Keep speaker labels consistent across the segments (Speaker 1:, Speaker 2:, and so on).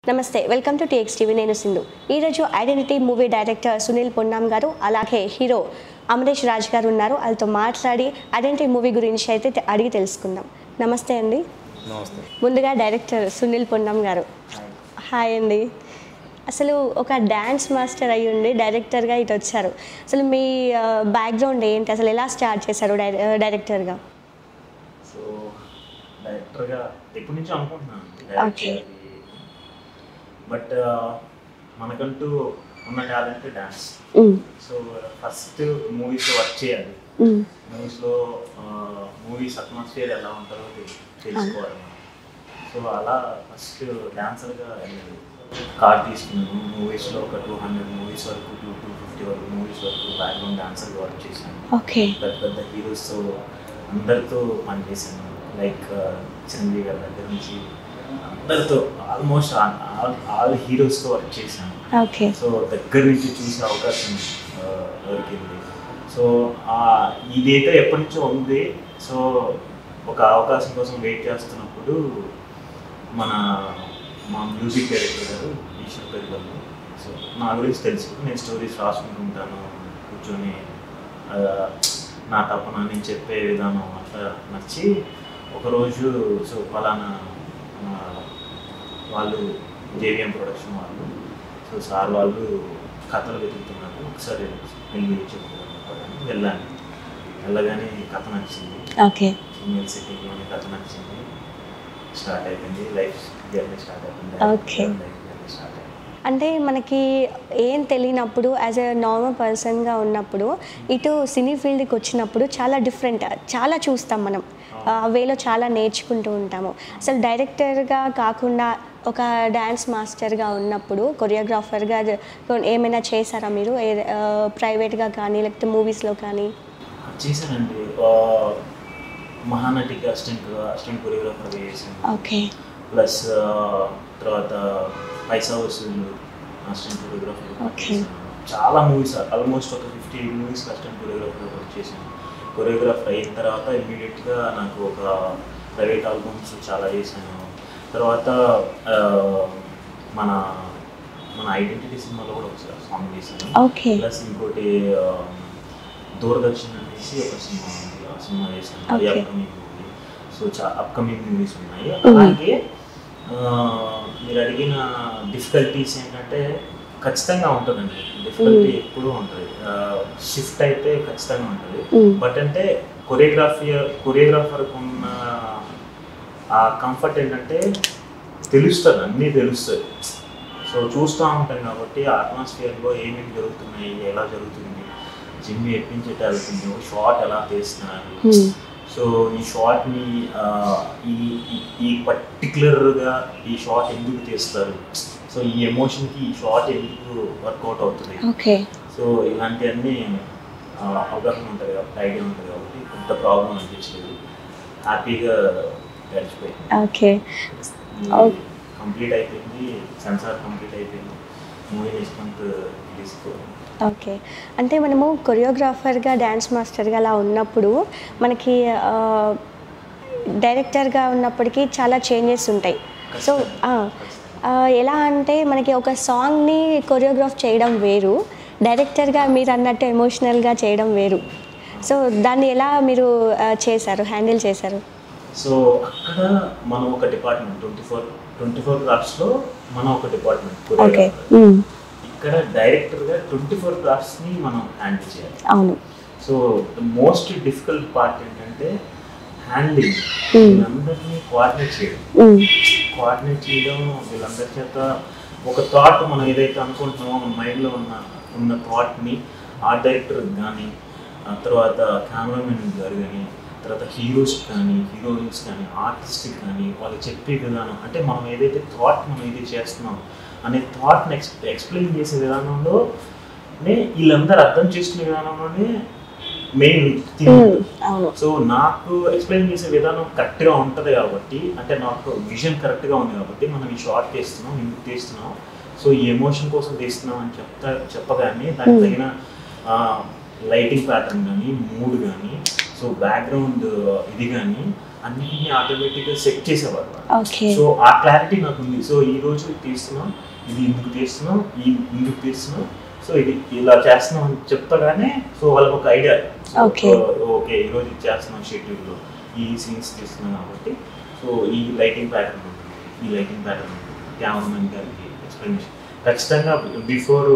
Speaker 1: నమస్తే welcome to TX TV నేను సింధు ఈరోజు identity movie director Sunil Ponnam garu అలాగే హీరో అమరేష్ రాజ్ గారు ఉన్నారు వాళ్ళతో మాట్లాడి ఐడెంటిటీ మూవీ గురించి అయితే తె- అడిగి తెలుసుకుందాం నమస్తే అండి
Speaker 2: నమస్తే
Speaker 1: ముందుగా డైరెక్టర్ సునీల్ పొన్నాం గారు హాయ్ అండి అసలు ఒక డ్యాన్స్ మాస్టర్ అయ్యి ఉండి డైరెక్టర్గా ఇటు వచ్చారు అసలు మీ బ్యాక్గ్రౌండ్ ఏంటి అసలు ఎలా స్టార్ట్ చేశారు డై డైరెక్టర్గా
Speaker 2: సో డైరెక్టర్గా ఎప్పటి నుంచో అనుకుంటున్నాను
Speaker 1: Okay.
Speaker 2: బట్ మనకంటూ ఉన్న టాలెంట్ డ్యాన్స్ సో ఫస్ట్ మూవీస్లో వర్క్ చేయాలి మూవీస్లో మూవీస్ అట్మాస్ఫియర్ ఎలా ఉంటుందో తె- తెలుసుకోవాలి మనం. సో అలా ఫస్ట్ డాన్సర్గా వెళ్ళాను కార్డ్ తీసుకున్నాను మూవీస్లో ఒక టూ హండ్రెడ్ మూవీస్ వరకు టూ టూ ఫిఫ్టీ వరకు మూవీస్ వరకు బ్యాక్గ్రౌండ్ డాన్సర్గా వర్క్ చేశాను
Speaker 1: ఓకే
Speaker 2: పెద్ద పెద్ద హీరోస్ అందరితో పనిచేశాను లైక్ చిరంజీవి గారి దగ్గర నుంచి అందరితో ఆల్మోస్ట్ ఆల్ హీరోస్తో వర్క్ చేశాను
Speaker 1: ఓకే
Speaker 2: సో దగ్గర నుంచి చూసే అవకాశం ఆ, దొరికింది సో ఆ, ఇదైతే ఎప్పటి నుంచో ఉంది సో ఒక అవకాశం కోసం వెయిట్ చేస్తున్నప్పుడు మన మా మ్యూజిక్ డైరెక్టర్ గారు ఈశ్వర్ పెరుగులు సో నా గురించి తెలుసు నేను స్టోరీస్ రాసుకుంటూ ఉంటాను కూర్చొని ఆ, నా తపన నేను చెప్పే విధానం అంతా నచ్చి ఒకరోజు సో ఫలానా ఆ, వాళ్ళు జేవిఎం ప్రొడక్షన్ వాళ్ళు సో సార్ వాళ్ళు కథలు వెతుకుతున్నారు ఒకసారి వెళ్ళి చెప్పుకోవాలి వెళ్ళాను వెళ్ళగానే కథ నచ్చింది
Speaker 1: ఓకే
Speaker 2: ఫీమేల్ సిటీలోని కథ నచ్చింది స్టార్ట్ అయిపోయింది లైఫ్ జర్నీ స్టార్ట్ అయిపోయింది
Speaker 1: Okay.
Speaker 2: లైఫ్ జర్నీ స్టార్ట్ అయిపోయింది
Speaker 1: అంటే మనకి ఏం తెలియనప్పుడు యాజ్ ఎ నార్మల్ పర్సన్గా ఉన్నప్పుడు ఇటు సినీ ఫీల్డ్కి వచ్చినప్పుడు చాలా డిఫరెంట్ చాలా చూస్తాం మనం ఆ వేలో చాలా నేర్చుకుంటూ ఉంటాము అసలు డైరెక్టర్గా కాకుండా ఒక డ్యాన్స్ మాస్టర్గా ఉన్నప్పుడు కొరియోగ్రాఫర్గా ఏమైనా చేశారా మీరు ప్రైవేట్గా కానీ లేకపోతే మూవీస్లో కానీ
Speaker 2: చేశానండి ఆ, మహానటికి అసిస్టెంట్ అసిస్టెంట్ కొరియోగ్రాఫర్గా చేశాను
Speaker 1: ఓకే
Speaker 2: ప్లస్ ఆ, తర్వాత Paisa Vasool assistant choreographer
Speaker 1: Okay.
Speaker 2: చాలా మూవీస్ ఆల్మోస్ట్ ఒక fifty movies assistant choreographer work చేశాను కొరియోగ్రాఫర్ అయిన తర్వాత ఇమ్మీడియట్గా నాకు ఒక ప్రైవేట్ ఆల్బమ్స్ చాలా చేశాను తర్వాత ఆ, మన మన ఐడెంటిటీ సినిమాలో కూడా ఒకసారి సాంగ్ చేశాను
Speaker 1: ఓకే
Speaker 2: ప్లస్ ఇంకోటి ఆ, దూరదర్శన్ అనేసి ఒక సినిమా ఉంది ఆ సినిమా చేశాను అది
Speaker 1: Okay.
Speaker 2: అప్కమింగ్ మూవీ సో చా అప్కమింగ్ మూవీస్ ఉన్నాయి అలాగే ఆ, మీరు అడిగిన డిఫికల్టీస్ ఏంటంటే ఖచ్చితంగా ఉంటుందండి డిఫికల్టీ ఎప్పుడూ ఉంటుంది షిఫ్ట్ అయితే ఖచ్చితంగా ఉంటుంది
Speaker 1: Mm.
Speaker 2: బట్ అంటే కొరియోగ్రఫీ కొరియోగ్రాఫర్కి ఉన్న ఆ కంఫర్ట్ ఏంటంటే తెలుస్తుంది అన్నీ తెలుస్తుంది సో చూస్తూ ఉంటాం కాబట్టి ఆ అట్మాస్ఫియర్లో ఏమేమి జరుగుతున్నాయి ఎలా జరుగుతుంది జిమ్ ఎట్టించేట వెళ్తుంది షార్ట్ ఎలా తీస్తున్నారు
Speaker 1: Hmm.
Speaker 2: సో ఈ షార్ట్ని ఈ ఈ- ఈ పర్టికులర్గా ఈ షార్ట్ ఎందుకు తీస్తారు సో ఈ ఎమోషన్కి ఈ షార్ట్ ఎందుకు వర్కౌట్ అవుతుంది
Speaker 1: ఓకే
Speaker 2: సో ఇలాంటివన్నీ ఆ, అవగాహన ఉంటుంది కాబట్టి ఐడియా ఉంటుంది కాబట్టి పెద్ద ప్రాబ్లం అనిపించలేదు హ్యాపీగా గడిచిపోయింది
Speaker 1: ఓకే Okay.
Speaker 2: కంప్లీట్ అయిపోయింది సెన్సార్ కంప్లీట్ అయిపోయింది movie next month release
Speaker 1: okay అంటే మనము కొరియోగ్రాఫర్గా డ్యాన్స్ మాస్టర్గా అలా ఉన్నప్పుడు మనకి ఆ, డైరెక్టర్గా ఉన్నప్పటికీ చాలా చేంజెస్ ఉంటాయి సో ఆ, ఆ, ఎలా అంటే మనకి ఒక సాంగ్ని కొరియోగ్రాఫ్ చేయడం వేరు డైరెక్టర్గా మీరు అన్నట్టు ఎమోషనల్గా చేయడం వేరు సో దాన్ని ఎలా మీరు ఆ, చేశారు హ్యాండిల్ చేశారు
Speaker 2: సో అక్కడ మనం ఒక department twenty four twenty four క్రాఫ్ట్స్లో మనం ఒక డిపార్ట్మెంట్
Speaker 1: ఓకే
Speaker 2: ఇక్కడ డైరెక్టర్గా ట్వంటీ ఫోర్ క్రాఫ్ట్స్ని మనం హ్యాండిల్ చేయాలి
Speaker 1: అవును
Speaker 2: so the most difficult part ఏంటంటే హ్యాండ్లింగ్
Speaker 1: Hmm.
Speaker 2: వీళ్ళందరినీ కోఆర్డినేట్ చేయడం కోఆర్డినేట్ చేయడం వీళ్ళందరి చేత ఒక థాట్ మనం ఏదైతే అనుకుంటున్నామో మన మైండ్లో ఉన్న ఉన్న థాట్ని ఆర్ట్ డైరెక్టర్ కానీ ఆ తర్వాత కెమెరామెన్ గారు కానీ తర్వాత హీరోస్ కానీ హీరోయిన్స్ కానీ ఆర్టిస్ట్ కానీ వాళ్ళు చెప్పే విధానం అంటే మనం ఏదైతే థాట్ మనం ఏదైతే చేస్తున్నాం అనే థాట్ని ఎక్స్ ఎక్స్ప్లెయిన్ చేసే విధానంలోనే వీళ్ళందరూ అర్థం చేసుకునే విధానంలోనే మెయిన్ థింగ్
Speaker 1: అవును
Speaker 2: సో నాకు ఎక్స్ప్లెయిన్ చేసే విధానం కరెక్ట్గా ఉంటుంది కాబట్టి అంటే నాకు విజన్ కరెక్ట్గా ఉంది కాబట్టి మనం ఈ షార్ట్ తీస్తున్నాం ఎందుకు తీస్తున్నాం సో ఈ ఎమోషన్ కోసం తీస్తున్నాం అని చెప్తా చెప్పగానే దానికి
Speaker 1: Hmm.
Speaker 2: తగిన లైటింగ్ ప్యాటర్న్ కానీ మూడ్ కానీ సో బ్యాక్గ్రౌండ్ ఇది కానీ అన్నిటిని ఆటోమేటిక్గా సెట్ చేసేవారు వాళ్ళు.
Speaker 1: ఓకే
Speaker 2: సో ఆ క్లారిటీ నాకు ఉంది సో ఈ రోజు ఇది తీస్తున్నాం ఇది ఇందుకు తీస్తున్నాం ఈ ఇందుకు తీస్తున్నాం సో ఇది ఇలా చేస్తున్నాం అని చెప్తాగానే సో వాళ్ళకి ఒక ఐడియా
Speaker 1: Okay.
Speaker 2: ఓకే ఈ రోజు ఇది చేస్తున్నాం షెడ్యూల్లో ఈ సీన్స్ తీస్తున్నాం కాబట్టి సో ఈ లైటింగ్ ప్యాటర్న్ ఉంటుంది ఈ లైటింగ్ ప్యాటర్న్ ఉంటుంది కెమెరామెన్ గారికి ఎక్స్ప్లెనేషన్ ఖచ్చితంగా బిఫోర్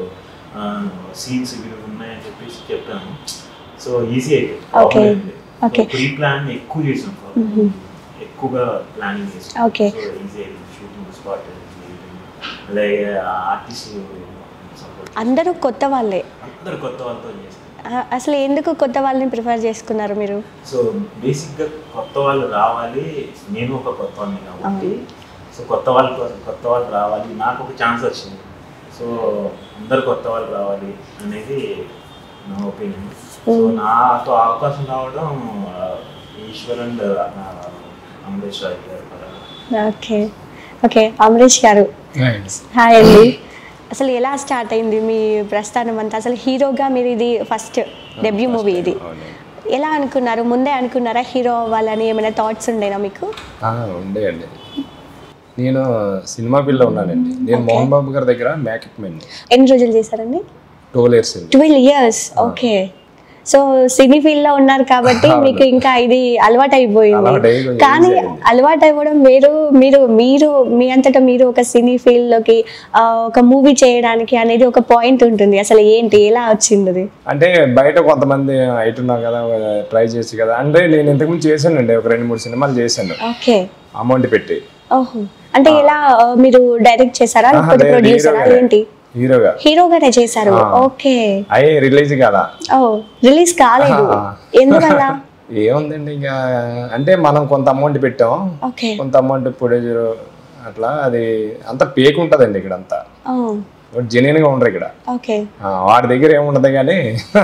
Speaker 2: సీన్స్ ఇవి ఉన్నాయని చెప్పేసి చెప్పాను సో ఈజీ
Speaker 1: Okay.
Speaker 2: అయిపోయింది
Speaker 1: Okay.
Speaker 2: ప్రీ ప్లాన్ ఎక్కువ చేసాం
Speaker 1: Mhm.
Speaker 2: ఎక్కువగా ప్లానింగ్ చేసాం
Speaker 1: Okay.
Speaker 2: సో ఈజీ అయిపోయింది షూటింగ్ స్పాట్ అలాగే ఆర్టిస్ట్ సపోర్ట్
Speaker 1: అందరూ కొత్త వాళ్ళే
Speaker 2: అందరు కొత్త వాళ్ళతో చేస్తాం
Speaker 1: ఆ, అసలు ఎందుకు కొత్త వాళ్ళని ప్రిఫర్ చేసుకున్నారు మీరు
Speaker 2: సో బేసిక్గా కొత్త వాళ్ళు రావాలి నేను ఒక కొత్త వాళ్ళని కాబట్టి సో కొత్త వాళ్ళ కోసం కొత్త వాళ్ళు రావాలి నాకు ఒక ఛాన్స్ వచ్చింది సో అందరు కొత్త వాళ్ళు రావాలి అనేది నా ఒపీనియన్ సో నాకు అవకాశం రావడం ఆ, ఈశ్వర్ అండ్ అమరేష్ రాజు గారు పరంగా
Speaker 1: ఓకే ఓకే అమరీష్ గారు హాయ్ అండి అసలు ఎలా స్టార్ట్ అయింది మీ ప్రస్థానం అంతా అసలు హీరోగా మీరు ఇది ఫస్ట్ డెబ్యూ మూవీ ఇది ఎలా అనుకున్నారు ముందే అనుకున్నారా హీరో అవ్వాలని ఏమైనా థాట్స్ ఉండేనా మీకు
Speaker 3: ఉండేయండి నేను సినిమా పిల్ల ఉన్నానండి నేను మోహన్ బాబు గారి దగ్గర మేకప్ మెన్
Speaker 1: ఎన్ని రోజులు చేశారండి
Speaker 3: టోల్ ఇయర్స్ అండి
Speaker 1: twelve years okay so cine field లో ఉన్నారు కాబట్టి మీకు ఇంకా ఇది అలవాటు అయిపోయింది
Speaker 3: అలవాటు అయ్యి కొంచెం
Speaker 1: కానీ
Speaker 3: easy అయింది.
Speaker 1: అలవాటు అవ్వడం వేరు మీరు మీరు మీ అంతటా మీరు ఒక సినీ ఫీల్డ్ లోకి ఆ, ఒక మూవీ చేయడానికి అనేది ఒక పాయింట్ ఉంటుంది అసలు ఏంటి ఎలా వచ్చింది అది
Speaker 3: అంటే బయట కొంతమంది అయితున్నాం కదా ట్రై చేసి కదా అంటే నేను ఇంతకుముందు చేశానండి ఒక రెండు మూడు సినిమాలు చేశాను
Speaker 1: ఓకే
Speaker 3: అమౌంట్ పెట్టి
Speaker 1: ఓహో అంటే ఎలా ఆ, మీరు డైరెక్ట్ చేశారా
Speaker 3: ఆహా,
Speaker 1: లేకపోతే
Speaker 3: లేదు,
Speaker 1: ప్రొడ్యూసరా
Speaker 3: హీరోగానే.
Speaker 1: ఏంటి
Speaker 3: హీరోగా
Speaker 1: హీరోగానే చేశారు ఓకే
Speaker 3: అయ్యి రిలీజ్ కదా
Speaker 1: ఓ రిలీజ్ కాలేదు
Speaker 3: ఆహా.
Speaker 1: ఎందువల్ల
Speaker 3: ఏముందండి ఇంకా అంటే మనం కొంత అమౌంట్ పెట్టాం
Speaker 1: ఓకే
Speaker 3: కొంత అమౌంట్ ప్రొడ్యూసర్ అట్లా అది అంత పేక్ ఉంటుందండి ఇక్కడ అంతా
Speaker 1: ఓ
Speaker 3: జెన్యున్ గా ఉండరు ఇక్కడ
Speaker 1: ఓకే
Speaker 3: ఆ, వాడి దగ్గర ఏముండదు కానీ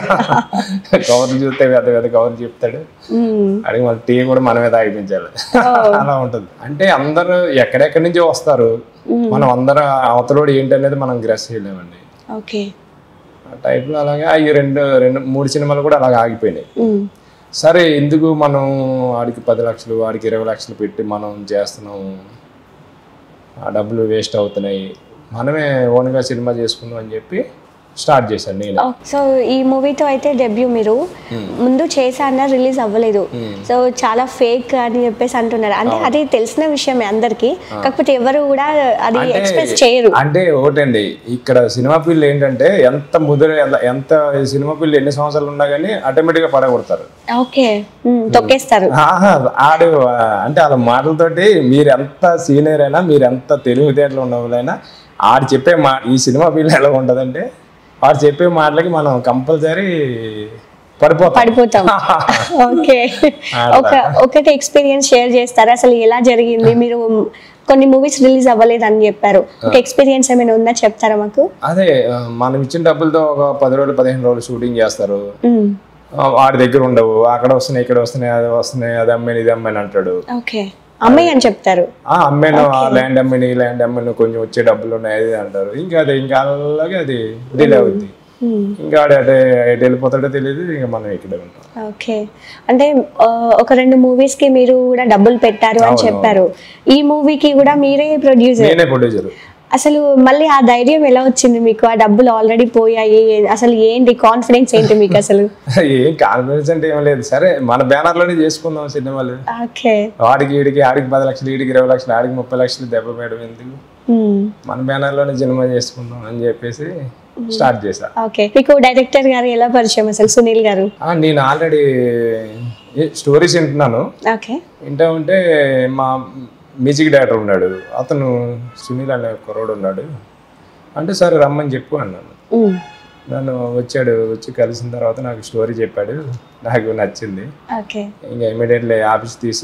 Speaker 3: కవర్లు చూస్తే పెద్ద పెద్ద కవర్లు చెప్తాడు
Speaker 1: మ్మ్.
Speaker 3: అడిగి మళ్ళీ టీ కూడా మనమే తాగిపించాలి అలా ఉంటుంది అంటే అందరూ ఎక్కడెక్కడి నుంచో వస్తారు మనం అందరం అవతలోడు ఏంటనేది మనం గ్రెస్ చేయలేమండి
Speaker 1: ఓకే
Speaker 3: ఆ టైప్లో అలాగే ఈ రెండు రెండు మూడు సినిమాలు కూడా అలాగే ఆగిపోయినాయి
Speaker 1: మ్మ్.
Speaker 3: సరే ఎందుకు మనం వాడికి పది లక్షలు వాడికి ఇరవై లక్షలు పెట్టి మనం చేస్తున్నాము ఆ డబ్బులు వేస్ట్ అవుతున్నాయి మనమే ఓన్గా సినిమా చేసుకుందాం అని చెప్పి స్టార్ట్ చేశాను నేను
Speaker 1: సో ఈ మూవీతో అయితే డెబ్యూ మీరు ముందు చేశారన్న రిలీజ్ అవ్వలేదు సో చాలా ఫేక్ అని చెప్పేసి అంటున్నారు అంటే అది తెలిసిన విషయమే అందరికి కాకపోతే ఎవరు కూడా అది ఎక్స్ప్రెస్ చేయరు
Speaker 3: అంటే ఒకటండి ఇక్కడ సినిమా ఫీల్డ్ ఏంటంటే ఎంత ముదిరి ఎంత- ఎంత సినిమా ఫీల్డ్ ఎన్ని సంవత్సరాలు ఉన్నా కానీ ఆటోమేటిక్గా పడగొడతారు
Speaker 1: ఓకే మ్మ్. తొక్కేస్తారు
Speaker 3: ఆహా, ఆడు ఆ, అంటే వాళ్ళ మాటలతోటి మీరు ఎంత సీనియర్ అయినా మీరు ఎంత తెలివితేటలు ఉన్న వాళ్ళైనా ఆడు చెప్పే మా ఈ సినిమా ఫీల్డ్ ఎలా ఉంటుందంటే ఆడు చెప్పే మాటలకి మనం కంపల్సరీ పడిపోతాం
Speaker 1: పడిపోతాం ఓకే
Speaker 3: అలా.
Speaker 1: ఒక ఒకటి ఎక్స్పీరియన్స్ షేర్ చేస్తారా అసలు ఎలా జరిగింది మీరు కొన్ని మూవీస్ రిలీజ్ అవ్వలేదు అని చెప్పారు ఒక ఎక్స్పీరియన్స్ ఏమైనా ఉందా చెప్తారా మాకు
Speaker 3: అదే ఆ, మనం ఇచ్చిన డబ్బులతో ఒక పది రోజులు పదిహేను రోజులు షూటింగ్ చేస్తారు
Speaker 1: మ్మ్.
Speaker 3: ఆ, వాడి దగ్గర ఉండవు అక్కడ వస్తున్నాయి ఇక్కడ వస్తున్నాయి అది వస్తున్నాయి అది అమ్మాయి ఇది అమ్మాయి అంటాడు
Speaker 1: ఓకే అమ్మాయి అని చెప్తారు
Speaker 3: ఆ అమ్మాయిను ఆ ల్యాండ్ అమ్మాయిని ఈ ల్యాండ్ అమ్మాయిని కొంచెం వచ్చే డబ్బులు ఉన్నాయి అది అంటారు ఇంకా అది ఇంకా అలాగే అది డిలే అవుద్ది
Speaker 1: మ్మ్.
Speaker 3: ఇంకా ఆడు అటు ఎటు వెళ్ళిపోతాడో తెలియదు ఇంకా మనం ఇక్కడే ఉంటాం
Speaker 1: ఓకే అంటే ఆ, ఒక రెండు మూవీస్ కి మీరు కూడా డబ్బులు పెట్టారు అని చెప్పారు ఈ మూవీకి కూడా మీరే ప్రొడ్యూసర్
Speaker 3: నేనే ప్రొడ్యూసర్
Speaker 1: అసలు మళ్ళీ ఆ ధైర్యం ఎలా వచ్చింది మీకు ఆ డబ్బులు ఆల్రెడీ పోయాయి అసలు ఏంటి కాన్ఫిడెన్స్ ఏంటి మీకు అసలు
Speaker 3: ఏం కాన్ఫిడెన్స్ అంటే ఏం లేదు సరే మన బ్యానర్ లోనే చేసుకుందాం సినిమాలు
Speaker 1: ఓకే
Speaker 3: వాడికి వీడికి ఆడికి పది లక్షలు వీడికి ఇరవై లక్షలు ఆడికి ముప్పై లక్షలు దెబ్బ మేడం ఎందుకు
Speaker 1: మ్మ్.
Speaker 3: మన బ్యానర్ లోనే సినిమా చేసుకుందాం అని చెప్పేసి స్టార్ట్ చేశా
Speaker 1: ఓకే మీకు డైరెక్టర్ గారు ఎలా పరిచయం అసలు సునీల్ గారు
Speaker 3: ఆ, నేను ఆల్రెడీ స్టోరీస్ వింటున్నాను
Speaker 1: ఓకే
Speaker 3: వింటా ఉంటే మా మ్యూజిక్ డైరెక్టర్ ఉన్నాడు అతను సునీల్ అనే కుర్రోడు ఉన్నాడు అంటే సరే రమ్మని చెప్పు అన్నాను
Speaker 1: మ్మ్.
Speaker 3: నన్ను వచ్చాడు వచ్చి కలిసిన తర్వాత నాకు స్టోరీ చెప్పాడు నాకు నచ్చింది
Speaker 1: ఓకే
Speaker 3: ఇంకా ఇమీడియట్లీ ఆఫీస్ తీసి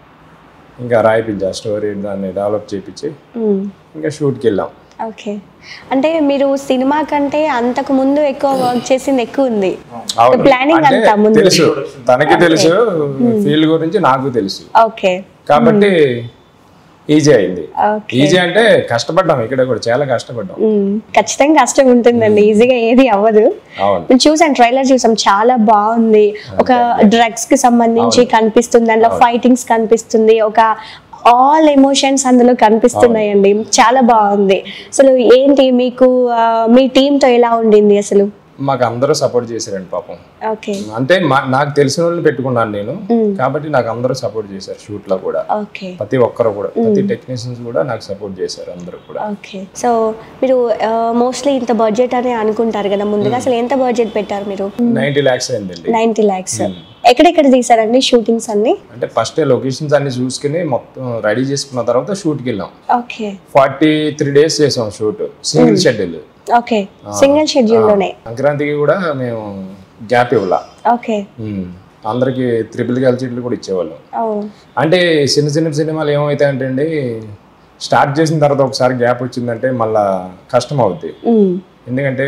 Speaker 3: ఇంకా రాయిపించా స్టోరీ దాన్ని డెవలప్ చేయించి
Speaker 1: మ్మ్.
Speaker 3: ఇంకా షూట్కి వెళ్ళాం
Speaker 1: ఓకే అంటే మీరు సినిమా కంటే అంతకు ముందు ఎక్కువ వర్క్ చేసింది ఎక్కువ ఉంది
Speaker 3: అవును.
Speaker 1: ప్లానింగ్
Speaker 3: అంటే
Speaker 1: అంతా ముందు
Speaker 3: తెలుసు తనకి తెలుసు ఫీల్డ్ గురించి నాకు తెలుసు
Speaker 1: ఓకే
Speaker 3: కాబట్టి ఈజీ అయింది
Speaker 1: ఓకే
Speaker 3: ఈజీ అంటే కష్టపడ్డాం ఇక్కడ కూడా చాలా కష్టపడ్డాం
Speaker 1: మ్మ్. ఖచ్చితంగా కష్టం ఉంటుందండి ఈజీగా ఏది అవ్వదు
Speaker 3: అవును
Speaker 1: నేను చూసాను ట్రైలర్ చూసాం చాలా బాగుంది ఒక డ్రగ్స్ కి సంబంధించి కనిపిస్తుంది దాంట్లో ఫైటింగ్స్ కనిపిస్తుంది ఒక ఆల్ ఎమోషన్స్ అందులో కనిపిస్తున్నాయండి చాలా బాగుంది అసలు ఏంటి మీకు ఆ, మీ team తో ఎలా ఉండింది అసలు
Speaker 3: మాకు అందరూ సపోర్ట్ చేశారండి పాపం
Speaker 1: ఓకే
Speaker 3: అంటే మా- నాకు తెలిసిన వాళ్ళని పెట్టుకున్నాను నేను కాబట్టి నాకు అందరూ సపోర్ట్ చేశారు షూట్ లో కూడా
Speaker 1: ఓకే
Speaker 3: ప్రతి ఒక్కరు కూడా ప్రతి టెక్నీషియన్స్ కూడా నాకు సపోర్ట్ చేశారు అందరూ కూడా
Speaker 1: ఓకే సో మీరు మోస్ట్లీ ఇంత బడ్జెట్ అని అనుకుంటారు కదా ముందుగా అసలు ఎంత బడ్జెట్ పెట్టారు మీరు
Speaker 3: నైన్టీ ల్యాక్స్ అయిందండి
Speaker 1: నైంటీ ల్యాక్స్ ఎక్కడెక్కడ తీసారండి షూటింగ్స్ అన్ని
Speaker 3: అంటే ఫస్ట్ లొకేషన్స్ అన్ని చూసుకుని మొత్తం రెడీ చేసుకున్న తర్వాత షూట్కి వెళ్ళాం
Speaker 1: ఓకే
Speaker 3: ఫార్టీ త్రీ డేస్ చేసాం shoot single schedule
Speaker 1: okay single షెడ్యూల్లోనే
Speaker 3: సంక్రాంతికి కూడా మేము గ్యాప్ ఇవ్వాల
Speaker 1: ఓకే
Speaker 3: ఉమ్. అందరికి త్రిపుల్ క్యాల్సీట్లు కూడా ఇచ్చేవాళ్ళం
Speaker 1: అవును
Speaker 3: అంటే చిన్న చిన్న సినిమాలు ఏమవుతాయంటే అండి స్టార్ట్ చేసిన తర్వాత ఒకసారి గ్యాప్ వచ్చిందంటే మళ్ళా కష్టం అవుద్ది
Speaker 1: మ్మ్.
Speaker 3: ఎందుకంటే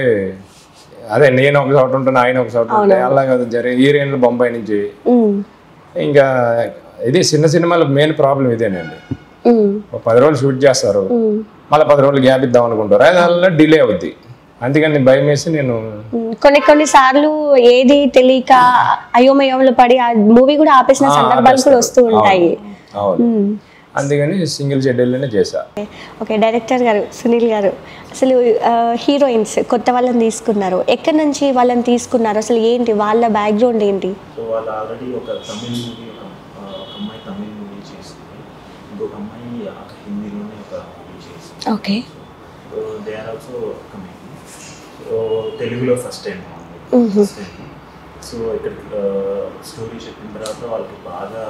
Speaker 3: అదే నేను ఒక చోట ఉంటాను ఆయన ఒక చోట ఉంటే అలా కాదు జరిగే హీరోయిన్లు బొంబాయి నుంచి
Speaker 1: మ్మ్.
Speaker 3: ఇంకా ఇది చిన్న సినిమాల మెయిన్ ప్రాబ్లం ఇదేనండి
Speaker 1: మ్మ్.
Speaker 3: ఒక పది రోజులు షూట్ చేస్తారు
Speaker 1: మ్మ్.
Speaker 3: మళ్ళీ పది రోజులు గ్యాప్ ఇద్దాం అనుకుంటారు అది వల్ల డిలే అవుద్ది అందుకని భయం వేసి నేను
Speaker 1: మ్మ్. కొన్ని కొన్ని సార్లు ఏది తెలియక అయోమయంలో పడి ఆ మూవీ కూడా ఆపేసిన సందర్భాలు కూడా వస్తూ ఉంటాయి
Speaker 3: అవును
Speaker 1: మ్మ్.
Speaker 3: అందుకని సింగిల్ షెడ్యూల్లోనే చేశా
Speaker 1: ఓకే డైరెక్టర్ గారు సునీల్ గారు అసలు హీరోయిన్స్ కొత్త వాళ్ళని తీసుకున్నారు ఎక్కడి నుంచి వాళ్ళని తీసుకున్నారు అసలు ఏంటి వాళ్ళ బ్యాక్గ్రౌండ్ ఏంటి
Speaker 2: సో వాళ్ళు ఆల్రెడీ ఒక తమిళ్ మూవీ ఒక ఆ, ఒక అమ్మాయి తమిళ్ మూవీ చేసింది ఇంకొక అమ్మాయి ఒక హిందీలోనే ఒక మూవీ చేసింది
Speaker 1: okay
Speaker 2: so they are also coming so తెలుగులో first time first time so ఇక్కడ స్టోరీ చెప్పిన తర్వాత వాళ్ళకి బాగా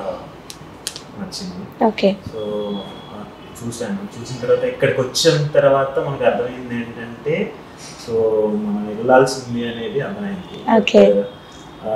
Speaker 2: నచ్చింది
Speaker 1: ఓకే
Speaker 2: సో ఆ, చూశాను చూసిన తర్వాత ఇక్కడికి వచ్చిన తర్వాత మనకు అర్థమైంది ఏంటంటే సో మనం వెళ్ళాల్సింది అనేది అర్థమైంది
Speaker 1: Okay.
Speaker 2: ఆ,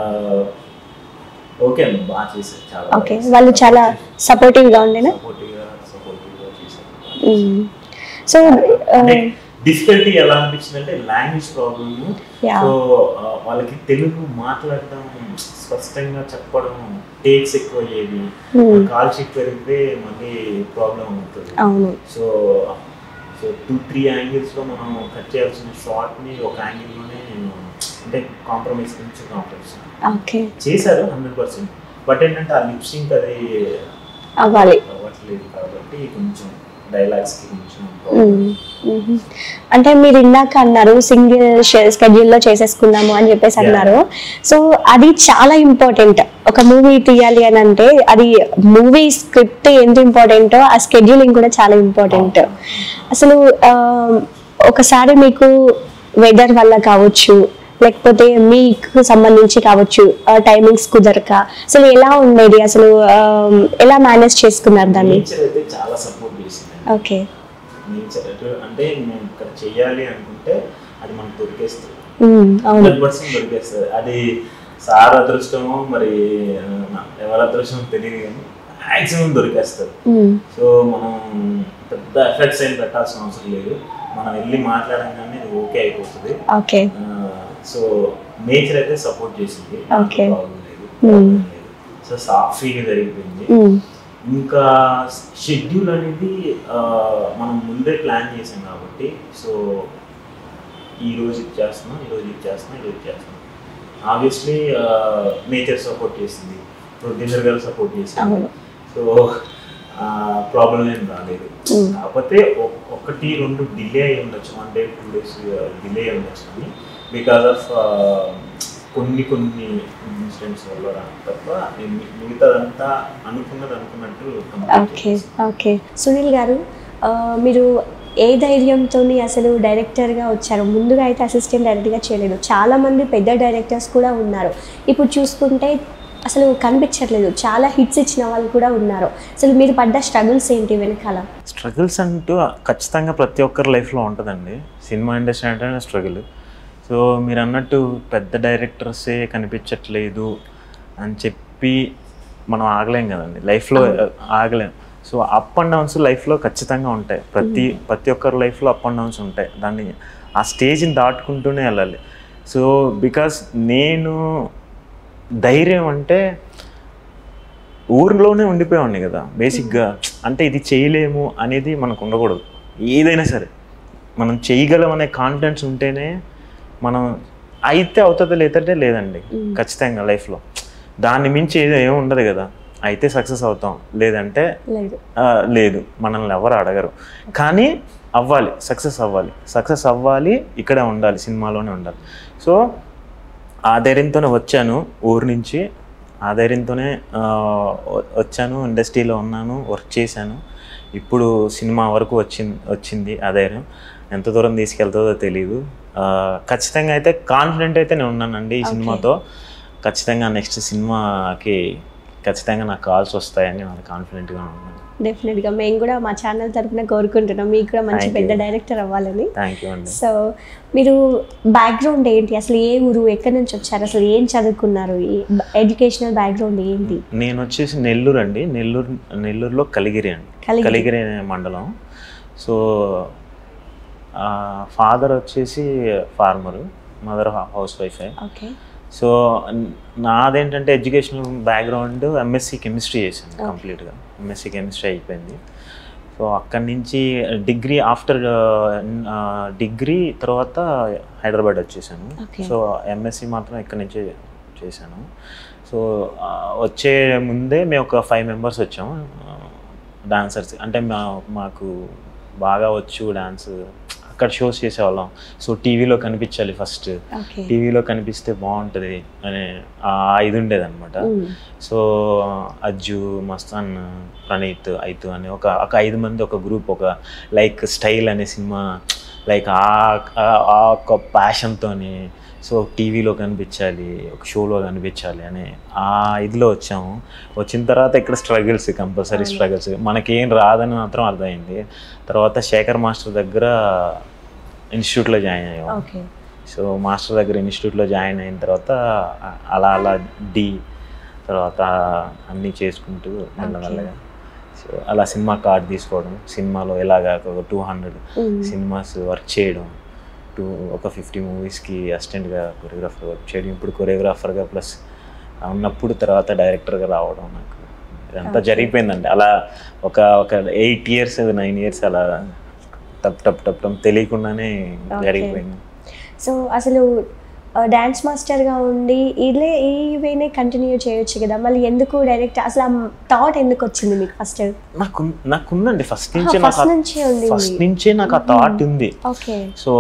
Speaker 2: ఓకే అండి బాగా చేశారు చాలా
Speaker 1: ఓకే వాళ్ళు చాలా సపోర్టివ్గా ఉండేనా
Speaker 2: సపోర్టివ్గా సపోర్టివ్గా చేశారు
Speaker 1: సో
Speaker 2: డిఫికల్టీ ఎలా అనిపించింది అంటే లాంగ్వేజ్ ప్రాబ్లమ్
Speaker 1: Yeah.
Speaker 2: సో ఆ, వాళ్ళకి తెలుగు మాట్లాడడం స్పష్టంగా చెప్పడం టేక్స్ ఎక్కువ అయ్యేవి కాల్ షీట్ పెరిగితే మళ్ళీ ప్రాబ్లం అవుతుంది
Speaker 1: అవును
Speaker 2: సో సో టూ త్రీ యాంగిల్స్లో మనం కట్ చేయాల్సిన షార్ట్ని ఒక యాంగిల్లోనే నేను అంటే కాంప్రమైజ్ నుంచి కాంప్రమైజ్
Speaker 1: ఓకే
Speaker 2: చేశారు హండ్రెడ్ పర్సెంట్ బట్ ఏంటంటే ఆ లిప్సింగ్ అది
Speaker 1: అవ్వాలి
Speaker 2: అవ్వట్లేదు కాబట్టి కొంచెం డైలాగ్స్కి కొంచెం
Speaker 1: మ్మ్. మ్మ్. అంటే మీరు ఇందాక అన్నారు సింగిల్ స్కెడ్యూల్లో చేసేసుకుందాము అని చెప్పేసి అన్నారు సో అది చాలా ఇంపార్టెంట్ ఒక మూవీ తీయాలి అని అంటే అది మూవీ స్క్రిప్ట్ ఎంత ఇంపార్టెంటో ఆ స్కెడ్యూలింగ్ కూడా చాలా ఇంపార్టెంట్ అసలు ఆ, ఒకసారి మీకు వెదర్ వల్ల కావచ్చు లేకపోతే మీకు సంబంధించి కావచ్చు టైమింగ్స్ కుదరక అసలు ఎలా ఉండేది అసలు ఆ, ఎలా మేనేజ్ చేసుకున్నారు దాన్ని
Speaker 2: నేచర్ అయితే చాలా సపోర్ట్ చేసింది
Speaker 1: ఓకే
Speaker 2: నేచర్ అంటే మేము ఇక్కడ చెయ్యాలి అనుకుంటే అది మనకు దొరికేస్తుంది
Speaker 1: మ్మ్. అవును
Speaker 2: హండ్రెడ్ పర్సెంట్ దొరికేస్తుంది అది సార్ అదృష్టమో మరి ఆ, ఎవరి అదృష్టమో తెలియదు కానీ మ్యాక్సిమం దొరికేస్తుంది
Speaker 1: మ్మ్.
Speaker 2: సో మనం పెద్ద ఎఫెక్ట్స్ ఏం పెట్టాల్సిన అవసరం లేదు మనం వెళ్ళి మాట్లాడంగానే అది ఓకే అయిపోతుంది
Speaker 1: ఓకే
Speaker 2: సో నేచర్ అయితే సపోర్ట్ చేసింది
Speaker 1: Okay.
Speaker 2: ప్రాబ్లం లేదు problem లేదు సో సాఫీగా జరిగిపోయింది
Speaker 1: మ్మ్.
Speaker 2: ఇంకా షెడ్యూల్ అనేది ఆ, మనం ముందే ప్లాన్ చేసాం కాబట్టి సో ఈ రోజు ఇది చేస్తున్నాం ఈ రోజు ఇది చేస్తున్నాం ఈ రోజు చేస్తున్నాం ఆబ్వియస్లీ నేచర్ సపోర్ట్ చేసింది ప్రొడ్యూసర్ గారు సపోర్ట్ చేసింది
Speaker 1: అవును.
Speaker 2: సో ప్రాబ్లం ఏం రాలేదు
Speaker 1: Mm.
Speaker 2: కాకపోతే ఒ- ఒకటి రెండు డిలే అయి ఉండొచ్చు one day two days delay అయి ఉండొచ్చు అని బికాస్ ఆఫ్ కొన్ని కొన్ని ఇన్సిడెంట్స్ వల్ల రా- తప్ప మి- మిగతాదంతా అనుకున్నది అనుకున్నట్టు complete
Speaker 1: ఓకే
Speaker 2: చేసేసాం.
Speaker 1: ఓకే సునీల్ గారు ఆ, మీరు ఏ ధైర్యంతో అసలు డైరెక్టర్గా వచ్చారు ముందుగా అయితే అసిస్టెంట్ డైరెక్టర్గా చేయలేదు చాలామంది పెద్ద డైరెక్టర్స్ కూడా ఉన్నారు ఇప్పుడు చూసుకుంటే అసలు కనిపించట్లేదు చాలా హిట్స్ ఇచ్చిన వాళ్ళు కూడా ఉన్నారు అసలు మీరు పడ్డ స్ట్రగుల్స్ ఏంటి వెనకాల
Speaker 2: స్ట్రగుల్స్ అంటూ ఖచ్చితంగా ప్రతి ఒక్కరి లైఫ్లో ఉంటుందండి సినిమా ఇండస్ట్రీ అంటేనే స్ట్రగుల్ సో మీరు అన్నట్టు పెద్ద డైరెక్టర్సే కనిపించట్లేదు అని చెప్పి మనం ఆగలేం కదండి లైఫ్లో ఆగలేం సో అప్ అండ్ డౌన్స్ లైఫ్లో ఖచ్చితంగా ఉంటాయి ప్రతి ప్రతి ఒక్కరి లైఫ్లో అప్ అండ్ డౌన్స్ ఉంటాయి దాన్ని ఆ స్టేజ్ని దాటుకుంటూనే వెళ్ళాలి సో బికాస్ నేను ధైర్యం అంటే ఊరిలోనే ఉండిపోయామండి కదా బేసిక్గా అంటే ఇది చేయలేము అనేది మనకు ఉండకూడదు ఏదైనా సరే మనం చేయగలం అనే కాన్ఫిడెన్స్ ఉంటేనే మనం అయితే అవుతుంది లేదంటే లేదండి ఖచ్చితంగా లైఫ్లో దాన్ని మించి ఏదో ఏమి ఉండదు కదా అయితే సక్సెస్ అవుతాం లేదంటే
Speaker 1: లేదు
Speaker 2: ఆ, లేదు మనల్ని ఎవరు అడగరు కానీ అవ్వాలి సక్సెస్ అవ్వాలి సక్సెస్ అవ్వాలి ఇక్కడే ఉండాలి సినిమాలోనే ఉండాలి సో ఆ ధైర్యంతోనే వచ్చాను ఊరు నుంచి ఆ ధైర్యంతోనే ఆ, వ- వచ్చాను ఇండస్ట్రీలో ఉన్నాను వర్క్ చేశాను ఇప్పుడు సినిమా వరకు వచ్చింది వచ్చింది ఆ ధైర్యం ఎంత దూరం తీసుకెళ్తుందో తెలియదు ఆ, ఖచ్చితంగా అయితే కాన్ఫిడెంట్ అయితే నేను ఉన్నానండి ఈ సినిమాతో ఖచ్చితంగా నెక్స్ట్ సినిమాకి ఖచ్చితంగా నాకు కాల్స్ వస్తాయని నాకు కాన్ఫిడెంట్గా ఉన్నాను
Speaker 1: డెఫినెట్గా మేము కూడా మా ఛానల్ తరఫున కోరుకుంటున్నాం మీకు కూడా మంచి
Speaker 2: Thank
Speaker 1: పెద్ద
Speaker 2: you.
Speaker 1: డైరెక్టర్ అవ్వాలని
Speaker 2: థ్యాంక్ యూ అండి
Speaker 1: సో మీరు బ్యాక్గ్రౌండ్ ఏంటి అసలు ఏ ఊరు ఎక్కడి నుంచి వచ్చారు అసలు ఏం చదువుకున్నారు ఎడ్యుకేషనల్ బ్యాక్గ్రౌండ్ ఏంటి
Speaker 2: నేను వచ్చేసి నెల్లూరు అండి నెల్లూరు నెల్లూరులో కలిగిరి అండి
Speaker 1: కలిగిరి.
Speaker 2: కలిగిరి అనే మండలం సో ఫాదర్ వచ్చేసి ఫార్మరు మదర్ హౌస్ వైఫే
Speaker 1: ఓకే
Speaker 2: సో న- నాదేంటంటే ఎడ్యుకేషనల్ బ్యాక్గ్రౌండ్ ఎంఎస్సి కెమిస్ట్రీ చేశాను కంప్లీట్గా ఎంఎస్సి కెమిస్ట్రీ అయిపోయింది సో అక్కడి నుంచి డిగ్రీ ఆఫ్టర్ డిగ్రీ తర్వాత హైదరాబాద్ వచ్చేసాను
Speaker 1: Okay.
Speaker 2: సో ఎంఎస్సి మాత్రం ఇక్కడి నుంచే చేశాను సో ఆ, వచ్చే ముందే మేము ఒక ఫైవ్ మెంబర్స్ వచ్చాము డాన్సర్స్ అంటే మా మాకు బాగా వచ్చు డాన్స్ అక్కడ షోస్ చేసేవాళ్ళం సో టీవీలో కనిపించాలి ఫస్ట్
Speaker 1: ఓకే
Speaker 2: టీవీలో కనిపిస్తే బాగుంటుంది అనే ఆ ఇది ఉండేదన్నమాట సో అజ్జు మస్తాన్ ప్రణీత్ ఐతు అని ఒక ఒక ఐదు మంది ఒక గ్రూప్ ఒక లైక్ స్టైల్ అనే సినిమా లైక్ ఆ ఆ- ఆ ఒక ప్యాషన్తోని సో టీవీలో కనిపించాలి ఒక షోలో కనిపించాలి అని ఆ ఇదిలో వచ్చాము వచ్చిన తర్వాత ఇక్కడ స్ట్రగుల్స్ కంపల్సరీ స్ట్రగుల్స్ మనకేం రాదని మాత్రం అర్థమైంది తర్వాత శేఖర్ మాస్టర్ దగ్గర ఇన్స్టిట్యూట్లో జాయిన్ అయ్యాము
Speaker 1: ఓకే
Speaker 2: సో మాస్టర్ దగ్గర ఇన్స్టిట్యూట్లో జాయిన్ అయిన తర్వాత అ- అలా అలా డి తర్వాత అన్నీ చేసుకుంటూ మెల్లమెల్లగా సో అలా సినిమా కార్డ్ తీసుకోవడం సినిమాలో ఎలాగా ఒక టూ హండ్రెడ్ సినిమాస్ వర్క్ చేయడం టూ ఒక ఫిఫ్టీ మూవీస్కి అసిస్టెంట్గా కొరియోగ్రాఫర్ వర్క్ చేయడం ఇప్పుడు కొరియోగ్రాఫర్గా ప్లస్ ఉన్నప్పుడు తర్వాత డైరెక్టర్గా రావడం నాకు ఇదంతా జరిగిపోయిందండి అలా ఒక ఒక ఎయిట్ ఇయర్స్ నైన్ ఇయర్స్ అలా టప్ టప్ టప్ టప్ తెలియకుండానే జరిగిపోయింది
Speaker 1: సో అసలు డాన్స్ మాస్టర్గా ఉండి ఇదే ఈ వేనే కంటిన్యూ చేయొచ్చు కదా మళ్ళీ ఎందుకు డైరెక్ట్ అసలు ఆ థాట్ ఎందుకు వచ్చింది మీకు ఫస్ట్
Speaker 2: నాకు నాకుందండి ఫస్ట్ నుంచే
Speaker 1: ఫస్ట్
Speaker 2: నాకు
Speaker 1: నుంచే ఉంది
Speaker 2: ఫస్ట్ నుంచే నాకు ఆ థాట్ ఉంది
Speaker 1: ఓకే
Speaker 2: సో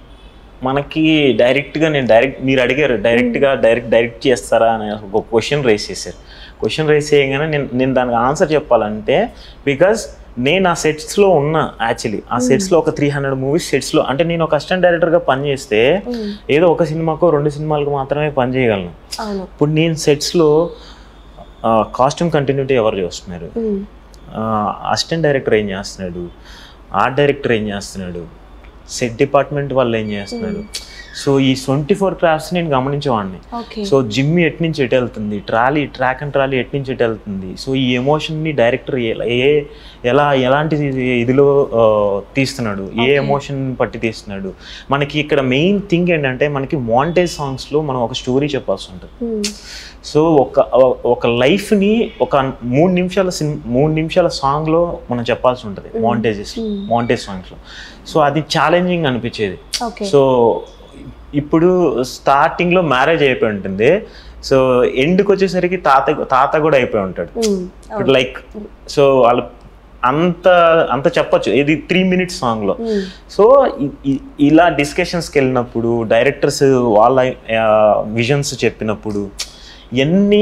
Speaker 2: మనకి డైరెక్ట్గా నేను డైరెక్ట్ మీరు అడిగారు డైరెక్ట్గా డైరెక్ట్ డైరెక్ట్ చేస్తారా అని ఒక క్వశ్చన్ రేస్ చేశారు క్వశ్చన్ రేస్ చేయగానే నేను నేను దానికి ఆన్సర్ చెప్పాలంటే బికాజ్ నేను ఆ సెట్స్లో ఉన్నా యాక్చువల్లీ ఆ సెట్స్లో ఒక త్రీ హండ్రెడ్ మూవీస్ సెట్స్లో అంటే నేను ఒక అసిస్టెంట్ డైరెక్టర్గా పనిచేస్తే ఏదో ఒక సినిమాకో రెండు సినిమాలకు మాత్రమే పని చేయగలను
Speaker 1: అవును
Speaker 2: ఇప్పుడు నేను సెట్స్లో కాస్ట్యూమ్ కంటిన్యూటీ ఎవరు చూస్తున్నారు
Speaker 1: Mm.
Speaker 2: అసిస్టెంట్ డైరెక్టర్ ఏం చేస్తున్నాడు ఆర్ట్ డైరెక్టర్ ఏం చేస్తున్నాడు సెట్ డిపార్ట్మెంట్ వాళ్ళు ఏం చేస్తున్నారు సో ఈ ట్వంటీ ఫోర్ క్రాఫ్ట్స్ నేను గమనించేవాడిని
Speaker 1: ఓకే
Speaker 2: సో జిమ్ ఎటు నుంచి ఎటు వెళ్తుంది ట్రాలీ ట్రాక్ అండ్ ట్రాలీ ఎటు నుంచి ఎటు వెళ్తుంది సో ఈ ఎమోషన్ని డైరెక్టర్ ఏ ఎలా ఎలాంటి ఇదిలో ఆ, తీస్తున్నాడు ఏ ఎమోషన్ పట్టి తీస్తున్నాడు మనకి ఇక్కడ మెయిన్ థింగ్ ఏంటంటే మనకి వాంటేజ్ సాంగ్స్లో మనం ఒక స్టోరీ చెప్పాల్సి ఉంటుంది సో ఒక ఒక లైఫ్ని ఒక మూడు నిమిషాల సిన్ మూడు నిమిషాల సాంగ్లో మనం చెప్పాల్సి ఉంటుంది మాంటేజెస్ మాంటేజ్ సాంగ్స్లో సో అది ఛాలెంజింగ్ అనిపించేది
Speaker 1: ఓకే
Speaker 2: సో ఇప్పుడు స్టార్టింగ్లో మ్యారేజ్ అయిపోయి ఉంటుంది సో ఎండ్కి వచ్చేసరికి తాత తాత కూడా అయిపోయి ఉంటాడు ఇప్పుడు లైక్ సో వాళ్ళు అంత అంత చెప్పొచ్చు ఇది త్రీ మినిట్స్ సాంగ్లో సో ఇ- ఇ- ఇలా డిస్కషన్స్కి వెళ్ళినప్పుడు డైరెక్టర్స్ వాళ్ళ విజన్స్ చెప్పినప్పుడు ఎన్ని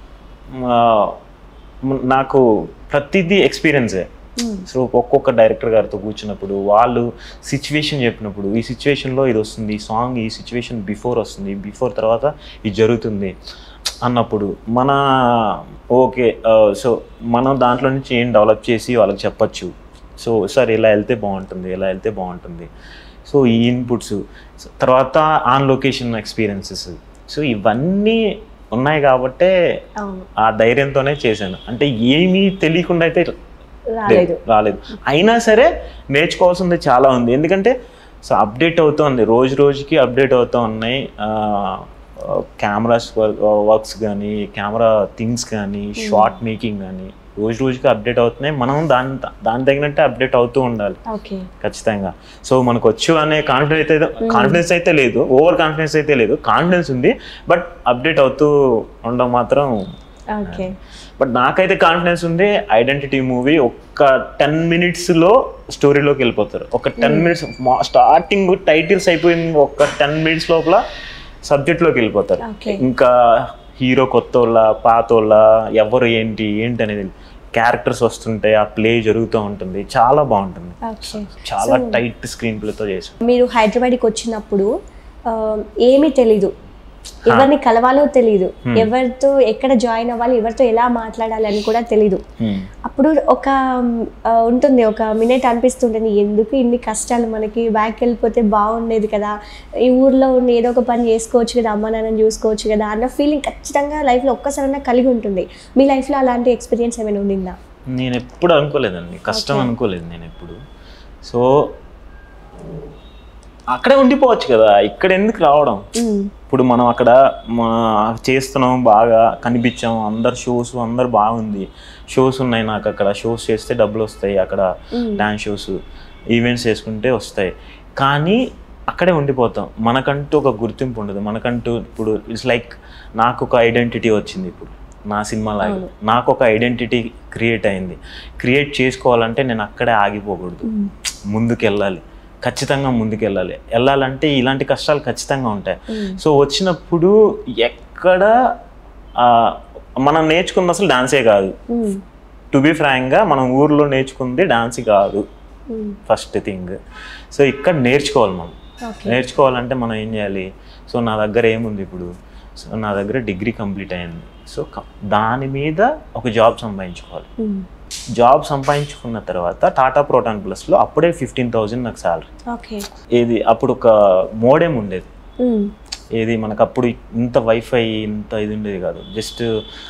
Speaker 2: ఆ, మ- నాకు ప్రతిదీ ఎక్స్పీరియన్సే సో ఒక్కొక్క డైరెక్టర్ గారితో కూర్చున్నప్పుడు వాళ్ళు సిచ్యువేషన్ చెప్పినప్పుడు ఈ సిచ్యువేషన్లో ఇది వస్తుంది ఈ సాంగ్ ఈ సిచ్యువేషన్ బిఫోర్ వస్తుంది బిఫోర్ తర్వాత ఇది జరుగుతుంది అన్నప్పుడు మన ఓకే సో మనం దాంట్లో నుంచి ఏం డెవలప్ చేసి వాళ్ళకి చెప్పచ్చు సో సార్ ఇలా వెళ్తే బాగుంటుంది ఇలా వెళ్తే బాగుంటుంది సో ఈ ఇన్పుట్స్ తర్వాత ఆన్ లొకేషన్ ఎక్స్పీరియన్సెస్ సో ఇవన్నీ ఉన్నాయి కాబట్టే
Speaker 1: అవును
Speaker 2: ఆ ధైర్యంతోనే చేశాను అంటే ఏమీ తెలియకుండా అయితే
Speaker 1: రాలేదు
Speaker 2: రాలేదు అయినా సరే నేర్చుకోవాల్సింది చాలా ఉంది ఎందుకంటే సో అప్డేట్ అవుతోంది రోజు రోజుకి అప్డేట్ అవుతూ ఉన్నాయి ఆ, కెమెరాస్ వర్క్స్ కానీ కెమెరా థింగ్స్ కానీ షార్ట్ మేకింగ్ కానీ రోజు రోజుకి అప్డేట్ అవుతున్నాయి మనం దాని దాని తగినట్టే అప్డేట్ అవుతూ ఉండాలి
Speaker 1: ఓకే
Speaker 2: ఖచ్చితంగా సో మనకు వచ్చు అనే కాన్ఫిడెన్స్ అయితే కాన్ఫిడెన్స్ అయితే లేదు ఓవర్ కాన్ఫిడెన్స్ అయితే లేదు కాన్ఫిడెన్స్ ఉంది బట్ అప్డేట్ అవుతూ ఉండడం మాత్రం
Speaker 1: ఓకే
Speaker 2: బట్ నాకైతే కాన్ఫిడెన్స్ ఉంది ఐడెంటిటీ మూవీ ఒక్క టెన్ మినిట్స్లో స్టోరీలోకి వెళ్ళిపోతారు ఒక టెన్ మినిట్స్ స్టార్టింగ్ టైటిల్స్ అయిపోయింది ఒక టెన్ మినిట్స్ లోపల సబ్జెక్ట్లోకి వెళ్ళిపోతారు
Speaker 1: Okay.
Speaker 2: ఇంకా హీరో కొత్త వాళ్ళ పాత వాళ్ళ ఎవరు ఏంటి ఏంటి అనేది క్యారెక్టర్స్ వస్తుంటాయి ఆ ప్లే జరుగుతూ ఉంటుంది చాలా బాగుంటుంది
Speaker 1: ఓకే
Speaker 2: చాలా టైట్ స్క్రీన్ ప్లేతో చేసాం
Speaker 1: మీరు హైదరాబాద్కి వచ్చినప్పుడు ఆ, ఏమీ తెలీదు ఎవరిని కలవాలో తెలీదు ఎవరితో ఎక్కడ జాయిన్ అవ్వాలి ఎవరితో ఎలా మాట్లాడాలి అని కూడా తెలీదు అప్పుడు ఒక ఆ, ఉంటుంది ఒక మినిట్ అనిపిస్తుంటుంది ఎందుకు ఇన్ని కష్టాలు మనకి బ్యాక్ వెళ్ళిపోతే బాగుండేది కదా ఈ ఊర్లో ఉండి ఏదో ఒక పని చేసుకోవచ్చు కదా అమ్మ నాన్నని చూసుకోవచ్చు కదా అన్న ఫీలింగ్ ఖచ్చితంగా లైఫ్లో ఒక్కసారైనా కలిగి ఉంటుంది మీ లైఫ్లో అలాంటి ఎక్స్పీరియన్స్ ఏమైనా ఉండిందా
Speaker 2: నేను ఎప్పుడు అనుకోలేదండి కష్టం అనుకోలేదు నేను ఎప్పుడు సో అక్కడే ఉండిపోవచ్చు కదా ఇక్కడ ఎందుకు రావడం
Speaker 1: మ్మ్.
Speaker 2: ఇప్పుడు మనం అక్కడ మా చేస్తున్నాం బాగా కనిపించాం అందరు షోస్ అందరు బాగుంది షోస్ ఉన్నాయి నాకు అక్కడ షోస్ చేస్తే డబ్బులు వస్తాయి అక్కడ డాన్స్ షోస్ ఈవెంట్స్ చేసుకుంటే వస్తాయి కానీ అక్కడే ఉండిపోతాం మనకంటూ ఒక గుర్తింపు ఉండదు మనకంటూ ఇప్పుడు ఇట్స్ లైక్ నాకు ఒక ఐడెంటిటీ వచ్చింది ఇప్పుడు నా సినిమా లాగా నాకు ఒక ఐడెంటిటీ క్రియేట్ అయింది క్రియేట్ చేసుకోవాలంటే నేను అక్కడే ఆగిపోకూడదు ముందుకు వెళ్ళాలి ఖచ్చితంగా ముందుకు వెళ్ళాలి వెళ్ళాలంటే ఇలాంటి కష్టాలు ఖచ్చితంగా ఉంటాయి సో వచ్చినప్పుడు ఎక్కడ ఆ, మనం నేర్చుకుంది అసలు డాన్సే కాదు
Speaker 1: మ్మ్.
Speaker 2: టు బి ఫ్రాంక్గా మనం ఊర్లో నేర్చుకుంది డాన్స్ కాదు
Speaker 1: మ్మ్.
Speaker 2: ఫస్ట్ థింగ్ సో ఇక్కడ నేర్చుకోవాలి మనం
Speaker 1: ఓకే
Speaker 2: నేర్చుకోవాలంటే మనం ఏం చేయాలి సో నా దగ్గర ఏముంది ఇప్పుడు సో నా దగ్గర డిగ్రీ కంప్లీట్ అయింది సో క- దాని మీద ఒక జాబ్ సంపాదించుకోవాలి
Speaker 1: మ్మ్.
Speaker 2: జాబ్ సంపాదించుకున్న తర్వాత టాటా ప్రోటాన్ ప్లస్లో అప్పుడే ఫిఫ్టీన్ థౌజండ్ నాకు శాలరీ
Speaker 1: ఓకే
Speaker 2: ఏది అప్పుడు ఒక మోడేం ఉండేది
Speaker 1: మ్మ్.
Speaker 2: ఏది మనకు అప్పుడు ఇంత వైఫై ఇంత ఇది ఉండేది కాదు జస్ట్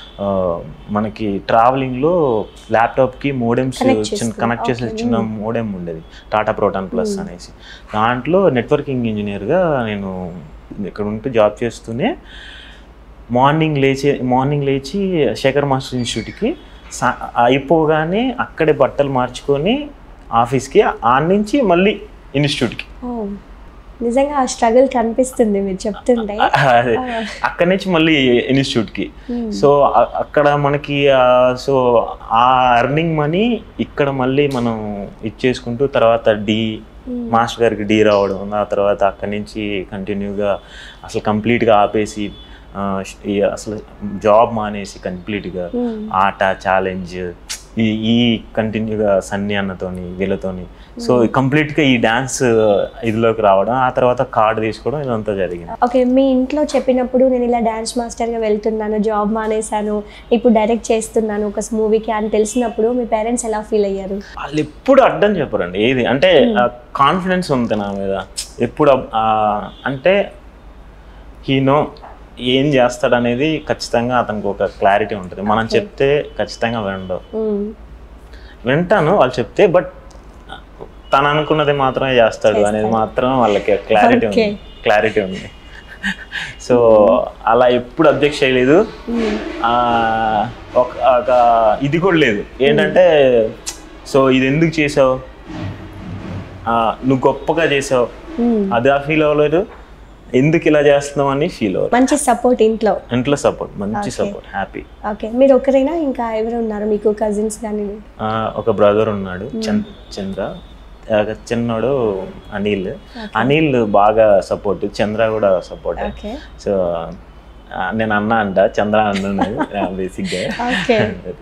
Speaker 2: మనకి ట్రావెలింగ్లో ల్యాప్టాప్కి మోడెమ్స్
Speaker 1: Connect
Speaker 2: చిన్న
Speaker 1: చేసుకో.
Speaker 2: కనెక్ట్ చేసిన
Speaker 1: Okay.
Speaker 2: చిన్న మోడెమ్ ఉండేది టాటా ప్రోటాన్ ప్లస్ అనేసి దాంట్లో నెట్వర్కింగ్ ఇంజనీర్గా నేను ఇక్కడ ఉంటూ జాబ్ చేస్తూనే మార్నింగ్ లేచి మార్నింగ్ లేచి శేఖర్ మాస్టర్ ఇన్స్టిట్యూట్కి సా అయిపోగానే అక్కడే బట్టలు మార్చుకొని ఆఫీస్కి ఆ నుంచి మళ్ళీ ఇన్స్టిట్యూట్కి
Speaker 1: ఓ నిజంగా ఆ స్ట్రగుల్ కనిపిస్తుంది మీరు చెప్తుంటే
Speaker 2: అదే అక్కడి నుంచి మళ్ళీ ఇన్స్టిట్యూట్కి సో అ- అక్కడ మనకి సో ఆ అర్నింగ్ మనీ ఇక్కడ మళ్ళీ మనం ఇచ్చేసుకుంటూ తర్వాత డి మాస్టర్ గారికి డి రావడం ఆ తర్వాత అక్కడి నుంచి కంటిన్యూగా అసలు కంప్లీట్గా ఆపేసి ఆ, ఈ అసలు జాబ్ మానేసి కంప్లీట్గా ఆట ఛాలెంజ్ ఈ ఈ కంటిన్యూగా సన్ని అన్నతోని వీళ్ళతోని సో కంప్లీట్గా ఈ డ్యాన్స్ ఇదిలోకి రావడం ఆ తర్వాత కార్డు తీసుకోవడం ఇదంతా జరిగింది
Speaker 1: ఓకే మీ ఇంట్లో చెప్పినప్పుడు నేను ఇలా డాన్స్ మాస్టర్గా వెళ్తున్నాను జాబ్ మానేశాను ఇప్పుడు డైరెక్ట్ చేస్తున్నాను ఒక మూవీకి అని తెలిసినప్పుడు మీ పేరెంట్స్ ఎలా ఫీల్ అయ్యారు
Speaker 2: వాళ్ళు ఎప్పుడు అడ్డం చెప్పరండి ఏది అంటే కాన్ఫిడెన్స్ ఉంది నా మీద ఎప్పుడు అబ్- ఆ, అంటే హీనో ఏం చేస్తాడనేది ఖచ్చితంగా అతనికి ఒక క్లారిటీ ఉంటుంది మనం చెప్తే ఖచ్చితంగా వినడు
Speaker 1: మ్మ్.
Speaker 2: వింటాను వాళ్ళు చెప్తే బట్ తను అనుకున్నది మాత్రమే చేస్తాడు అనేది మాత్రం వాళ్ళకి క్లారిటీ ఉంది
Speaker 1: Okay.
Speaker 2: క్లారిటీ ఉంది సో అలా ఎప్పుడు అబ్జెక్ట్ చేయలేదు ఆ, ఒక ఒక ఇది కూడా లేదు ఏంటంటే సో ఇది ఎందుకు చేసావు ఆ, నువ్వు గొప్పగా చేసావు
Speaker 1: మ్మ్.
Speaker 2: అది ఆ ఫీల్ అవ్వలేదు ఎందుకు ఇలా చేస్తున్నావు అని ఫీల్ అవ్వలేదు
Speaker 1: మంచి సపోర్ట్ ఇంట్లో
Speaker 2: ఇంట్లో సపోర్ట్ మంచి సపోర్ట్ హ్యాపీ
Speaker 1: ఓకే మీరు ఒకరైనా ఇంకా ఎవరు ఉన్నారు మీకు కజిన్స్ కానీ
Speaker 2: ఒక బ్రదర్ ఉన్నాడు చంద్ చంద్ర ఆ, చిన్నోడు అనిల్ అనిల్ బాగా సపోర్ట్ చంద్ర కూడా సపోర్ట్
Speaker 1: ఓకే
Speaker 2: సో ఆ, నేను అన్న అంట చంద్ర అన్నాను బేసిక్గా
Speaker 1: ఓకే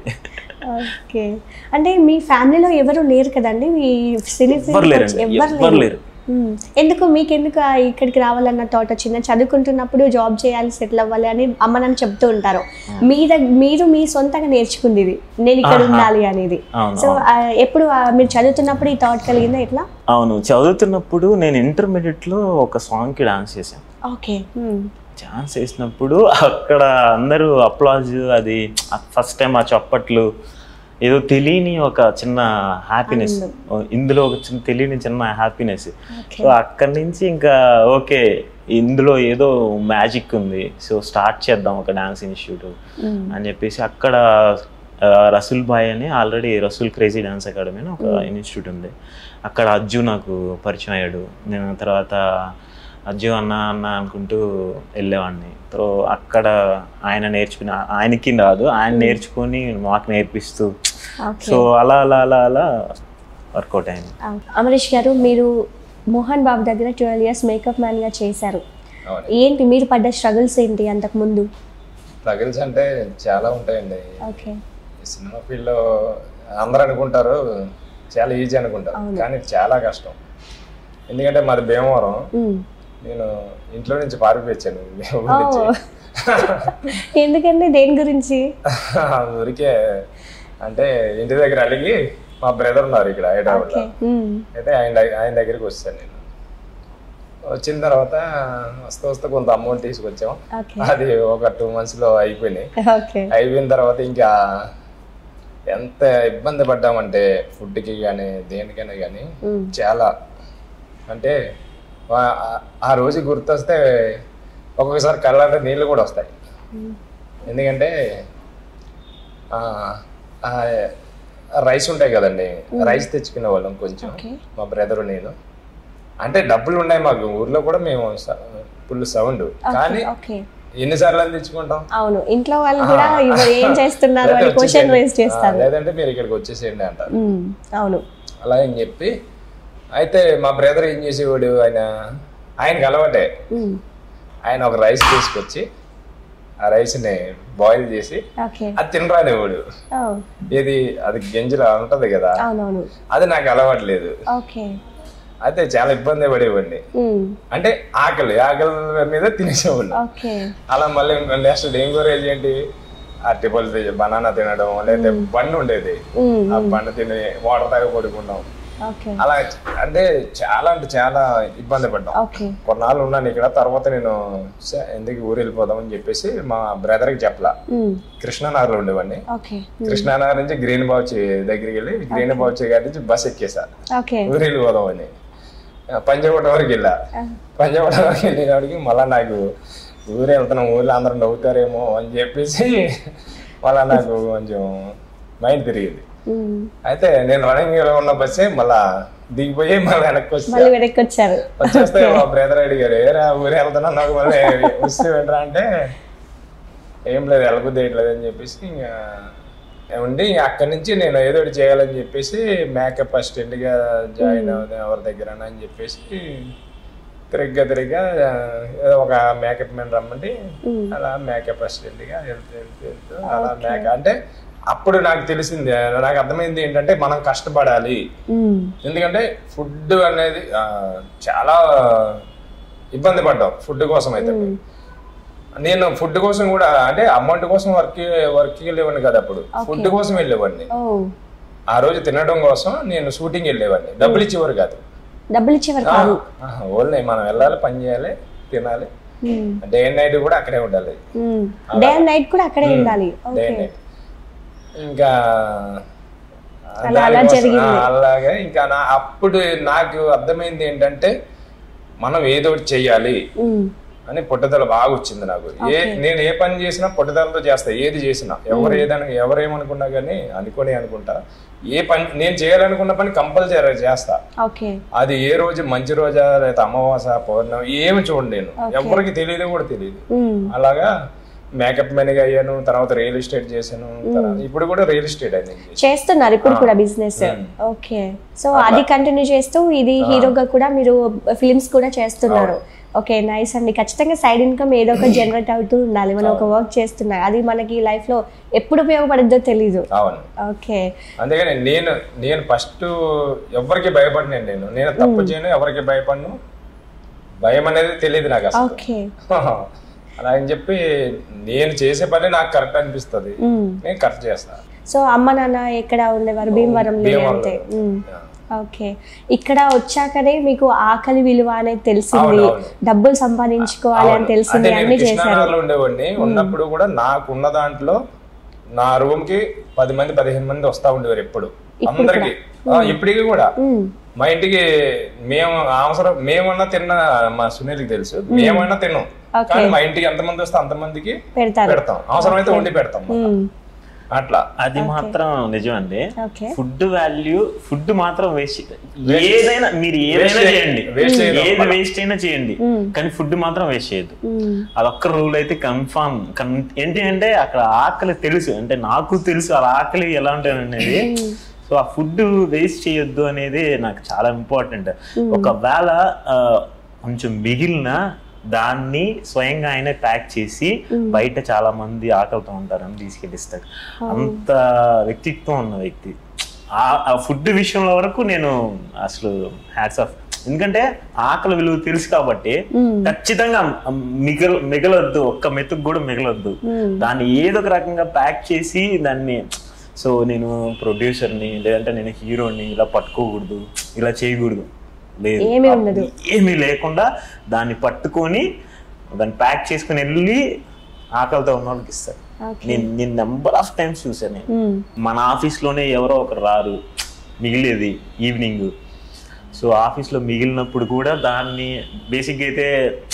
Speaker 1: ఓకే అంటే మీ ఫ్యామిలీలో ఎవరు లేరు కదండి మీ సినీ
Speaker 2: ఎవ్వరు లేరండి ఎవ్వరు లేరు
Speaker 1: మ్మ్. ఎందుకు మీకు ఎందుకు ఆ ఇక్కడికి రావాలన్న థాట్ వచ్చింది చదువుకుంటున్నప్పుడు జాబ్ చేయాలి సెటిల్ అవ్వాలి అని అమ్మ నాన్న చెప్తూ ఉంటారు మీ దగ్గర మీరు మీ సొంతంగా నేర్చుకుంది ఇది నేను ఇక్కడ ఉండాలి అనేది
Speaker 2: అవును
Speaker 1: సో ఆ, ఎప్పుడు ఆ, మీరు చదువుతున్నప్పుడు ఈ థాట్ కలిగిందా ఎట్లా
Speaker 2: అవును చదువుతున్నప్పుడు నేను ఇంటర్మీడియట్లో ఒక సాంగ్కి డాన్స్ చేశాను
Speaker 1: ఓకే
Speaker 2: డాన్స్ చేసినప్పుడు అక్కడ అందరూ అప్లాజ్ అది ఫస్ట్ టైం ఆ చప్పట్లు ఏదో తెలియని ఒక చిన్న హ్యాపీనెస్ ఇందులో ఒక చిన్న తెలియని చిన్న హ్యాపీనెస్
Speaker 1: ఓకే
Speaker 2: సో అక్కడి నుంచి ఇంకా ఓకే ఇందులో ఏదో మ్యాజిక్ ఉంది సో స్టార్ట్ చేద్దాం ఒక డాన్స్ ఇన్స్టిట్యూట్ అని చెప్పేసి అక్కడ ఆ, రసూల్ బాయ్ అని already Rasool crazy dance academy అని ఒక ఇన్స్టిట్యూట్ ఉంది అక్కడ అజ్జు నాకు పరిచయం అయ్యాడు నేను తర్వాత అజ్జు అన్న అన్న అనుకుంటూ వెళ్ళేవాడిని సో అక్కడ ఆయన నేర్చుకుని ఆయనకి రాదు ఆయన నేర్చుకొని మాకు నేర్పిస్తూ
Speaker 1: ఓకే
Speaker 2: సో అలా అలా అలా అలా వర్కౌట్ అయింది
Speaker 1: అమరీష్ గారు మీరు మోహన్ బాబు దగ్గర ట్వెల్వ్ ఇయర్స్ మేకప్ మ్యాన్గా చేశారు
Speaker 3: అవును
Speaker 1: ఏంటి మీరు పడ్డ స్ట్రగుల్స్ ఏంటి అంతకు ముందు
Speaker 3: స్ట్రగుల్స్ అంటే చాలా ఉంటాయండి
Speaker 1: ఓకే
Speaker 3: ఈ సినిమా ఫీల్డ్లో అందరూ అనుకుంటారు చాలా ఈజీ అనుకుంటారు కానీ చాలా కష్టం ఎందుకంటే మాది భీమవరం
Speaker 1: మ్మ్.
Speaker 3: నేను ఇంట్లో నుంచి పారిపోయాను ఊరి నుంచి
Speaker 1: ఎందుకండి దేని గురించి
Speaker 3: ఊరికే అంటే ఇంటి దగ్గర అడిగి మా బ్రదర్ ఉన్నారు ఇక్కడ హైదరాబాద్లో
Speaker 1: ఓకే మ్మ్.
Speaker 3: అయితే ఆయన దగ్గ- ఆయన దగ్గరికి వచ్చాను నేను వచ్చిన తర్వాత వస్తూ వస్తూ కొంత అమౌంట్ తీసుకొచ్చాం
Speaker 1: ఓకే
Speaker 3: అది ఒక టూ మంత్స్లో అయిపోయినాయి
Speaker 1: ఓకే
Speaker 3: అయిపోయిన తర్వాత ఇంకా ఎంత ఇబ్బంది పడ్డామంటే ఫుడ్కి కానీ దేనికైనా కానీ
Speaker 1: మ్మ్.
Speaker 3: చాలా అంటే ఆ- ఆ- ఆ రోజు గుర్తొస్తే ఒక్కొక్కసారి కళ్ళంటే నీళ్ళు కూడా వస్తాయి ఎందుకంటే ఆ, ఆ రైస్ ఉంటాయి కదండి రైస్ తెచ్చుకునే వాళ్ళం కొంచెం
Speaker 1: ఓకే
Speaker 3: మా బ్రదర్ నేను అంటే డబ్బులు ఉన్నాయి మాకు ఊర్లో కూడా మేము ఫుల్ సౌండ్ కానీ
Speaker 1: ఓకే
Speaker 3: ఎన్నిసార్లు అని తెచ్చుకుంటాం
Speaker 1: అవును ఇంట్లో వాళ్ళు కూడా ఇవి ఏం చేస్తున్నారు అని
Speaker 3: లేదంటే
Speaker 1: క్వశ్చన్
Speaker 3: వచ్చేసేయండి.
Speaker 1: రైజ్ చేస్తారు
Speaker 3: ఆ, లేదంటే మీరు ఇక్కడికి వచ్చేసేయండి అంటారు
Speaker 1: మ్మ్. అవును
Speaker 3: అలా అని చెప్పి అయితే మా బ్రదర్ ఏం చేసేవాడు ఆయన ఆయనకి అలవాటే
Speaker 1: మ్మ్.
Speaker 3: ఆయన ఒక రైస్ తీసుకొచ్చి ఆ రైస్ని బాయిల్ చేసి
Speaker 1: ఓకే
Speaker 3: అది తినరానివాడు
Speaker 1: ఓ,
Speaker 3: ఇది అది గింజలు ఉంటది కదా
Speaker 1: అవునవును
Speaker 3: అది నాకు అలవాట్లేదు
Speaker 1: ఓకే
Speaker 3: అయితే చాలా ఇబ్బంది పడేవాడిని
Speaker 1: మ్మ్.
Speaker 3: అంటే ఆకలి ఆకలి మీద తినేసేవాడిని
Speaker 1: ఓకే
Speaker 3: అలా మళ్ళీ నెక్స్ట్ ఎంకరేజ్ ఏంటి అరటిపళ్ళు బనానా తినడం లేదా బండి ఉండేది
Speaker 1: మ్మ్.
Speaker 3: ఆ బండి తిని వాటర్ తాగి పడుకున్నాం
Speaker 1: ఓకే
Speaker 3: అలా అంటే చాలా అంటే చాలా ఇబ్బంది పడ్డాం
Speaker 1: ఓకే
Speaker 3: కొన్నాళ్ళు ఉన్నాను ఇక్కడ తర్వాత నేను "సే, ఎందుకు ఊరు వెళ్ళిపోదాం అని చెప్పేసి మా బ్రదర్కి చెప్పలా
Speaker 1: మ్మ్.
Speaker 3: కృష్ణానగర్లో ఉండేవాడిని
Speaker 1: ఓకే
Speaker 3: కృష్ణానగర్ నుంచి గ్రీన్ బావుచి దగ్గరికి వెళ్ళి గ్రీన్ బావుచి గారి నుంచి బస్ ఎక్కేసా
Speaker 1: ఓకే
Speaker 3: ఊరు వెళ్ళిపోదాం అని పంజాగుట్ట వరకు వెళ్ళా పంజాగుట్ట వరకు వెళ్ళినప్పటికి మళ్ళీ నాకు ఊరు వెళ్తున్నాం ఊర్లో అందరూ నవ్వుతారేమో అని చెప్పేసి మళ్ళీ నాకు కొంచెం మైండ్ తిరిగింది
Speaker 1: మ్మ్.
Speaker 3: అయితే నేను రన్నింగ్ లో ఉన్న బస్సే మళ్ళా దిగిపోయి మళ్ళీ వెనక్కి వచ్చా
Speaker 1: మళ్ళీ వెనక్కి వచ్చారు
Speaker 3: వచ్చేస్తే మా బ్రదర్ అడిగారు ఏరా ఊరు వెళ్తున్నా నాకు మళ్ళీ వస్తే ఏంట్రా అంటే ఏం లేదు వెళ్ళబుద్ధి వేయట్లేదు అని చెప్పేసి ఇంకా ఉండి ఇంకా అక్కడి నుంచి నేను ఏదో ఒకటి చేయాలని చెప్పేసి మేకప్ అసిస్టెంట్గా జాయిన్ అవుదాం ఎవరి దగ్గర అని చెప్పేసి తిరిగ్గా తిరిగ్గా ఏదో ఒక మేకప్ మ్యాన్ రమ్మంటే అలా మేకప్ అసిస్టెంట్గా వెళ్తూ వెళ్తూ వెళ్తూ అలా మేకప్ అంటే అప్పుడు నాకు తెలిసింది నాకు అర్థమైంది ఏంటంటే మనం కష్టపడాలి
Speaker 1: మ్మ్.
Speaker 3: ఎందుకంటే ఫుడ్ అనేది ఆ, చాలా ఇబ్బంది పడ్డాం ఫుడ్ కోసం అయితే నేను ఫుడ్ కోసం కూడా అంటే అమౌంట్ కోసం వర్క్ వర్క్ వెళ్ళేవాడిని కదా అప్పుడు ఫుడ్ కోసం వెళ్ళేవాడిని
Speaker 1: ఓ
Speaker 3: ఆ రోజు తినడం కోసం నేను షూటింగ్ వెళ్ళేవాడిని డబ్బులు ఇచ్చేవారు కాదు
Speaker 1: డబ్బులు ఇచ్చేవారు కాదు
Speaker 3: ఓన్లీ మనం వెళ్ళాలి పని చేయాలి తినాలి
Speaker 1: మ్మ్.
Speaker 3: డే అండ్ నైట్ కూడా అక్కడే ఉండాలి
Speaker 1: మ్మ్. డే అండ్ నైట్ కూడా అక్కడే ఉండాలి
Speaker 3: డే
Speaker 1: ఓకే
Speaker 3: అండ్ నైట్ ఇంకా
Speaker 1: అలా అలా
Speaker 3: దానికోసం-
Speaker 1: జరిగింది.
Speaker 3: ఆ, అలాగే ఇంకా నా అప్పుడు నాకు అర్థమైంది ఏంటంటే మనం ఏదో ఒకటి చెయ్యాలి
Speaker 1: మ్మ్.
Speaker 3: అని పట్టుదల బాగా వచ్చింది నాకు ఏ నేను ఏ పని చేసినా పట్టుదలతో చేస్తా ఏది చేసినా ఎవరు ఏదని ఎవరేమనుకున్నా కానీ అనుకోని అనుకుంటా ఏ పని నేను చేయాలనుకున్న పని కంపల్సరీ చేస్తా
Speaker 1: ఓకే
Speaker 3: అది ఏ రోజు మంచి రోజా లేదా అమావాస పౌర్ణమి ఏమి చూడండి నేను ఎవరికి తెలియదు కూడా తెలియదు
Speaker 1: మ్మ్.
Speaker 3: అలాగా మేకప్ మెన్గా అయ్యాను తర్వాత రియల్ ఎస్టేట్ చేశాను తర్వాత ఇప్పుడు కూడా రియల్ ఎస్టేట్ అయింది
Speaker 1: చేస్తున్నారు ఇప్పుడు కూడా బిజినెస్ ఓకే సో అది కంటిన్యూ చేస్తూ ఇది హీరోగా కూడా మీరు ఫిల్మ్స్ కూడా చేస్తున్నారు ఓకే నైస్ అండి ఖచ్చితంగా సైడ్ ఇన్కమ్ ఏదో ఒక జనరేట్ అవుతూ ఉండాలి మనం ఒక వర్క్ చేస్తున్నారు అది మనకి లైఫ్ లో ఎప్పుడు ఉపయోగపడుద్దో తెలీదు
Speaker 3: అవును
Speaker 1: ఓకే
Speaker 3: అందుకని నేను నేను ఫస్ట్ ఎవరికి భయపడినాను నేను నేను తప్పు చేయను ఎవరికి భయపడను భయం అనేది తెలియదు నాకు అసలు
Speaker 1: ఓకే
Speaker 3: అలా అని చెప్పి నేను చేసే పని నాకు కరెక్ట్ అనిపిస్తుంది నేను కరెక్ట్ చేస్తాను
Speaker 1: సో అమ్మ నాన్న ఎక్కడ ఉండేవారు భీమవరం
Speaker 3: భీమవరంలో.
Speaker 1: అంతే మ్మ్. ఓకే ఇక్కడ వచ్చాకనే మీకు ఆకలి విలువ అనేది తెలిసింది
Speaker 3: అవునవును.
Speaker 1: డబ్బులు సంపాదించుకోవాలి అని
Speaker 3: అంటే
Speaker 1: తెలిసింది
Speaker 3: నేను
Speaker 1: అన్ని చేశారు
Speaker 3: కృష్ణానగర్లో ఉండేవాడిని ఉన్నప్పుడు కూడా నాకు ఉన్న దాంట్లో నా రూమ్ కి పది మంది పదిహేను మంది వస్తా ఉండేవారు ఎప్పుడు
Speaker 1: ఇప్పుడు
Speaker 3: అందరికి ఇప్పటికి కూడా
Speaker 1: మ్మ్.
Speaker 3: మా ఇంటికి మేము అవసరం మేమన్నా తిన్న మా సునీల్కి తెలుసు మేమన్నా తిన్నాం
Speaker 1: Okay.
Speaker 3: కానీ మా ఇంటికి ఎంతమంది వస్తే అంతమందికి
Speaker 1: పెడతారు
Speaker 3: పెడతాం అవసరమైతే వండి పెడతాం మళ్ళా.
Speaker 1: మ్మ్.
Speaker 3: అట్లా
Speaker 2: అది మాత్రం నిజమండి
Speaker 1: ఓకే
Speaker 2: ఫుడ్ వాల్యూ ఫుడ్ మాత్రం వేస్ట్ ఏదైనా మీరు ఏదైనా
Speaker 3: Waste
Speaker 2: చేయండి
Speaker 3: waste చేయదు.
Speaker 2: ఏది వేస్ట్ అయినా చేయండి కానీ ఫుడ్ మాత్రం వేస్ట్ చేయొద్దు
Speaker 1: మ్మ్.
Speaker 2: అదొక్క రూల్ అయితే కన్ఫామ్ ఏంటి అంటే అక్కడ ఆకలి తెలుసు అంటే నాకు తెలుసు అలా ఆకలి ఎలా ఉంటుంది అనేది సో ఆ ఫుడ్ వేస్ట్ చేయొద్దు అనేది నాకు చాలా ఇంపార్టెంట్ ఒకవేళ ఆ, కొంచెం మిగిలిన దాన్ని స్వయంగా ఆయన ప్యాక్ చేసి బయట చాలా మంది ఆకలితో ఉంటారని తీసుకెళ్ళిస్తాడు అంత వ్యక్తిత్వం ఉన్న వ్యక్తి ఆ- ఆ ఫుడ్ విషయంలో వరకు నేను అసలు హ్యాట్స్ ఆఫ్ ఎందుకంటే ఆకలి విలువ తెలుసు కాబట్టి ఖచ్చితంగా మిగల మిగలొద్దు ఒక్క మెతుకు కూడా మిగలొద్దు దాన్ని ఏదో ఒక రకంగా ప్యాక్ చేసి దాన్ని సో నేను ప్రొడ్యూసర్ని లేదంటే నేను హీరోని ఇలా పట్టుకోకూడదు ఇలా చేయకూడదు లేదు
Speaker 1: ఏమీ ఉండదు.
Speaker 2: ఏమీ లేకుండా దాన్ని పట్టుకొని దాన్ని ప్యాక్ చేసుకుని వెళ్ళి ఆకలితో ఉన్న వాళ్ళకి ఇస్తారు
Speaker 1: ఓకే
Speaker 2: నేను నేను నెంబర్ ఆఫ్ టైమ్స్ చూసాను నేను
Speaker 1: మ్మ్.
Speaker 2: మన ఆఫీస్లోనే ఎవరో ఒకరు రారు మిగిలేది ఈవినింగ్ సో ఆఫీస్లో మిగిలినప్పుడు కూడా దాన్ని బేసిక్గా అయితే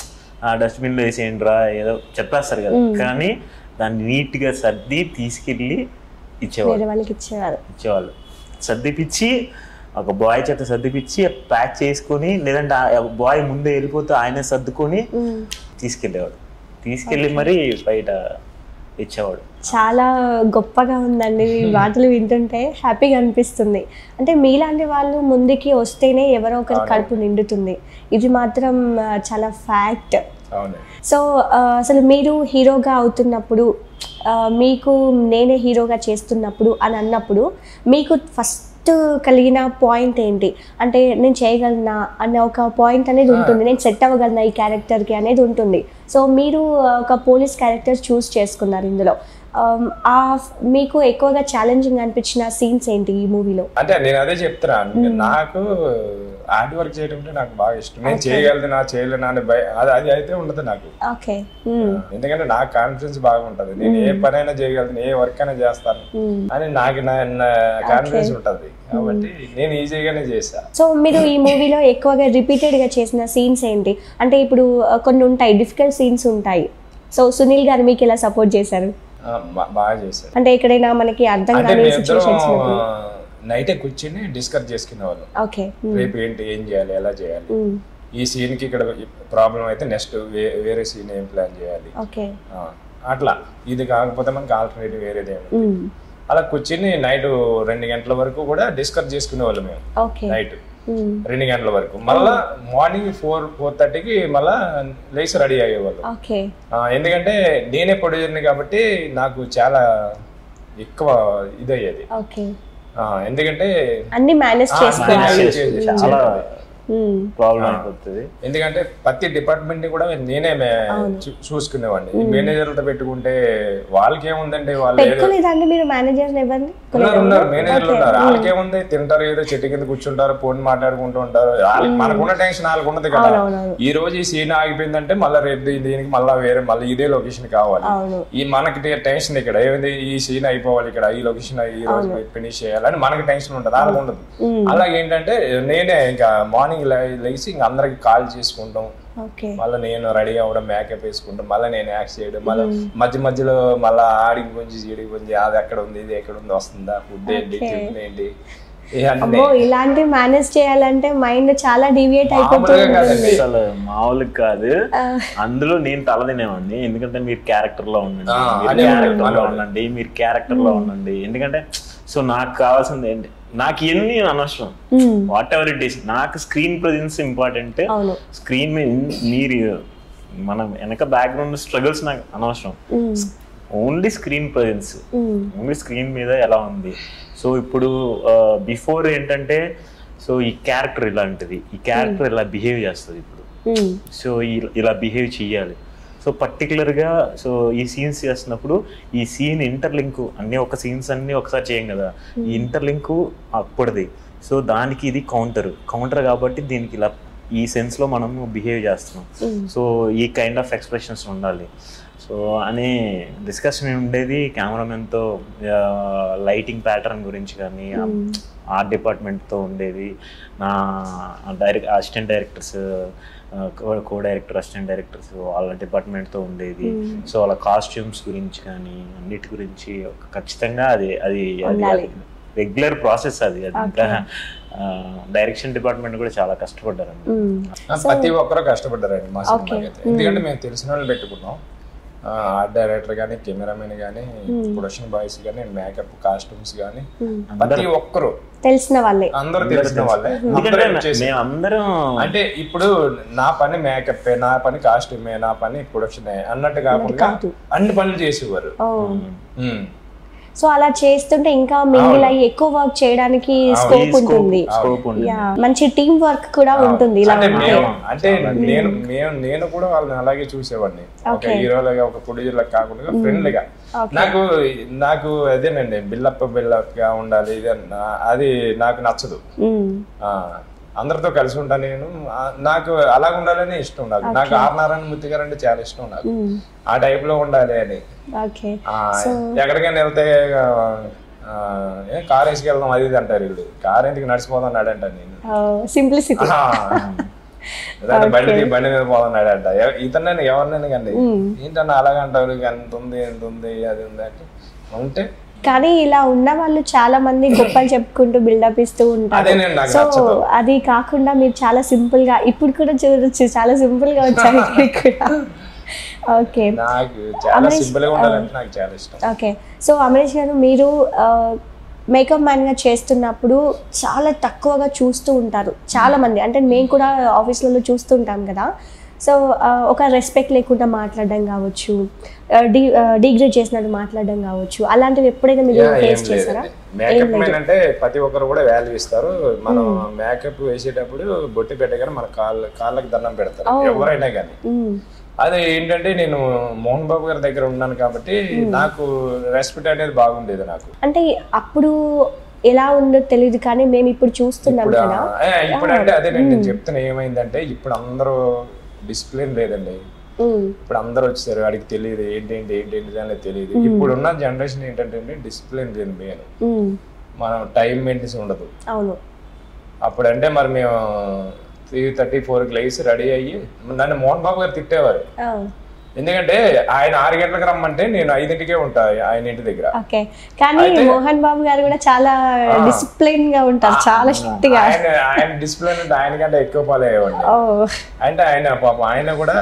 Speaker 2: ఆ డస్ట్బిన్లో వేసేయండి రా ఏదో చెప్పేస్తారు కదా కానీ దాన్ని నీట్గా సర్ది తీసుకెళ్ళి ఇచ్చేవాళ్ళు
Speaker 1: వేరే వాళ్ళకి ఇచ్చేవారు
Speaker 2: ఇచ్చేవాళ్ళు సర్దిపిచ్చి ఒక బాయ్ చేత సర్దిపిచ్చి ప్యాక్ చేసుకొని లేదంటే ఆ బాయ్ ముందే వెళ్ళిపోతే ఆయనే సర్దుకొని
Speaker 1: మ్మ్.
Speaker 2: తీసుకెళ్ళేవాడు తీసుకెళ్ళి మరి బయట ఇచ్చేవాడు
Speaker 1: చాలా గొప్పగా ఉందండి ఈ మాటలు వింటుంటే హ్యాపీగా అనిపిస్తుంది అంటే మీలాంటి వాళ్ళు ముందుకి వస్తేనే ఎవరో ఒకరి కడుపు నిండుతుంది ఇది మాత్రం ఆ, చాలా ఫ్యాక్ట్
Speaker 3: అవును
Speaker 1: సో ఆ, అసలు మీరు హీరోగా అవుతున్నప్పుడు ఆ, మీకు నేనే హీరోగా చేస్తున్నప్పుడు అని అన్నప్పుడు మీకు ఫస్ట్ కలిగిన పాయింట్ ఏంటి అంటే నేను చేయగలనా అన్న ఒక పాయింట్ అనేది ఉంటుంది నేను సెట్ అవ్వగలనా ఈ క్యారెక్టర్కి అనేది ఉంటుంది సో మీరు ఆ, ఒక పోలీస్ క్యారెక్టర్ చూస్ చేసుకున్నారు ఇందులో ఆమ్, ఆ మీకు ఎక్కువగా ఛాలెంజింగ్ అనిపించిన సీన్స్ ఏంటి ఈ మూవీలో
Speaker 3: అంటే నేను అదే చెప్తున్నా నాకు ఆర్ట్ వర్క్ చేయడం అంటే నాకు బాగా ఇష్టం నేను చేయగలదునా చేయలేనా అని భయ అది అది అయితే ఉండదు నాకు
Speaker 1: ఓకే
Speaker 3: ఎందుకంటే నాకు కాన్ఫిడెన్స్ బాగా ఉంటది నేను ఏ పనైనా చేయగలను ఏ వర్క్ అయినా చేస్తాను అని నాకు నా కాన్ఫిడెన్స్ ఉంటది కాబట్టి నేను ఈజీగానే చేసా
Speaker 1: సో మీరు ఈ మూవీలో ఎక్కువగా రిపీటెడ్గా చేసిన సీన్స్ ఏంటి అంటే ఇప్పుడు ఆ, కొన్ని ఉంటాయి డిఫికల్ట్ సీన్స్ ఉంటాయి సో సునీల్ గారు మీకు ఎలా సపోర్ట్ చేశారు
Speaker 3: ఆ, బా- బాగా చేశారు
Speaker 1: అంటే ఎక్కడైనా మనకి అర్థం
Speaker 3: అంటే
Speaker 1: కాని
Speaker 3: మేమిద్దరం
Speaker 1: సిచ్యువేషన్స్
Speaker 3: నైటే కూర్చొని డిస్కస్ చేసుకునే వాళ్ళం
Speaker 1: ఓకే
Speaker 3: రేపు ఏంటి ఏం చేయాలి ఎలా చేయాలి ఈ సీన్ కి ఇక్కడ ప్రాబ్లం అయితే నెక్స్ట్ వేరే సీన్ ఏం ప్లాన్ చేయాలి
Speaker 1: ఓకే
Speaker 3: ఆ, అట్లా ఇది కాకపోతే మనకి ఆల్టర్నేటివ్ వేరేది ఏమి అలా కూర్చొని నైట్ రెండు గంటల వరకు కూడా డిస్కస్ చేసుకునే వాళ్ళం మేము
Speaker 1: ఓకే
Speaker 3: నైట్ రెండు గంటల వరకు మళ్ళా మార్నింగ్ ఫోర్ ఫోర్ థర్టీకి మళ్ళా లేచి రెడీ అయ్యేవాళ్ళు
Speaker 1: ఓకే
Speaker 3: ఆ, ఎందుకంటే నేనే ప్రొడ్యూసర్ని కాబట్టి నాకు చాలా ఎక్కువ ఇదయ్యేది
Speaker 1: ఓకే
Speaker 3: ఆ, ఎందుకంటే
Speaker 1: అన్ని మేనేజ్
Speaker 3: ఆ,
Speaker 1: చేసుకోవాలి
Speaker 3: manage చేసి-
Speaker 2: చాలా
Speaker 1: మ్మ్.
Speaker 2: ప్రాబ్లం అయిపోతుంది
Speaker 3: ఎందుకంటే ప్రతి డిపార్ట్మెంట్ ని కూడా నేనే మే- చూ- చూసుకునేవాడిని మేనేజర్లతో పెట్టుకుంటే వాళ్ళకి ఏముందండి వాళ్ళు ఏదో
Speaker 1: పెట్టుకోలేదండి మీరు మేనేజర్ ఎవరిని
Speaker 3: ఉన్నారు ఉన్నారు మేనేజర్లు ఉన్నారు వాళ్ళకేముంది తింటారు ఏదో చెట్టు కింద కూర్చుంటారు ఫోన్ మాట్లాడుకుంటూ ఉంటారు వాళ్ళకి మనకున్న టెన్షన్ వాళ్ళకు ఉన్నది కదా
Speaker 1: అవునవును.
Speaker 3: ఈ రోజు ఈ సీన్ ఆగిపోయిందంటే మళ్ళీ రేపు దీ- దీనికి మళ్ళీ వేరే మళ్ళీ ఇదే లొకేషన్ కావాలి
Speaker 1: అవును
Speaker 3: ఈ మనకి టే- టెన్షన్ ఇక్కడ ఏమైంది ఈ సీన్ అయిపోవాలి ఇక్కడ ఈ లొకేషన్ ఈ రోజు ఫినిష్ చేయాలని మనకి టెన్షన్ ఉంటుంది వాళ్ళకి ఉండదు అలాగే ఏంటంటే నేనే ఇంకా మార్నింగ్ లేచి ఇంకా అందరికి కాల్ చేసుకుంటాం
Speaker 1: ఓకే
Speaker 3: మళ్ళీ నేను రెడీ అవ్వడం మేకప్ వేసుకుంటాం మళ్ళీ నేను యాక్ట్ చేయడం మళ్ళీ మధ్య మధ్యలో మళ్ళీ ఆడికి గుంజి చీడికి గుంజి అది ఎక్కడ ఉంది ఇది ఎక్కడ ఉంది వస్తుందా ఫుడ్ ఏంటి టిఫిన్ ఏంటి ఇవన్నీ
Speaker 1: అమ్మో ఇలాంటి మేనేజ్ చేయాలంటే మైండ్ చాలా డివియేట్ అయిపోతూ
Speaker 3: మామూలుగా కాదండి
Speaker 2: అసలు మామూలుగా కాదు అందులో నేను తల తినేవాడిని ఎందుకంటే మీరు క్యారెక్టర్ లో ఉండండి
Speaker 3: ఆ,
Speaker 2: మీరు
Speaker 3: అదే
Speaker 2: క్యారెక్టర్ లో
Speaker 3: అదే.
Speaker 2: ఉండండి మీరు క్యారెక్టర్ లో ఉండండి ఎందుకంటే సో నాకు కావాల్సింది ఏంటి నాకు ఎన్ని అనవసరం
Speaker 1: మ్మ్.
Speaker 2: వాట్ ఎవర్ ఇట్ ఈస్ నాకు స్క్రీన్ ప్రజెన్స్ ఇంపార్టెంట్
Speaker 1: అవును
Speaker 2: స్క్రీన్ మీద మీరు మనం వెనక బ్యాక్గ్రౌండ్ స్ట్రగుల్స్ నాకు అనవసరం
Speaker 1: మ్మ్.
Speaker 2: ఓన్లీ స్క్రీన్ ప్రజెన్స్
Speaker 1: మ్మ్.
Speaker 2: ఓన్లీ స్క్రీన్ మీద ఎలా ఉంది సో ఇప్పుడు బిఫోర్ ఏంటంటే సో ఈ క్యారెక్టర్ ఇలాంటిది ఈ క్యారెక్టర్ ఇలా బిహేవ్ చేస్తుంది ఇప్పుడు
Speaker 1: మ్మ్.
Speaker 2: సో ఈ- ఇలా బిహేవ్ చేయాలి సో పర్టికులర్గా సో ఈ సీన్స్ చేస్తున్నప్పుడు ఈ సీన్ ఇంటర్లింక్ అన్ని ఒక సీన్స్ అన్ని ఒకసారి చేయం కదా ఈ ఇంటర్లింక్ అప్పటిది సో దానికి ఇది కౌంటర్ కౌంటర్ కాబట్టి దీనికి ఇలా ఈ సెన్స్లో మనము బిహేవ్ చేస్తున్నాం సో ఈ కైండ్ ఆఫ్ ఎక్స్ప్రెషన్స్ ఉండాలి సో అనే డిస్కషన్ ఉండేది కెమెరామెన్తో లైటింగ్ ప్యాటర్న్ గురించి కానీ ఆర్ట్ డిపార్ట్మెంట్తో ఉండేది నా direct assistant directors co director assistant directors వాళ్ళ డిపార్ట్మెంట్తో ఉండేది సో వాళ్ళ కాస్ట్యూమ్స్ గురించి కానీ అన్నిటి గురించి ఒక ఖచ్చితంగా అది అది
Speaker 1: ఉండాలి.
Speaker 2: రెగ్యులర్ ప్రాసెస్ అది అది ఇంకా డైరెక్షన్ డిపార్ట్మెంట్ కూడా చాలా కష్టపడ్డారండి
Speaker 1: మ్మ్.
Speaker 3: ప్రతి ఒక్కరు కష్టపడ్డారండి మా
Speaker 1: Okay.
Speaker 3: సినిమాకి అయితే ఎందుకంటే మేము తెలిసిన వాళ్ళు పెట్టుకున్నాం ఆర్ట్ డైరెక్టర్ కానీ కెమెరామెన్ కానీ ప్రొడక్షన్ బాయ్స్ కానీ మేకప్ కాస్ట్యూమ్స్ కానీ ప్రతి ఒక్కరు
Speaker 1: తెలిసిన వాళ్ళే
Speaker 3: అందరూ తెలిసిన వాళ్ళే
Speaker 2: ఎందుకంటే
Speaker 3: అందరూ help చేశారు.
Speaker 2: మేము అందరం
Speaker 3: అంటే ఇప్పుడు నా పని మేకప్ నా పని కాస్ట్యూమే నా పని ప్రొడక్షన్ అన్నట్టు కాకుండా
Speaker 1: కాదు.
Speaker 3: అన్ని పనులు చేసేవారు
Speaker 1: ఓ
Speaker 3: ఉమ్.
Speaker 1: సో అలా చేస్తుంటే ఇంకా మింగిల్ అయ్యి ఎక్కువ వర్క్ చేయడానికి స్కోప్ ఉంటుంది
Speaker 2: స్కోప్ ఉంది
Speaker 1: యా మంచి టీం వర్క్ కూడా ఉంటుంది ఇలా
Speaker 3: అంటే
Speaker 1: ఉంటే
Speaker 3: మేము అంటే నేను మేము నేను కూడా వాళ్ళని అలాగే చూసేవాడిని ఒక హీరోలుగా ఒక ప్రొడ్యూసర్ కాకుండా ఫ్రెండ్లీగా నాకు నాకు అదేనండి బిల్డప్ బిల్డప్ గా ఉండాలి ఇది అన్న- అది నాకు నచ్చదు
Speaker 1: మ్మ్.
Speaker 3: ఆ, అందరితో కలిసి ఉంటాను నేను ఆ, నాకు అలాగ ఉండాలని ఇష్టం నాకు నాకు ఆర్ నారాయణ మూర్తి గారు అంటే చాలా ఇష్టం నాకు
Speaker 1: మ్మ్.
Speaker 3: ఆ టైప్ లో ఉండాలి అని
Speaker 1: ఓకే
Speaker 3: ఆ, ఎక్కడికైనా వెళ్తే ఆ, ఏ కార్ వేసుకెళ్దాం అది ఇది అంటారు వీళ్ళు కార్ ఎందుకు నడిచిపోదాం అన్నాడు అంటాను నేను
Speaker 1: సింప్లిసిటీ
Speaker 3: ఆ, అదే బండి తీ- బండి మీద పోతున్నాడు అంట ఇతను ఎవరినైనా కండి ఏంటన్నా అలాగంటారు ఎంత ఉంది ఎంత ఉంది అది ఉంది అంటే ఉంటే
Speaker 1: కానీ ఇలా ఉన్న వాళ్ళు చాలా మంది గొప్పలు చెప్పుకుంటూ బిల్డప్ ఇస్తూ ఉంటారు
Speaker 3: అదేనండి నాకు
Speaker 1: సో
Speaker 3: నచ్చదు.
Speaker 1: అది కాకుండా మీరు చాలా సింపుల్ గా ఇప్పుడు కూడా చూడొచ్చు చాలా సింపుల్ గా వచ్చారు ఇక్కడికి కూడా ఓకే
Speaker 3: నాకు చాలా సింపుల్ గా ఉండాలంటే నాకు చాలా ఇష్టం
Speaker 1: ఓకే సో అమరేష్ గారు మీరు మేకప్ మ్యాన్గా చేస్తున్నప్పుడు చాలా తక్కువగా చూస్తూ ఉంటారు చాలా మంది అంటే మేము కూడా ఆఫీస్లలో చూస్తూ ఉంటాం కదా సో ఒక రెస్పెక్ట్ లేకుండా మాట్లాడడం కావచ్చు డీ డిగ్రేడ్ చేసినట్టు మాట్లాడడం కావచ్చు అలాంటివి ఎప్పుడైనా మీరు
Speaker 3: యా, ఏం
Speaker 1: ఫేస్ చేశారా
Speaker 3: లేదండి మేకప్ మ్యాన్ అంటే ప్రతి ఒక్కరు కూడా వాల్యూ ఇస్తారు మనం మేకప్ వేసేటప్పుడు బొట్టి పెట్టగానే మన కాళ్ళ కాళ్ళకి దండం పెడతారు ఎవరైనా కానీ
Speaker 1: మ్మ్.
Speaker 3: అది ఏంటంటే నేను మోహన్ బాబు గారి దగ్గర ఉన్నాను కాబట్టి నాకు రెస్పెక్ట్ అనేది బాగుండేది నాకు
Speaker 1: అంటే అప్పుడు ఎలా ఉందో తెలియదు కానీ మేము ఇప్పుడు చూస్తున్నాం
Speaker 3: ఇప్పుడు
Speaker 1: కదా
Speaker 3: ఆ, ఇప్పుడు అంటే అదే నేను చెప్తున్నా ఏమైందంటే ఇప్పుడు అందరూ డిసిప్లిన్ లేదండి
Speaker 1: మ్మ్.
Speaker 3: ఇప్పుడు అందరూ వచ్చారు వాడికి తెలియదు ఏంటేంటి ఏంటేంటి అనేది తెలియదు ఇప్పుడు ఉన్న జనరేషన్ ఏంటంటే డిసిప్లిన్ లేదు మెయిన్
Speaker 1: మ్మ్.
Speaker 3: మనం టైం మెయింటెన్స్ ఉండదు
Speaker 1: అవును
Speaker 3: అప్పుడంటే మరి మేము త్రీ థర్టీ ఫోర్కి లేచి రెడీ అయ్యి నన్ను మోహన్ బాబు గారు తిట్టేవారు
Speaker 1: ఆ.
Speaker 3: ఎందుకంటే ఆయన ఆరు గంటలకు రమ్మంటే నేను ఐదింటికే ఉంటా ఆయన ఇంటి దగ్గర
Speaker 1: ఓకే కానీ మోహన్ బాబు గారు కూడా చాలా డిసిప్లిన్ గా ఉంటారు చాలా స్ట్రిక్ట్ గా
Speaker 3: ఆయన ఆయన డిసిప్లిన్ అంటే ఆయన కంటే ఎక్కువ ఫాలో అయ్యేవాడిని
Speaker 1: ఓ
Speaker 3: అంటే ఆయన పాపం ఆయన కూడా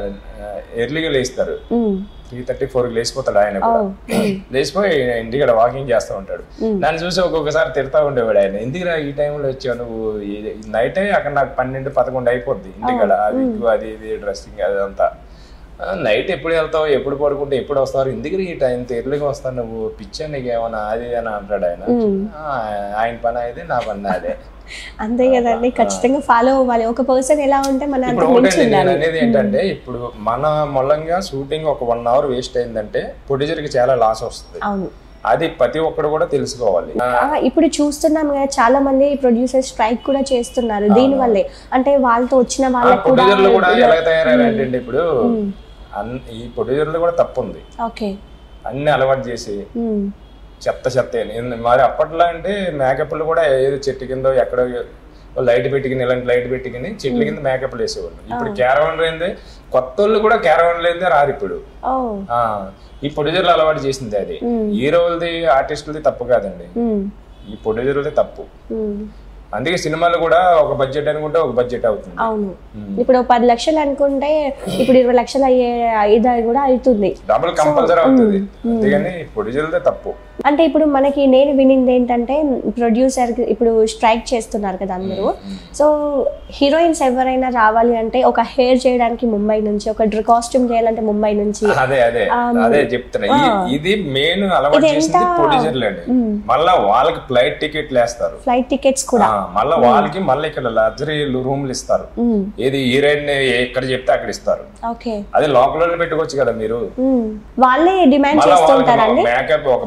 Speaker 3: ఎర్లీగా లేస్తారు
Speaker 1: మ్మ్.
Speaker 3: త్రీ థర్టీ ఫోర్కి లేచిపోతాడు ఆయన కూడా లేచిపోయి ఇంటికాడ వాకింగ్ చేస్తూ ఉంటాడు నన్ను చూసి ఒక్కొక్కసారి తిడతా ఉండేవాడు ఆయన ఎందుకురా ఈ టైంలో వచ్చావు నువ్వు నైట్ అక్కడ నాకు పన్నెండు పదకొండు అయిపోద్ది ఇంటికాడ ఆ విగ్ అది ఇది డ్రెస్సింగ్ అదంతా నైట్ ఎప్పుడు వెళ్తావు ఎప్పుడు పడుకుంటే ఎప్పుడు వస్తారు ఎందుకు ఈ టైం ఎర్లీగా వస్తావు నువ్వు పిచ్చా నీకు ఏమన్నా అది ఇది అని అంటాడు ఆయన ఆ, ఆయన పని అయితే నా పని అదే
Speaker 1: అంతే కదండి ఖచ్చితంగా ఫాలో అవ్వాలి ఒక పర్సన్ ఎలా ఉంటే మన అంత
Speaker 3: ఇప్పుడు
Speaker 1: మించి
Speaker 3: ఒకటి నేను
Speaker 1: ఉండాలి
Speaker 3: అనేది ఏంటంటే ఇప్పుడు మన మూలంగా షూటింగ్ ఒక వన్ అవర్ వేస్ట్ అయిందంటే ప్రొడ్యూసర్కి చాలా లాస్ వస్తుంది
Speaker 1: అవును
Speaker 3: అది ప్రతి ఒక్కడు కూడా తెలుసుకోవాలి ఆ,
Speaker 1: ఆ, ఇప్పుడు చూస్తున్నాం కదా చాలా మంది ప్రొడ్యూసర్ స్ట్రైక్ కూడా చేస్తున్నారు దీని వల్లే అంటే వాళ్ళతో వచ్చిన వాళ్ళకు కూడా
Speaker 3: ప్రొడ్యూసర్లు కూడా ఎలా తయారయ్యారంటే ఇప్పుడు అన్- ఈ ప్రొడ్యూసర్లు కూడా తప్పు ఉంది
Speaker 1: ఓకే
Speaker 3: అన్ని అలవాటు చేసి
Speaker 1: మ్మ్.
Speaker 3: చెత్త చెత్త అని. ఎందు- మరి అప్పట్లో అంటే మేకప్లు కూడా ఏదో చెట్టు కింద ఎక్కడో లైట్ పెట్టుకుని ఇలాంటి లైట్ పెట్టుకుని చెట్ల కింద మేకప్లు వేసేవాళ్ళు ఇప్పుడు క్యారవన్ లేదే కొత్త వాళ్ళు కూడా క్యారవన్ లేదే రారు ఇప్పుడు
Speaker 1: ఓ
Speaker 3: ఆ, ఈ ప్రొడ్యూసర్లు అలవాటు చేసింది అది హీరోలది ఆర్టిస్టులది తప్పు కాదండి
Speaker 1: మ్మ్.
Speaker 3: ఈ ప్రొడ్యూసర్లది తప్పు
Speaker 1: మ్మ్.
Speaker 3: అందుకే సినిమాలు కూడా ఒక బడ్జెట్ అనుకుంటే ఒక బడ్జెట్ అవుతుంది
Speaker 1: అవును ఇప్పుడు ఒక పది లక్షలు అనుకుంటే ఇప్పుడు ఇరవై లక్షలు అయ్యే ఇది కూడా అవుతుంది
Speaker 3: డబుల్ కంపల్సరీ అవుతుంది అంతేగాని ప్రొడ్యూసర్లదే తప్పు
Speaker 1: అంటే ఇప్పుడు మనకి నేను వినింది ఏంటంటే ప్రొడ్యూసర్ ఇప్పుడు స్ట్రైక్ చేస్తున్నారు కదా అందరూ సో హీరోయిన్స్ ఎవరైనా రావాలి అంటే ఒక హెయిర్ చేయడానికి ముంబై నుంచి ఒక కాస్ట్యూమ్ చేయాలంటే ముంబై నుంచి
Speaker 3: అదే అదే అదే చెప్తున్నా ఈ- ఇది మెయిన్ అలవాటు చేసింది ప్రొడ్యూసర్లు అండి మళ్ళా వాళ్ళకి ఫ్లైట్ టికెట్లు వేస్తారు
Speaker 1: ఫ్లైట్ టికెట్స్ కూడా
Speaker 3: ఆ, మళ్ళా వాళ్ళకి మళ్ళీ ఇక్కడ లగ్జరీ రూమ్లు ఇస్తారు
Speaker 1: మ్మ్.
Speaker 3: ఏది హీరోయిన్ ఎక్కడ చెప్తే అక్కడ ఇస్తారు
Speaker 1: ఓకే
Speaker 3: అదే లోకల్ పెట్టుకోవచ్చు కదా మీరు
Speaker 1: మ్మ్. వాళ్ళే డిమాండ్
Speaker 3: మళ్ళా
Speaker 1: చేస్తుంటారండి
Speaker 3: వాళ్ళకి మేకప్ ఒక బొట్టి పెట్ట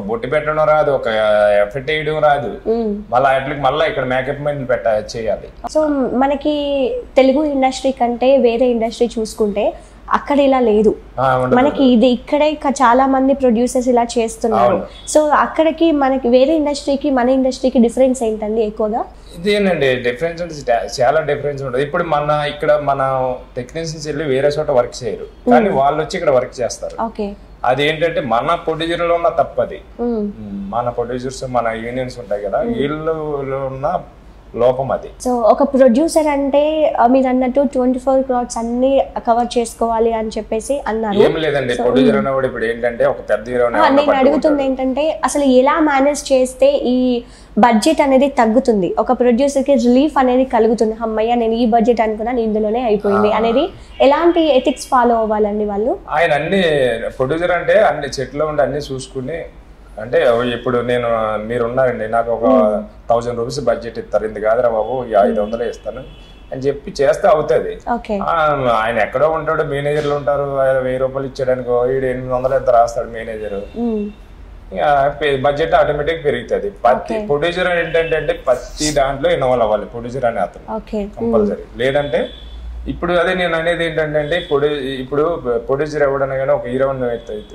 Speaker 3: పెట్టడం రాదు ఒక ఎఫెక్ట్ వేయడం రాదు మళ్ళీ వాటికి మళ్ళీ ఇక్కడ మేకప్ మైండ్ పెట్ట చేయాలి
Speaker 1: సో మనకి తెలుగు ఇండస్ట్రీ కంటే వేరే ఇండస్ట్రీ చూసుకుంటే అక్కడ ఇలా లేదు
Speaker 3: ఆ, ఉండదు.
Speaker 1: మనకి ఇది ఇక్కడే క- చాలా మంది ప్రొడ్యూసర్స్ ఇలా చేస్తున్నారు
Speaker 3: అవును.
Speaker 1: సో అక్కడికి మనకి వేరే ఇండస్ట్రీకి మన ఇండస్ట్రీకి డిఫరెన్స్ ఏంటండి ఎక్కువగా
Speaker 3: ఇదేనండి డిఫరెన్స్ అంటే చా- చాలా డిఫరెన్స్ ఉంటుంది ఇప్పుడు మన ఇక్కడ మన టెక్నీషియన్స్ వెళ్ళి వేరే చోట వర్క్ చేయరు కానీ వాళ్ళు వచ్చి ఇక్కడ వర్క్ చేస్తారు
Speaker 1: ఓకే
Speaker 3: అది ఏంటంటే మన ప్రొడ్యూసర్ లో ఉన్న తప్పది మన ప్రొడ్యూసర్స్ మన యూనియన్స్ ఉంటాయి కదా వీళ్ళు ఉన్న లోపం అది
Speaker 1: సో ఒక ప్రొడ్యూసర్ అంటే ఆ, మీరు అన్నట్టు ట్వంటీ ఫోర్ క్రాట్స్ అన్ని కవర్ చేసుకోవాలి అని చెప్పేసి అన్నారు
Speaker 3: ఏం లేదండి ప్రొడ్యూసర్ అన్నవాడు ఇప్పుడు ఏంటంటే ఒక పెద్ద హీరో
Speaker 1: ఆ, నేను అడుగుతుంది ఏంటంటే అసలు ఎలా మేనేజ్ చేస్తే ఈ బడ్జెట్ అనేది తగ్గుతుంది ఒక ప్రొడ్యూసర్ కి రిలీఫ్ అనేది కలుగుతుంది అమ్మయ్య నేను ఈ బడ్జెట్ అనుకున్నాను ఇందులోనే అయిపోయింది అనేది ఎలాంటి ఎథిక్స్ ఫాలో అవ్వాలండి వాళ్ళు
Speaker 3: ఆయన అన్ని ప్రొడ్యూసర్ అంటే అన్ని చెట్లో ఉండి అన్ని చూసుకుని అంటే ఇప్పుడు నేను మీరు ఉన్నారండి నాకు ఒక థౌజండ్ రూపీస్ బడ్జెట్ ఇస్తారు ఇంది కాదురా బాబు ఈ ఐదు వందలు ఇస్తాను అని చెప్పి చేస్తే అవుతుంది
Speaker 1: ఓకే
Speaker 3: ఆ, ఆయన ఎక్కడో ఉంటాడు మేనేజర్లు ఉంటారు ఆయన వెయ్యి రూపాయలు ఇచ్చాడనుకో ఈడు ఎనిమిది వందలు ఎంత రాస్తాడు మేనేజర్ బడ్జెట్ ఆటోమేటిక్ పెరుగుతుంది ప్రతి ప్రొడ్యూసర్ ఏంటంటే అంటే ప్రతి దాంట్లో ఇన్వాల్వ్ అవ్వాలి ప్రొడ్యూసర్ అనే అతను
Speaker 1: ఓకే
Speaker 3: కంపల్సరీ లేదంటే ఇప్పుడు అదే నేను అనేది ఏంటంటే అంటే ప్రొడ్యూ ఇప్పుడు ప్రొడ్యూసర్ ఎవడన్నా కానీ ఒక హీరోని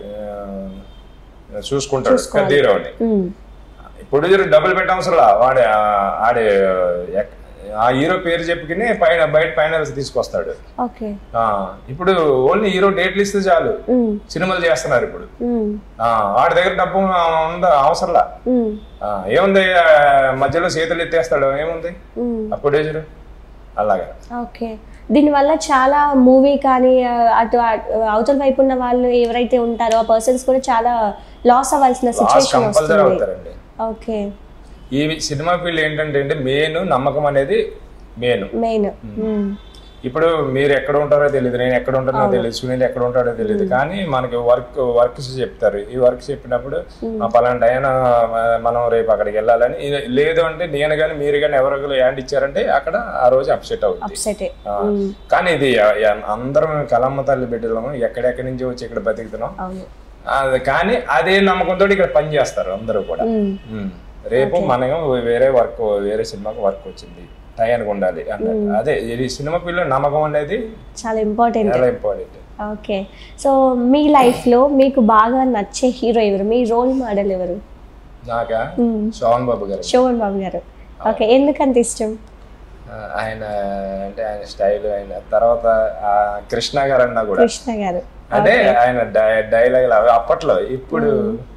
Speaker 3: చూసుకుంటాడు పెద్ద హీరోని ప్రొడ్యూసర్ డబ్బులు పెట్టవసరం వాడే ఆ- ఆడే ఎక్- ఆ హీరో పేరు చెప్పుకుని పైన బయట ఫైనల్స్ తీసుకొస్తాడు
Speaker 1: ఓకే
Speaker 3: ఆ, ఇప్పుడు ఓన్లీ హీరో డేట్లు ఇస్తే చాలు సినిమాలు చేస్తున్నారు ఇప్పుడు ఆ, వాడి దగ్గర డబ్బు ఉందా అవసరంలా ఆ, ఏముంది ఆ, మధ్యలో చేతులు ఎత్తేస్తాడు ఏముంది ఆ ప్రొడ్యూసర్ అలాగా
Speaker 1: ఓకే దీనివల్ల చాలా మూవీ కానీ ఆ, అటు అటు అవతల వైపు ఉన్న వాళ్ళు ఎవరైతే ఉంటారో ఆ పర్సన్స్ కూడా చాలా లాస్ అవ్వాల్సిన
Speaker 3: లాస్
Speaker 1: సిచ్యువేషన్
Speaker 3: కంపల్సరీ
Speaker 1: వస్తుంది
Speaker 3: అవుతారండి
Speaker 1: ఓకే
Speaker 3: ఈ సినిమా ఫీల్డ్ ఏంటంటే అంటే మెయిన్ నమ్మకం అనేది మెయిన్
Speaker 1: మెయిన్
Speaker 3: ఇప్పుడు మీరు ఎక్కడ ఉంటారో తెలియదు నేను ఎక్కడ ఉంటానో తెలియదు సునీల్ ఎక్కడ ఉంటాడో తెలియదు కానీ మనకి వర్క్ వర్క్స్ చెప్తారు ఈ వర్క్ చెప్పినప్పుడు ఆ పలానా టైం మనం రేపు అక్కడికి వెళ్ళాలని ఇది- లేదు అంటే నేను కానీ మీరు కానీ ఎవరికైనా యాండ్ ఇచ్చారంటే అక్కడ ఆ రోజు అప్సెట్ అవుతుంది
Speaker 1: అప్సెట్
Speaker 3: ఆ, కానీ ఇది ఆ- ఆ- అందరం కలమ్మ తల్లి బిడ్డలము ఎక్కడెక్కడి నుంచి వచ్చి ఇక్కడ బతుకుతున్నాం
Speaker 1: అవును
Speaker 3: అది కానీ అదే నమ్మకంతో ఇక్కడ పని చేస్తారు అందరూ కూడా
Speaker 1: మ్మ్.
Speaker 3: ఉమ్. రేపు మనం వేరే వర్క్ వేరే సినిమాకి వర్క్ వచ్చింది టయానికి ఉండాలి అన్నట్టు అదే ఇది సినిమా పిల్లల నమ్మకం అనేది
Speaker 1: చాలా ఇంపార్టెంట్
Speaker 3: చాలా ఇంపార్టెంట్
Speaker 1: ఓకే సో మీ లైఫ్లో మీకు బాగా నచ్చే హీరో ఎవరు మీ రోల్ మోడల్ ఎవరు
Speaker 3: నాకా శోభన్ బాబు గారు
Speaker 1: శోభన్ బాబు గారు ఓకే ఎందుకంత ఇష్టం
Speaker 3: ఆ, ఆయన అంటే ఆయన స్టైల్ ఆయన తర్వాత ఆ కృష్ణ గారు అన్నా కూడా
Speaker 1: కృష్ణ గారు
Speaker 3: అంటే ఆయన డైలాగ్ అవి అప్పట్లో ఇప్పుడు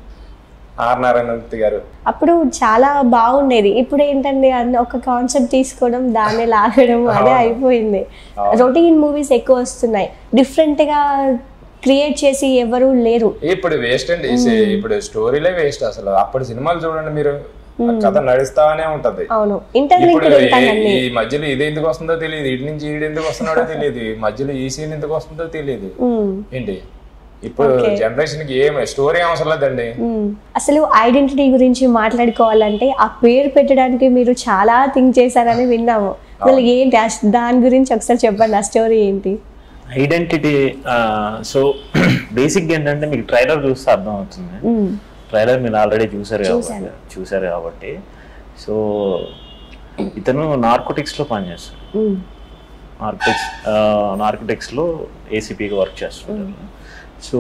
Speaker 3: ఆర్ నారాయణమూర్తి గారు
Speaker 1: అప్పుడు చాలా బాగుండేది ఇప్పుడు ఏంటండి అన్న ఒక కాన్సెప్ట్ తీసుకోవడం దాన్ని లాగడం అదే అయిపోయింది రొటీన్ మూవీస్ ఎక్కువ వస్తున్నాయి డిఫరెంట్ గా క్రియేట్ చేసి ఎవరు లేరు
Speaker 3: ఇప్పుడు వేస్ట్ అండి ఇప్పుడు స్టోరీలే వేస్ట్ అసలు అప్పుడు సినిమాలు చూడండి మీరు ఆ కథ నడుస్తానే ఉంటది
Speaker 1: అవును ఇంటర్లింక్
Speaker 3: ఇప్పుడు
Speaker 1: వెళ్తాను
Speaker 3: ఈ- ఈ మధ్యలో ఇది ఎందుకు వస్తుందో తెలియదు ఇటు నుంచి ఈడు ఎందుకు వస్తున్నాడో తెలియదు ఈ మధ్యలో ఈ సీన్ ఎందుకు వస్తుందో తెలియదు ఏంటి ఇప్పుడు జనరేషన్ కి ఏం స్టోరీ అవసరం లేదండి
Speaker 1: అసలు ఐడెంటిటీ గురించి మాట్లాడుకోవాలంటే ఆ పేరు పెట్టడానికి మీరు చాలా థింక్ చేశారని విన్నాము అసలు ఏంటి ఆ- దాని గురించి ఒకసారి చెప్పండి ఆ స్టోరీ ఏంటి
Speaker 2: ఐడెంటిటీ సో బేసిక్ ఏంటంటే మీకు ట్రైలర్ చూస్తే అర్థం అవుతుంది ట్రైలర్ మీరు ఆల్రెడీ చూసారు కాబట్టి చూసారు కాబట్టి సో ఇతను నార్కోటిక్స్లో పనిచేస్తాడు
Speaker 1: మ్మ్.
Speaker 2: నార్కోటిక్స్ నార్కోటిక్స్లో ఏసీపీగా వర్క్ చేస్తుంటారు సో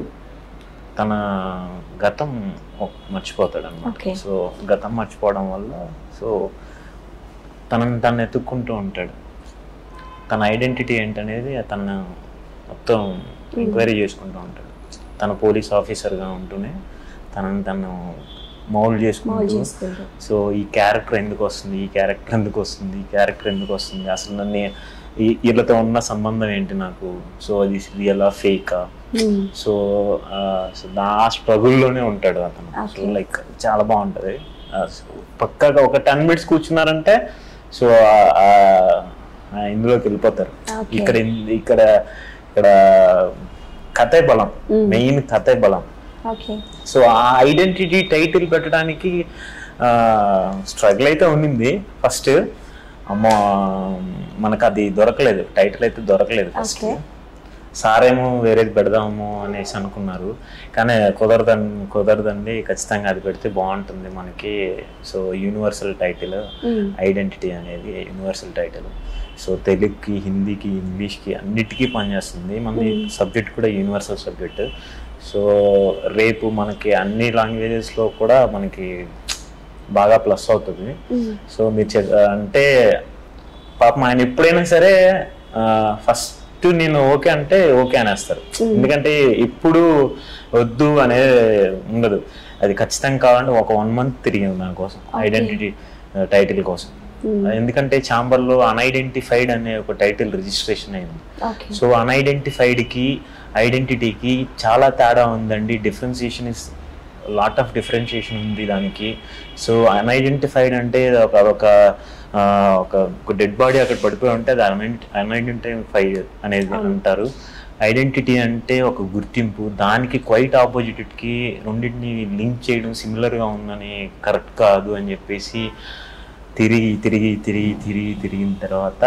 Speaker 2: తన గతం ఒక- మర్చిపోతాడు అనమాట
Speaker 1: Okay.
Speaker 2: సో గతం మర్చిపోవడం వల్ల సో తనని తను ఎత్తుక్కుంటూ ఉంటాడు తన ఐడెంటిటీ ఏంటనేది తను మొత్తం ఎంక్వైరీ చేసుకుంటూ ఉంటాడు తన పోలీస్ ఆఫీసర్గా ఉంటూనే తనని తను మౌల్డ్
Speaker 1: మౌల్
Speaker 2: చేసుకుంటూ
Speaker 1: చేసుకుంటూ
Speaker 2: సో ఈ క్యారెక్టర్ ఎందుకు వస్తుంది ఈ క్యారెక్టర్ ఎందుకు వస్తుంది ఈ క్యారెక్టర్ ఎందుకు వస్తుంది అసలు నన్ను ఈ- వీళ్ళతో ఉన్న సంబంధం ఏంటి నాకు సో అది రియలా ఫేకా
Speaker 1: మ్మ్.
Speaker 2: సో ఆ, సో నా స్ట్రగుల్లోనే ఉంటాడు అతను సో
Speaker 1: Okay.
Speaker 2: లైక్ చాలా బాగుంటది ఆ, సో పక్కాగా ఒక టెన్ మినిట్స్ కూర్చున్నారంటే సో ఆ- ఆ- ఆ ఇందులోకి వెళ్ళిపోతారు
Speaker 1: Okay.
Speaker 2: ఇక్కడ ఇన్- ఇక్కడ ఇక్కడ కథే బలం మెయిన్ కథే బలం
Speaker 1: ఓకే
Speaker 2: సో ఆ ఐడెంటిటీ టైటిల్ పెట్టడానికి స్ట్రగుల్ అయితే ఉండింది ఫస్ట్ అమ్మో మనకు అది దొరకలేదు టైటిల్ అయితే దొరకలేదు ఫస్ట్
Speaker 1: Okay.
Speaker 2: సారేమో వేరేది పెడదాము అనేసి అనుకున్నారు కానీ కుదరదండి కుదరదండి ఖచ్చితంగా అది పెడితే బాగుంటుంది మనకి సో యూనివర్సల్ టైటిల్ ఐడెంటిటీ అనేది యూనివర్సల్ టైటిల్ సో తెలుగుకి హిందీకి ఇంగ్లీష్కి అన్నిటికీ పనిచేస్తుంది మన సబ్జెక్ట్ కూడా యూనివర్సల్ సబ్జెక్ట్ సో రేపు మనకి అన్ని లాంగ్వేజెస్లో కూడా మనకి బాగా ప్లస్ అవుతుంది సో మీరు చె- అంటే పాపం ఆయన ఎప్పుడైనా సరే ఫస్ట్ నేను ఓకే అంటే ఓకే అనేస్తారు ఎందుకంటే ఇప్పుడు వద్దు అనేది ఉండదు అది ఖచ్చితంగా కావాలంటే ఒక వన్ మంత్ తిరిగింది దానికోసం ఐడెంటిటీ టైటిల్ కోసం ఎందుకంటే ఛాంబర్లో అన్ఐడెంటిఫైడ్ అనే ఒక టైటిల్ రిజిస్ట్రేషన్ అయింది
Speaker 1: ఓకే
Speaker 2: సో అన్ఐడెంటిఫైడ్కి ఐడెంటిటీకి చాలా తేడా ఉందండి differentiation is lot of differentiation ఉంది దానికి సో అన్ఐడెంటిఫైడ్ అంటే ఒక ఒక ఆ, ఒక డెడ్ బాడీ అక్కడ పడిపోయి ఉంటే అది అన్ఐడెంటిఫైడ్ అనేది అంటారు ఐడెంటిటీ అంటే ఒక గుర్తింపు దానికి క్వైట్ ఆపోజిట్కి రెండింటిని లింక్ చేయడం సిమిలర్గా ఉందని కరెక్ట్ కాదు అని చెప్పేసి తిరిగి తిరిగి తిరిగి తిరిగి తిరిగిన తర్వాత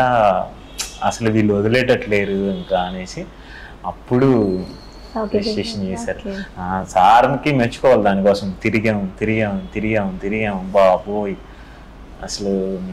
Speaker 2: అసలు వీళ్ళు వదిలేటట్లేరు ఇంకా అనేసి అప్పుడు
Speaker 1: ఓకే
Speaker 2: రిజిస్ట్రేషన్ చేశారు
Speaker 1: ఓకే.
Speaker 2: ఆ, సార్కి మెచ్చుకోవాలి దానికోసం తిరిగాం తిరిగాం తిరిగాం తిరిగాం బాబోయ్ అసలు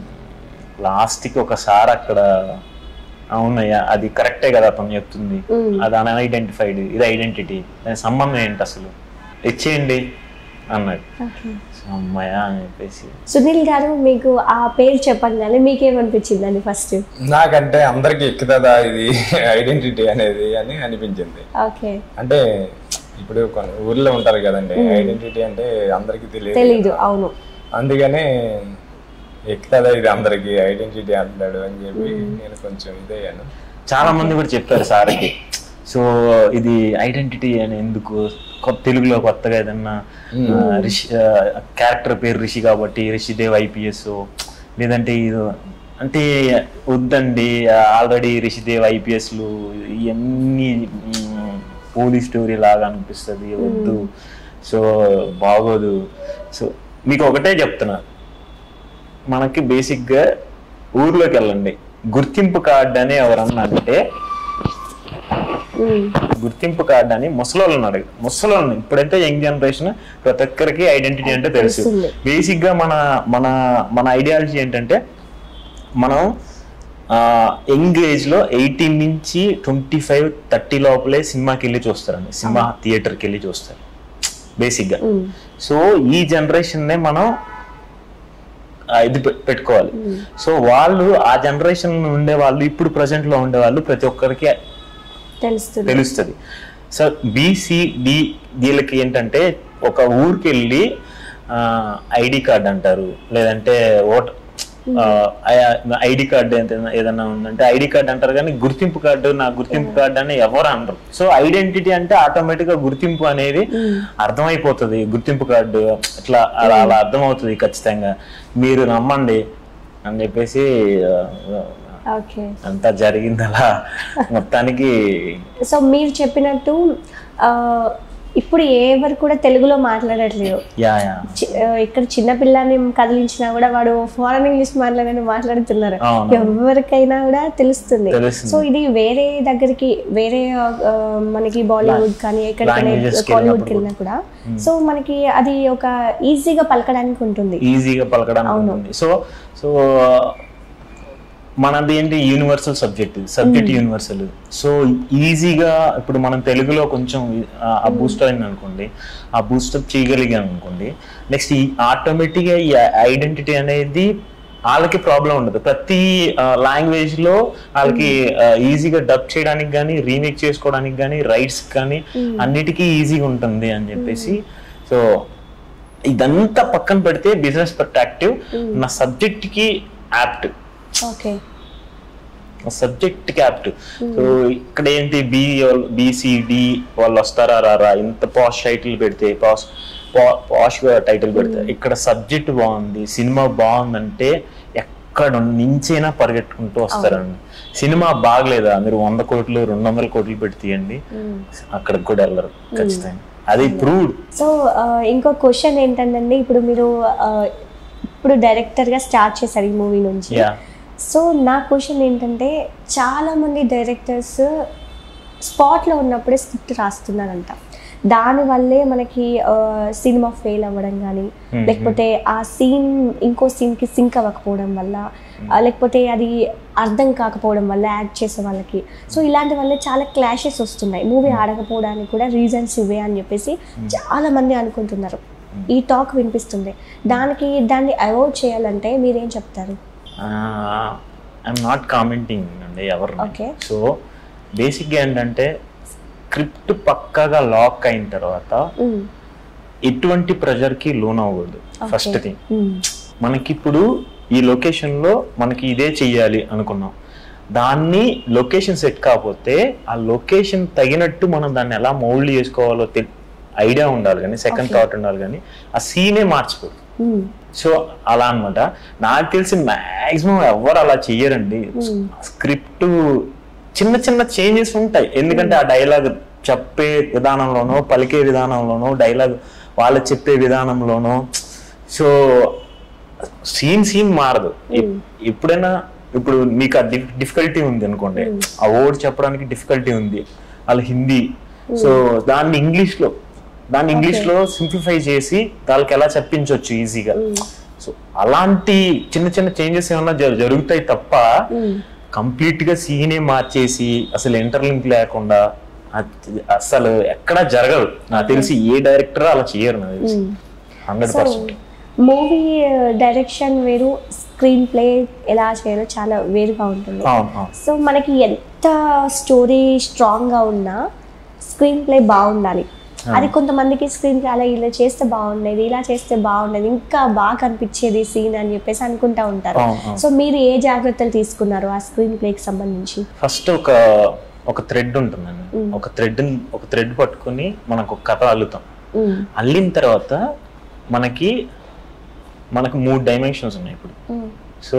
Speaker 2: లాస్ట్కి ఒకసారి అక్కడ అవునయ్యా అది కరెక్టే కదా అతను చెప్తుంది
Speaker 1: మ్మ్.
Speaker 2: అది అన్ఐడెంటిఫైడ్ ఇది ఐడెంటిటీ దాని సంబంధం ఏంటి అసలు ఇచ్చేయండి అన్నాడు
Speaker 1: ఓకే
Speaker 2: అమ్మాయ అని చెప్పేసి
Speaker 1: సునీల్ గారు మీకు ఆ పేరు చెప్పగానే మీకేమనిపించిందండి ఫస్ట్
Speaker 3: నాకంటే అందరికి ఎక్కుతుందా ఇది ఐడెంటిటీ అనేది అని అనిపించింది
Speaker 1: ఓకే
Speaker 3: అంటే ఇప్పుడు కొన్ని ఊర్లో ఉంటారు కదండి ఐడెంటిటీ అంటే అందరికి తెలియదు
Speaker 1: తెలీదు అవును
Speaker 3: అందుకనే ఎక్కుతుందా ఇది అందరికి ఐడెంటిటీ అంటాడు అని చెప్పి నేను కొంచెం ఇదయ్యాను
Speaker 2: చాలా మంది కూడా చెప్పారు సార్కి సో ఇది ఐడెంటిటీ అని ఎందుకు కొత్త తెలుగులో కొత్తగా ఏదన్నా ఆ, రిషి క్యారెక్టర్ పేరు రిషి కాబట్టి రిషిదేవ్ ఐపీఎస్ లేదంటే ఇది అంటే వద్దండి ఆల్రెడీ రిషిదేవ్ ఐపీఎస్లు ఇవన్నీ పోలీస్ స్టోరీ లాగా అనిపిస్తుంది వద్దు సో బాగోదు సో మీకు ఒకటే చెప్తున్నా మనకి బేసిక్గా ఊర్లోకి వెళ్ళండి గుర్తింపు కార్డు అని ఎవరన్నా అంటే
Speaker 1: మ్మ్.
Speaker 2: గుర్తింపు కార్డు అని ముసలోళ్ళని అడగ ముసలోళ్ళని ఇప్పుడైతే యంగ్ జనరేషన్ ప్రతి ఒక్కరికి ఐడెంటిటీ అంటే తెలుసు
Speaker 1: తెలుస్తుంది.
Speaker 2: బేసిక్ గా మన మన మన ఐడియాలజీ ఏంటంటే మనం యంగ్ ఏజ్ లో ఎయిటీన్ నుంచి ట్వంటీ ఫైవ్ థర్టీ లోపలే సినిమాకి వెళ్ళి చూస్తారండి సినిమా థియేటర్కి వెళ్ళి చూస్తారు బేసిక్ గా
Speaker 1: మ్మ్.
Speaker 2: సో ఈ జనరేషన్ నే మనం ఆ, ఇది పె- పెట్టుకోవాలి సో వాళ్ళు ఆ జనరేషన్ ఉండే వాళ్ళు ఇప్పుడు ప్రజెంట్ లో ఉండే వాళ్ళు ప్రతి ఒక్కరికి
Speaker 1: తెలుస్తుంది
Speaker 2: తెలుస్తుంది సో బీసీ డి వీళ్ళకి ఏంటంటే ఒక ఊరికి వెళ్ళి ఐడి కార్డ్ అంటారు లేదంటే ఓట్ ఐడి కార్డ్ ఏదైనా ఉందంటే ఐడి కార్డ్ అంటారు కానీ గుర్తింపు కార్డు నా గుర్తింపు కార్డు అని ఎవరు అనరు సో ఐడెంటిటీ అంటే ఆటోమేటిక్ గా గుర్తింపు అనేది అర్థమైపోతుంది గుర్తింపు కార్డు ఇట్లా అలా అలా అర్థమవుతుంది ఖచ్చితంగా మీరు నమ్మండి అని చెప్పేసి ఆ,
Speaker 1: ఓకే
Speaker 2: అంతా జరిగింది అలా మొత్తానికి
Speaker 1: సో మీరు చెప్పినట్టు ఆ, ఇప్పుడు ఎవరు కూడా తెలుగులో మాట్లాడట్లేదు
Speaker 2: యా యా
Speaker 1: చి- ఆ, ఇక్కడ చిన్న పిల్లని కదిలించినా కూడా వాడు ఫారెన్ ఇంగ్లీష్ మాట్లాడని మాట్లాడుతున్నారు
Speaker 2: అవును.
Speaker 1: ఎవరికైనా కూడా తెలుస్తుంది
Speaker 2: తెలుస్తుంది.
Speaker 1: సో ఇది వేరే దగ్గరికి వేరే ఆ, మనకి బాలీవుడ్ కానీ ఎక్కడికైనా
Speaker 2: Languages కి
Speaker 1: కాలీవుడ్కి
Speaker 2: వెళ్ళినప్పుడు
Speaker 1: వెళ్ళినా కూడా సో మనకి అది ఒక ఈజీగా పలకడానికి ఉంటుంది
Speaker 2: ఈజీగా పలకడానికి ఉంటుంది సో సో మనది ఏంటి universal subject subject universal so ఈజీగా ఇప్పుడు మనం తెలుగులో కొంచెం ఆ- ఆ బూస్ట్ అయింది అనుకోండి ఆ బూస్టప్ చేయగలిగాం అనుకోండి నెక్స్ట్ ఈ ఆటోమేటిక్గా ఈ ఐడెంటిటీ అనేది వాళ్ళకి ప్రాబ్లం ఉండదు ప్రతి లాంగ్వేజ్ లో వాళ్ళకి ఈజీగా డబ్ చేయడానికి కానీ రీమేక్ చేసుకోవడానికి కానీ రైట్స్ కానీ అన్నిటికీ ఈజీగా ఉంటుంది అని చెప్పేసి సో ఇదంతా పక్కన పెడితే బిజినెస్ పర్స్పెక్టివ్ నా సబ్జెక్ట్ కి యాప్ట్
Speaker 1: ఓకే
Speaker 2: సబ్జెక్ట్ కి యాప్ట్ సో ఇక్కడ ఏంటి బి బిసిడి వాళ్ళు వస్తారా రారా ఇంత పాష్ టైటిల్ పెడితే పాష్ పాష్ టైటిల్ పెడితే ఇక్కడ సబ్జెక్ట్ బాగుంది సినిమా బాగుందంటే ఎక్కడ నుంచైనా పరిగెట్టుకుంటూ వస్తారండి సినిమా బాగలేదా మీరు వంద కోట్లు రెండు వందల కోట్లు పెట్టి తీయండి అక్కడికి కూడా వెళ్ళరు ఖచ్చితంగా అది ప్రూవ్డ్
Speaker 1: సో ఇంకో క్వశ్చన్ ఏంటంటే ఇప్పుడు మీరు ఆ, ఇప్పుడు డైరెక్టర్గా స్టార్ట్ చేశారు ఈ మూవీ నుంచి
Speaker 2: యా
Speaker 1: సో నా క్వశ్చన్ ఏంటంటే చాలా మంది డైరెక్టర్స్ స్పాట్లో ఉన్నప్పుడే స్క్రిప్ట్ రాస్తున్నారంట దానివల్లే మనకి ఆ, సినిమా ఫెయిల్ అవ్వడం కానీ లేకపోతే ఆ సీన్ ఇంకో సీన్కి సింక్ అవ్వకపోవడం వల్ల ఆ, లేకపోతే అది అర్థం కాకపోవడం వల్ల యాక్ట్ చేసే వాళ్ళకి సో ఇలాంటి వల్ల చాలా క్లాషెస్ వస్తున్నాయి మూవీ ఆడకపోవడానికి కూడా రీజన్స్ ఇవే అని చెప్పేసి చాలా మంది అనుకుంటున్నారు ఈ టాక్ వినిపిస్తుంది దానికి దాన్ని అవాయిడ్ చేయాలంటే మీరేం చెప్తారు
Speaker 4: ఐఎమ్ నాట్ కామెంటింగ్ అండి ఎవరు
Speaker 1: Okay.
Speaker 4: సో బేసిక్గా ఏంటంటే స్క్రిప్ట్ పక్కాగా లాక్ అయిన తర్వాత
Speaker 1: మ్మ్.
Speaker 4: ఎటువంటి ప్రెజర్కి లోన్ అవ్వకూడదు ఫస్ట్
Speaker 1: Okay.
Speaker 4: థింగ్
Speaker 1: మ్మ్.
Speaker 4: మనకిప్పుడు ఈ లొకేషన్లో మనకి ఇదే చెయ్యాలి అనుకున్నాం దాన్ని లొకేషన్ సెట్ కాకపోతే ఆ లొకేషన్ తగినట్టు మనం దాన్ని ఎలా మౌల్డ్ చేసుకోవాలో ఐడియా ఉండాలి కానీ సెకండ్
Speaker 1: Okay.
Speaker 4: థాట్ ఉండాలి కానీ ఆ సీనే మార్చుకోరు
Speaker 1: మ్మ్.
Speaker 4: సో అలా అన్నమాట నాకు తెలిసి మాక్సిమం ఎవరు అలా చెయ్యరండి
Speaker 1: Hmm.
Speaker 4: స్క్రిప్ట్ చిన్న చిన్న చేంజెస్ ఉంటాయి ఎందుకంటే ఆ డైలాగ్ చెప్పే విధానంలోనో పలికే విధానంలోనో డైలాగ్ వాళ్ళు చెప్పే విధానంలోనో సో సీన్ సీన్ మారదు ఎప్- ఎప్పుడైనా ఇప్పుడు మీకు ఆ డిఫికల్టీ ఉంది అనుకోండి ఆ వర్డ్ చెప్పడానికి డిఫికల్టీ ఉంది వాళ్ళ హిందీ సో దాన్ని ఇంగ్లీష్ లో దాన్ని ఇంగ్లీష్ లో సింప్లిఫై చేసి వాళ్ళకి ఎలా చెప్పించవచ్చు ఈజీగా సో అలాంటి చిన్న చిన్న చేంజెస్ ఏమన్నా జరు- జరుగుతాయి తప్ప
Speaker 1: మ్మ్.
Speaker 4: కంప్లీట్ గా సీనే మార్చేసి అసలు ఇంటర్లింక్ లేకుండా అద్- అసలు ఎక్కడా జరగదు నాకు తెలిసి ఏ డైరెక్టర్ అలా చేయరు నాకు తెలిసి hundred
Speaker 1: so
Speaker 4: percent
Speaker 1: movie direction వేరు స్క్రీన్ ప్లే ఎలా చేయాలో చాలా వేరుగా ఉంటుంది సో మనకి ఎంత స్టోరీ స్ట్రాంగ్గా ఉన్నా స్క్రీన్ ప్లే బాగుండాలి అది కొంతమందికి స్క్రీన్ ప్లే అలా ఇలా చేస్తే బాగుండేది ఇలా చేస్తే బాగుండేది ఇంకా బాగా కనిపించేది సీన్ అని చెప్పేసి అనుకుంటా ఉంటారు
Speaker 4: అవును, అవును.
Speaker 1: సో మీరు ఏ జాగ్రత్తలు తీసుకున్నారు ఆ స్క్రీన్ ప్లేకి సంబంధించి
Speaker 4: ఫస్ట్ ఒక ఒక థ్రెడ్ ఉంటుందండి ఒక థ్రెడ్ ఒక థ్రెడ్ పట్టుకొని మనకు ఒక కథ అల్లుతాం
Speaker 1: మ్మ్.
Speaker 4: అల్లిన తర్వాత మనకి మనకు మూడు డైమెన్షన్స్ ఉన్నాయి ఇప్పుడు
Speaker 1: మ్మ్.
Speaker 4: సో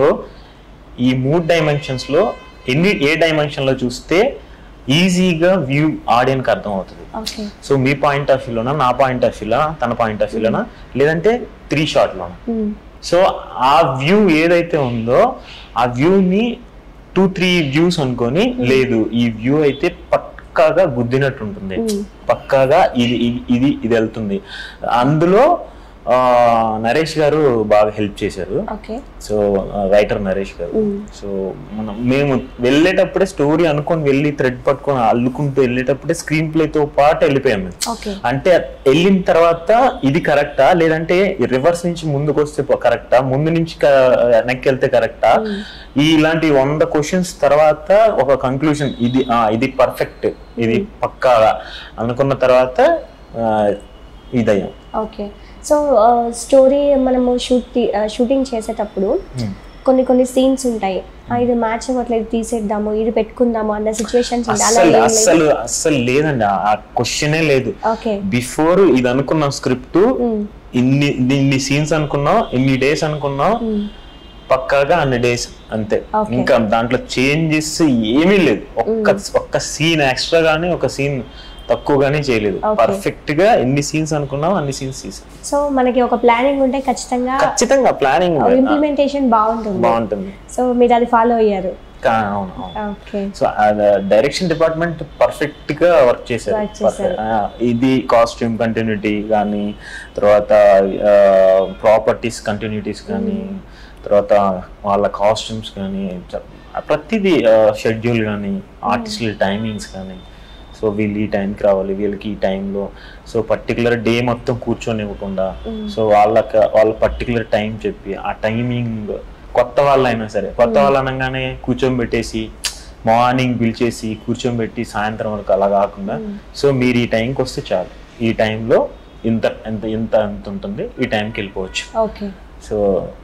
Speaker 4: ఈ మూడు డైమెన్షన్స్ లో ఎన్ని ఏ డైమెన్షన్ లో చూస్తే ఈజీగా వ్యూ ఆడియన్కి అర్థం అవుతుంది
Speaker 1: ఓకే
Speaker 4: సో మీ పాయింట్ ఆఫ్ వ్యూలోనా నా పాయింట్ ఆఫ్ వ్యూలోనా తన పాయింట్ ఆఫ్ వ్యూలోనా లేదంటే త్రీ షాట్లోనా
Speaker 1: మ్మ్.
Speaker 4: సో ఆ వ్యూ ఏదైతే ఉందో ఆ వ్యూని టూ త్రీ వ్యూస్ అనుకొని లేదు ఈ వ్యూ అయితే పక్కాగా గుద్దినట్టు ఉంటుంది పక్కాగా ఇది ఇది- ఇది ఇది వెళ్తుంది అందులో ఆ, నరేష్ గారు బాగా హెల్ప్ చేశారు
Speaker 1: ఓకే
Speaker 4: సో రైటర్ నరేష్ గారు సో మనం మేము వెళ్ళేటప్పుడే స్టోరీ అనుకొని వెళ్ళి థ్రెడ్ పట్టుకొని అల్లుకుంటూ వెళ్ళేటప్పుడే స్క్రీన్ ప్లేతో పాటు వెళ్ళిపోయాం మేము
Speaker 1: ఓకే
Speaker 4: అంటే వెళ్ళిన తర్వాత ఇది కరెక్టా లేదంటే రివర్స్ నుంచి ముందుకు వస్తే కరెక్టా ముందు నుంచి క- వెనక్కి వెళ్తే కరెక్టా ఈ ఇలాంటి వంద క్వశ్చన్స్ తర్వాత ఒక కంక్లూజన్ ఇది ఆ, ఇది పర్ఫెక్ట్ ఇది పక్కాగా అనుకున్న తర్వాత ఆ, ఇదయ్యాం
Speaker 1: ఓకే సో స్టోరీ మనము షూట్ షూటింగ్ చేసేటప్పుడు కొన్ని కొన్ని సీన్స్ ఉంటాయి ఆ, ఇది మ్యాచ్ అవ్వట్లేదు తీసేద్దాము ఇది పెట్టుకుందాము అన్న సిచ్యువేషన్స్ ఉంటాయి అలా
Speaker 4: అస్సలు
Speaker 1: ఏం లేదు
Speaker 4: అస్సలు అస్సలు లేదండి ఆ క్వశ్చనే లేదు
Speaker 1: ఓకే
Speaker 4: బిఫోర్ ఇది అనుకున్నాం స్క్రిప్ట్ ఇన్ని ఇన్ని సీన్స్ అనుకున్నాం ఇన్ని డేస్ అనుకున్నాం పక్కాగా అన్ని డేస్ అంతే
Speaker 1: Okay.
Speaker 4: ఇంకా దాంట్లో చేంజెస్ ఏమీ లేదు ఒక్క ఒక్క సీన్ ఎక్స్ట్రా గానీ ఒక సీన్ తక్కువ గానీ చేయలేదు
Speaker 1: Okay.
Speaker 4: పర్ఫెక్ట్ గా ఎన్ని సీన్స్ అనుకున్నాం అన్ని సీన్స్ తీసాం
Speaker 1: సో మనకి ఒక ప్లానింగ్ ఉంటే ఖచ్చితంగా
Speaker 4: ఖచ్చితంగా ప్లానింగ్
Speaker 1: ఇంప్లిమెంటేషన్ బాగుంటుంది
Speaker 4: బాగుంటుంది
Speaker 1: సో మీరు అది ఫాలో అయ్యారు
Speaker 4: కా- అవును అవును
Speaker 1: okay
Speaker 4: so direction department perfect గా వర్క్ చేశారు
Speaker 1: Work చేశారు.
Speaker 4: Perfect. ఆ, ఇది కాస్ట్యూమ్ కంటిన్యూటీ కానీ తర్వాత ప్రాపర్టీస్ కంటిన్యూటీస్ కానీ తర్వాత వాళ్ళ కాస్ట్యూమ్స్ కానీ చ- ప్రతిదీ షెడ్యూల్ కానీ ఆర్టిస్టుల టైమింగ్స్ కానీ సో వీళ్ళు ఈ టైంకి రావాలి వీళ్ళకి ఈ టైంలో సో పర్టికులర్ డే మొత్తం కూర్చొనివ్వకుండా సో వాళ్ళకి వాళ్ళ పర్టికులర్ టైం చెప్పి ఆ టైమింగ్ కొత్త వాళ్ళైనా సరే కొత్త వాళ్ళు అనగానే కూర్చోబెట్టేసి మార్నింగ్ పిలిచేసి కూర్చోబెట్టి సాయంత్రం వరకు అలా కాకుండా సో మీరు ఈ టైంకి వస్తే చాలు ఈ టైంలో ఇంత ఎంత ఇంత ఎంత ఉంటుంది ఈ టైంకి వెళ్ళిపోవచ్చు
Speaker 1: ఓకే
Speaker 4: సో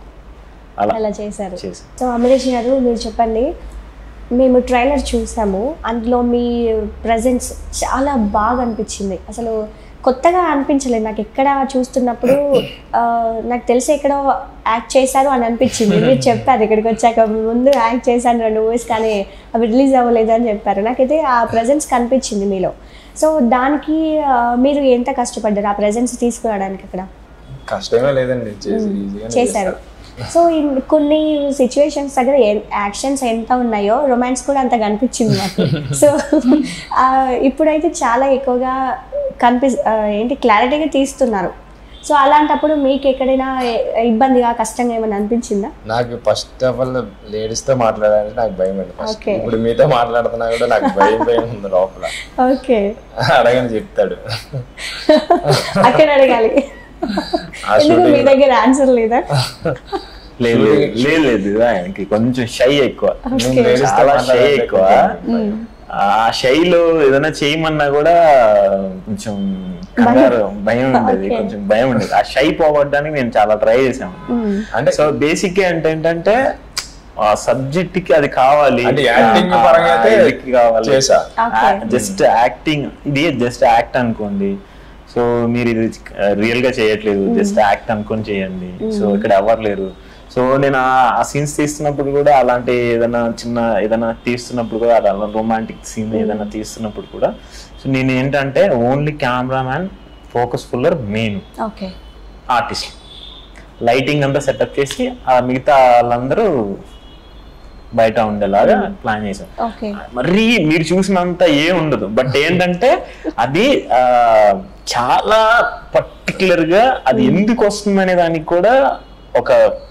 Speaker 4: అలా
Speaker 1: అలా చేశారు
Speaker 4: చేసి
Speaker 1: సో అమరేష్ గారు మీరు చెప్పండి మేము ట్రైలర్ చూసాము అందులో మీ ప్రజెన్స్ చాలా బాగా అనిపించింది అసలు కొత్తగా అనిపించలేదు నాకు ఎక్కడ చూస్తున్నప్పుడు ఆ, నాకు తెలిసి ఎక్కడో యాక్ట్ చేశారు అని అనిపించింది మీరు చెప్పారు ఇక్కడికి వచ్చాక ముందు యాక్ట్ చేశాను రెండు మూవీస్ కానీ అవి రిలీజ్ అవ్వలేదు అని చెప్పారు నాకైతే ఆ ప్రజెన్స్ కనిపించింది మీలో సో దానికి ఆ, మీరు ఎంత కష్టపడ్డారు ఆ ప్రజెన్స్ తీసుకురావడానికి అక్కడ
Speaker 3: కష్టమే లేదండి చేసి ఈజీగానే
Speaker 1: చేశారు సో ఇన్- కొన్ని సిచ్యువేషన్స్ దగ్గర యాక్షన్స్ ఎంత ఉన్నాయో రొమాన్స్ కూడా అంత కనిపించింది నాకు సో ఆ, ఇప్పుడైతే చాలా ఎక్కువగా కనిపి ఆ, ఏంటి క్లారిటీగా తీస్తున్నారు సో అలాంటప్పుడు మీకు ఎక్కడైనా ఎ- ఇబ్బందిగా కష్టంగా ఏమైనా అనిపించిందా
Speaker 3: నాకు ఫస్ట్ ఆఫ్ ఆల్ లేడీస్ తో మాట్లాడాలంటే నాకు భయం అండి ఫస్ట్
Speaker 1: Okay.
Speaker 3: ఇప్పుడు మీతో మాట్లాడుతున్నా కూడా నాకు భయం భయం ఉంది లోపల
Speaker 1: ఓకే
Speaker 3: అడగని చెప్తాడు
Speaker 1: అక్కడ అడగాలి
Speaker 3: ఆ
Speaker 1: ఎందుకు మీ
Speaker 3: shooting-
Speaker 1: దగ్గర ఆన్సర్ లేదా
Speaker 4: లేదు లేదు లేదు లేదు ఆయనకి కొంచెం షై ఎక్కువ
Speaker 3: నేను ladies తో
Speaker 4: చాలా షై
Speaker 3: మాట్లాడాలంటే
Speaker 4: ఎక్కువ
Speaker 3: కొంచెం
Speaker 4: ఆ షైలో ఏదైనా చేయమన్నా కూడా కొంచెం కంగారు భయం ఉండేది
Speaker 1: Okay.
Speaker 4: కొంచెం భయం ఉండేది ఆ షై పోగొట్టడానికి నేను చాలా ట్రై చేశాను అంటే సో బేసిక్ అంటే ఏంటంటే ఆ సబ్జెక్ట్ కి అది కావాలి
Speaker 3: అంటే acting
Speaker 4: ఆ-
Speaker 3: పరంగా అయితే
Speaker 4: ఆ ఇదికి కావాలి
Speaker 3: చేశా.
Speaker 1: Okay.
Speaker 4: జస్ట్ యాక్టింగ్ ఇది జస్ట్ యాక్ట్ అనుకోండి సో మీరు ఇది రియల్ గా చేయట్లేదు జస్ట్ యాక్ట్ అనుకొని చేయండి సో ఇక్కడ ఎవరు లేరు సో నేను ఆ సీన్స్ తీస్తున్నప్పుడు కూడా అలాంటి ఏదైనా చిన్న ఏదైనా తీస్తున్నప్పుడు కూడా అలా రొమాంటిక్ సీన్ ఏదైనా తీస్తున్నప్పుడు కూడా సో నేను ఏంటంటే only cameraman focus fuller main
Speaker 1: okay
Speaker 4: artist lighting అంతా సెటప్ చేసి ఆ మిగతా వాళ్ళందరూ బయట ఉండేలాగా ప్లాన్ చేశాం
Speaker 1: ఓకే
Speaker 4: మరి మీరు చూసినంత ఏ ఉండదు బట్ ఏంటంటే అది ఆ, చాలా పర్టికులర్ గా అది ఎందుకు వస్తుందనే దానికి కూడా ఒక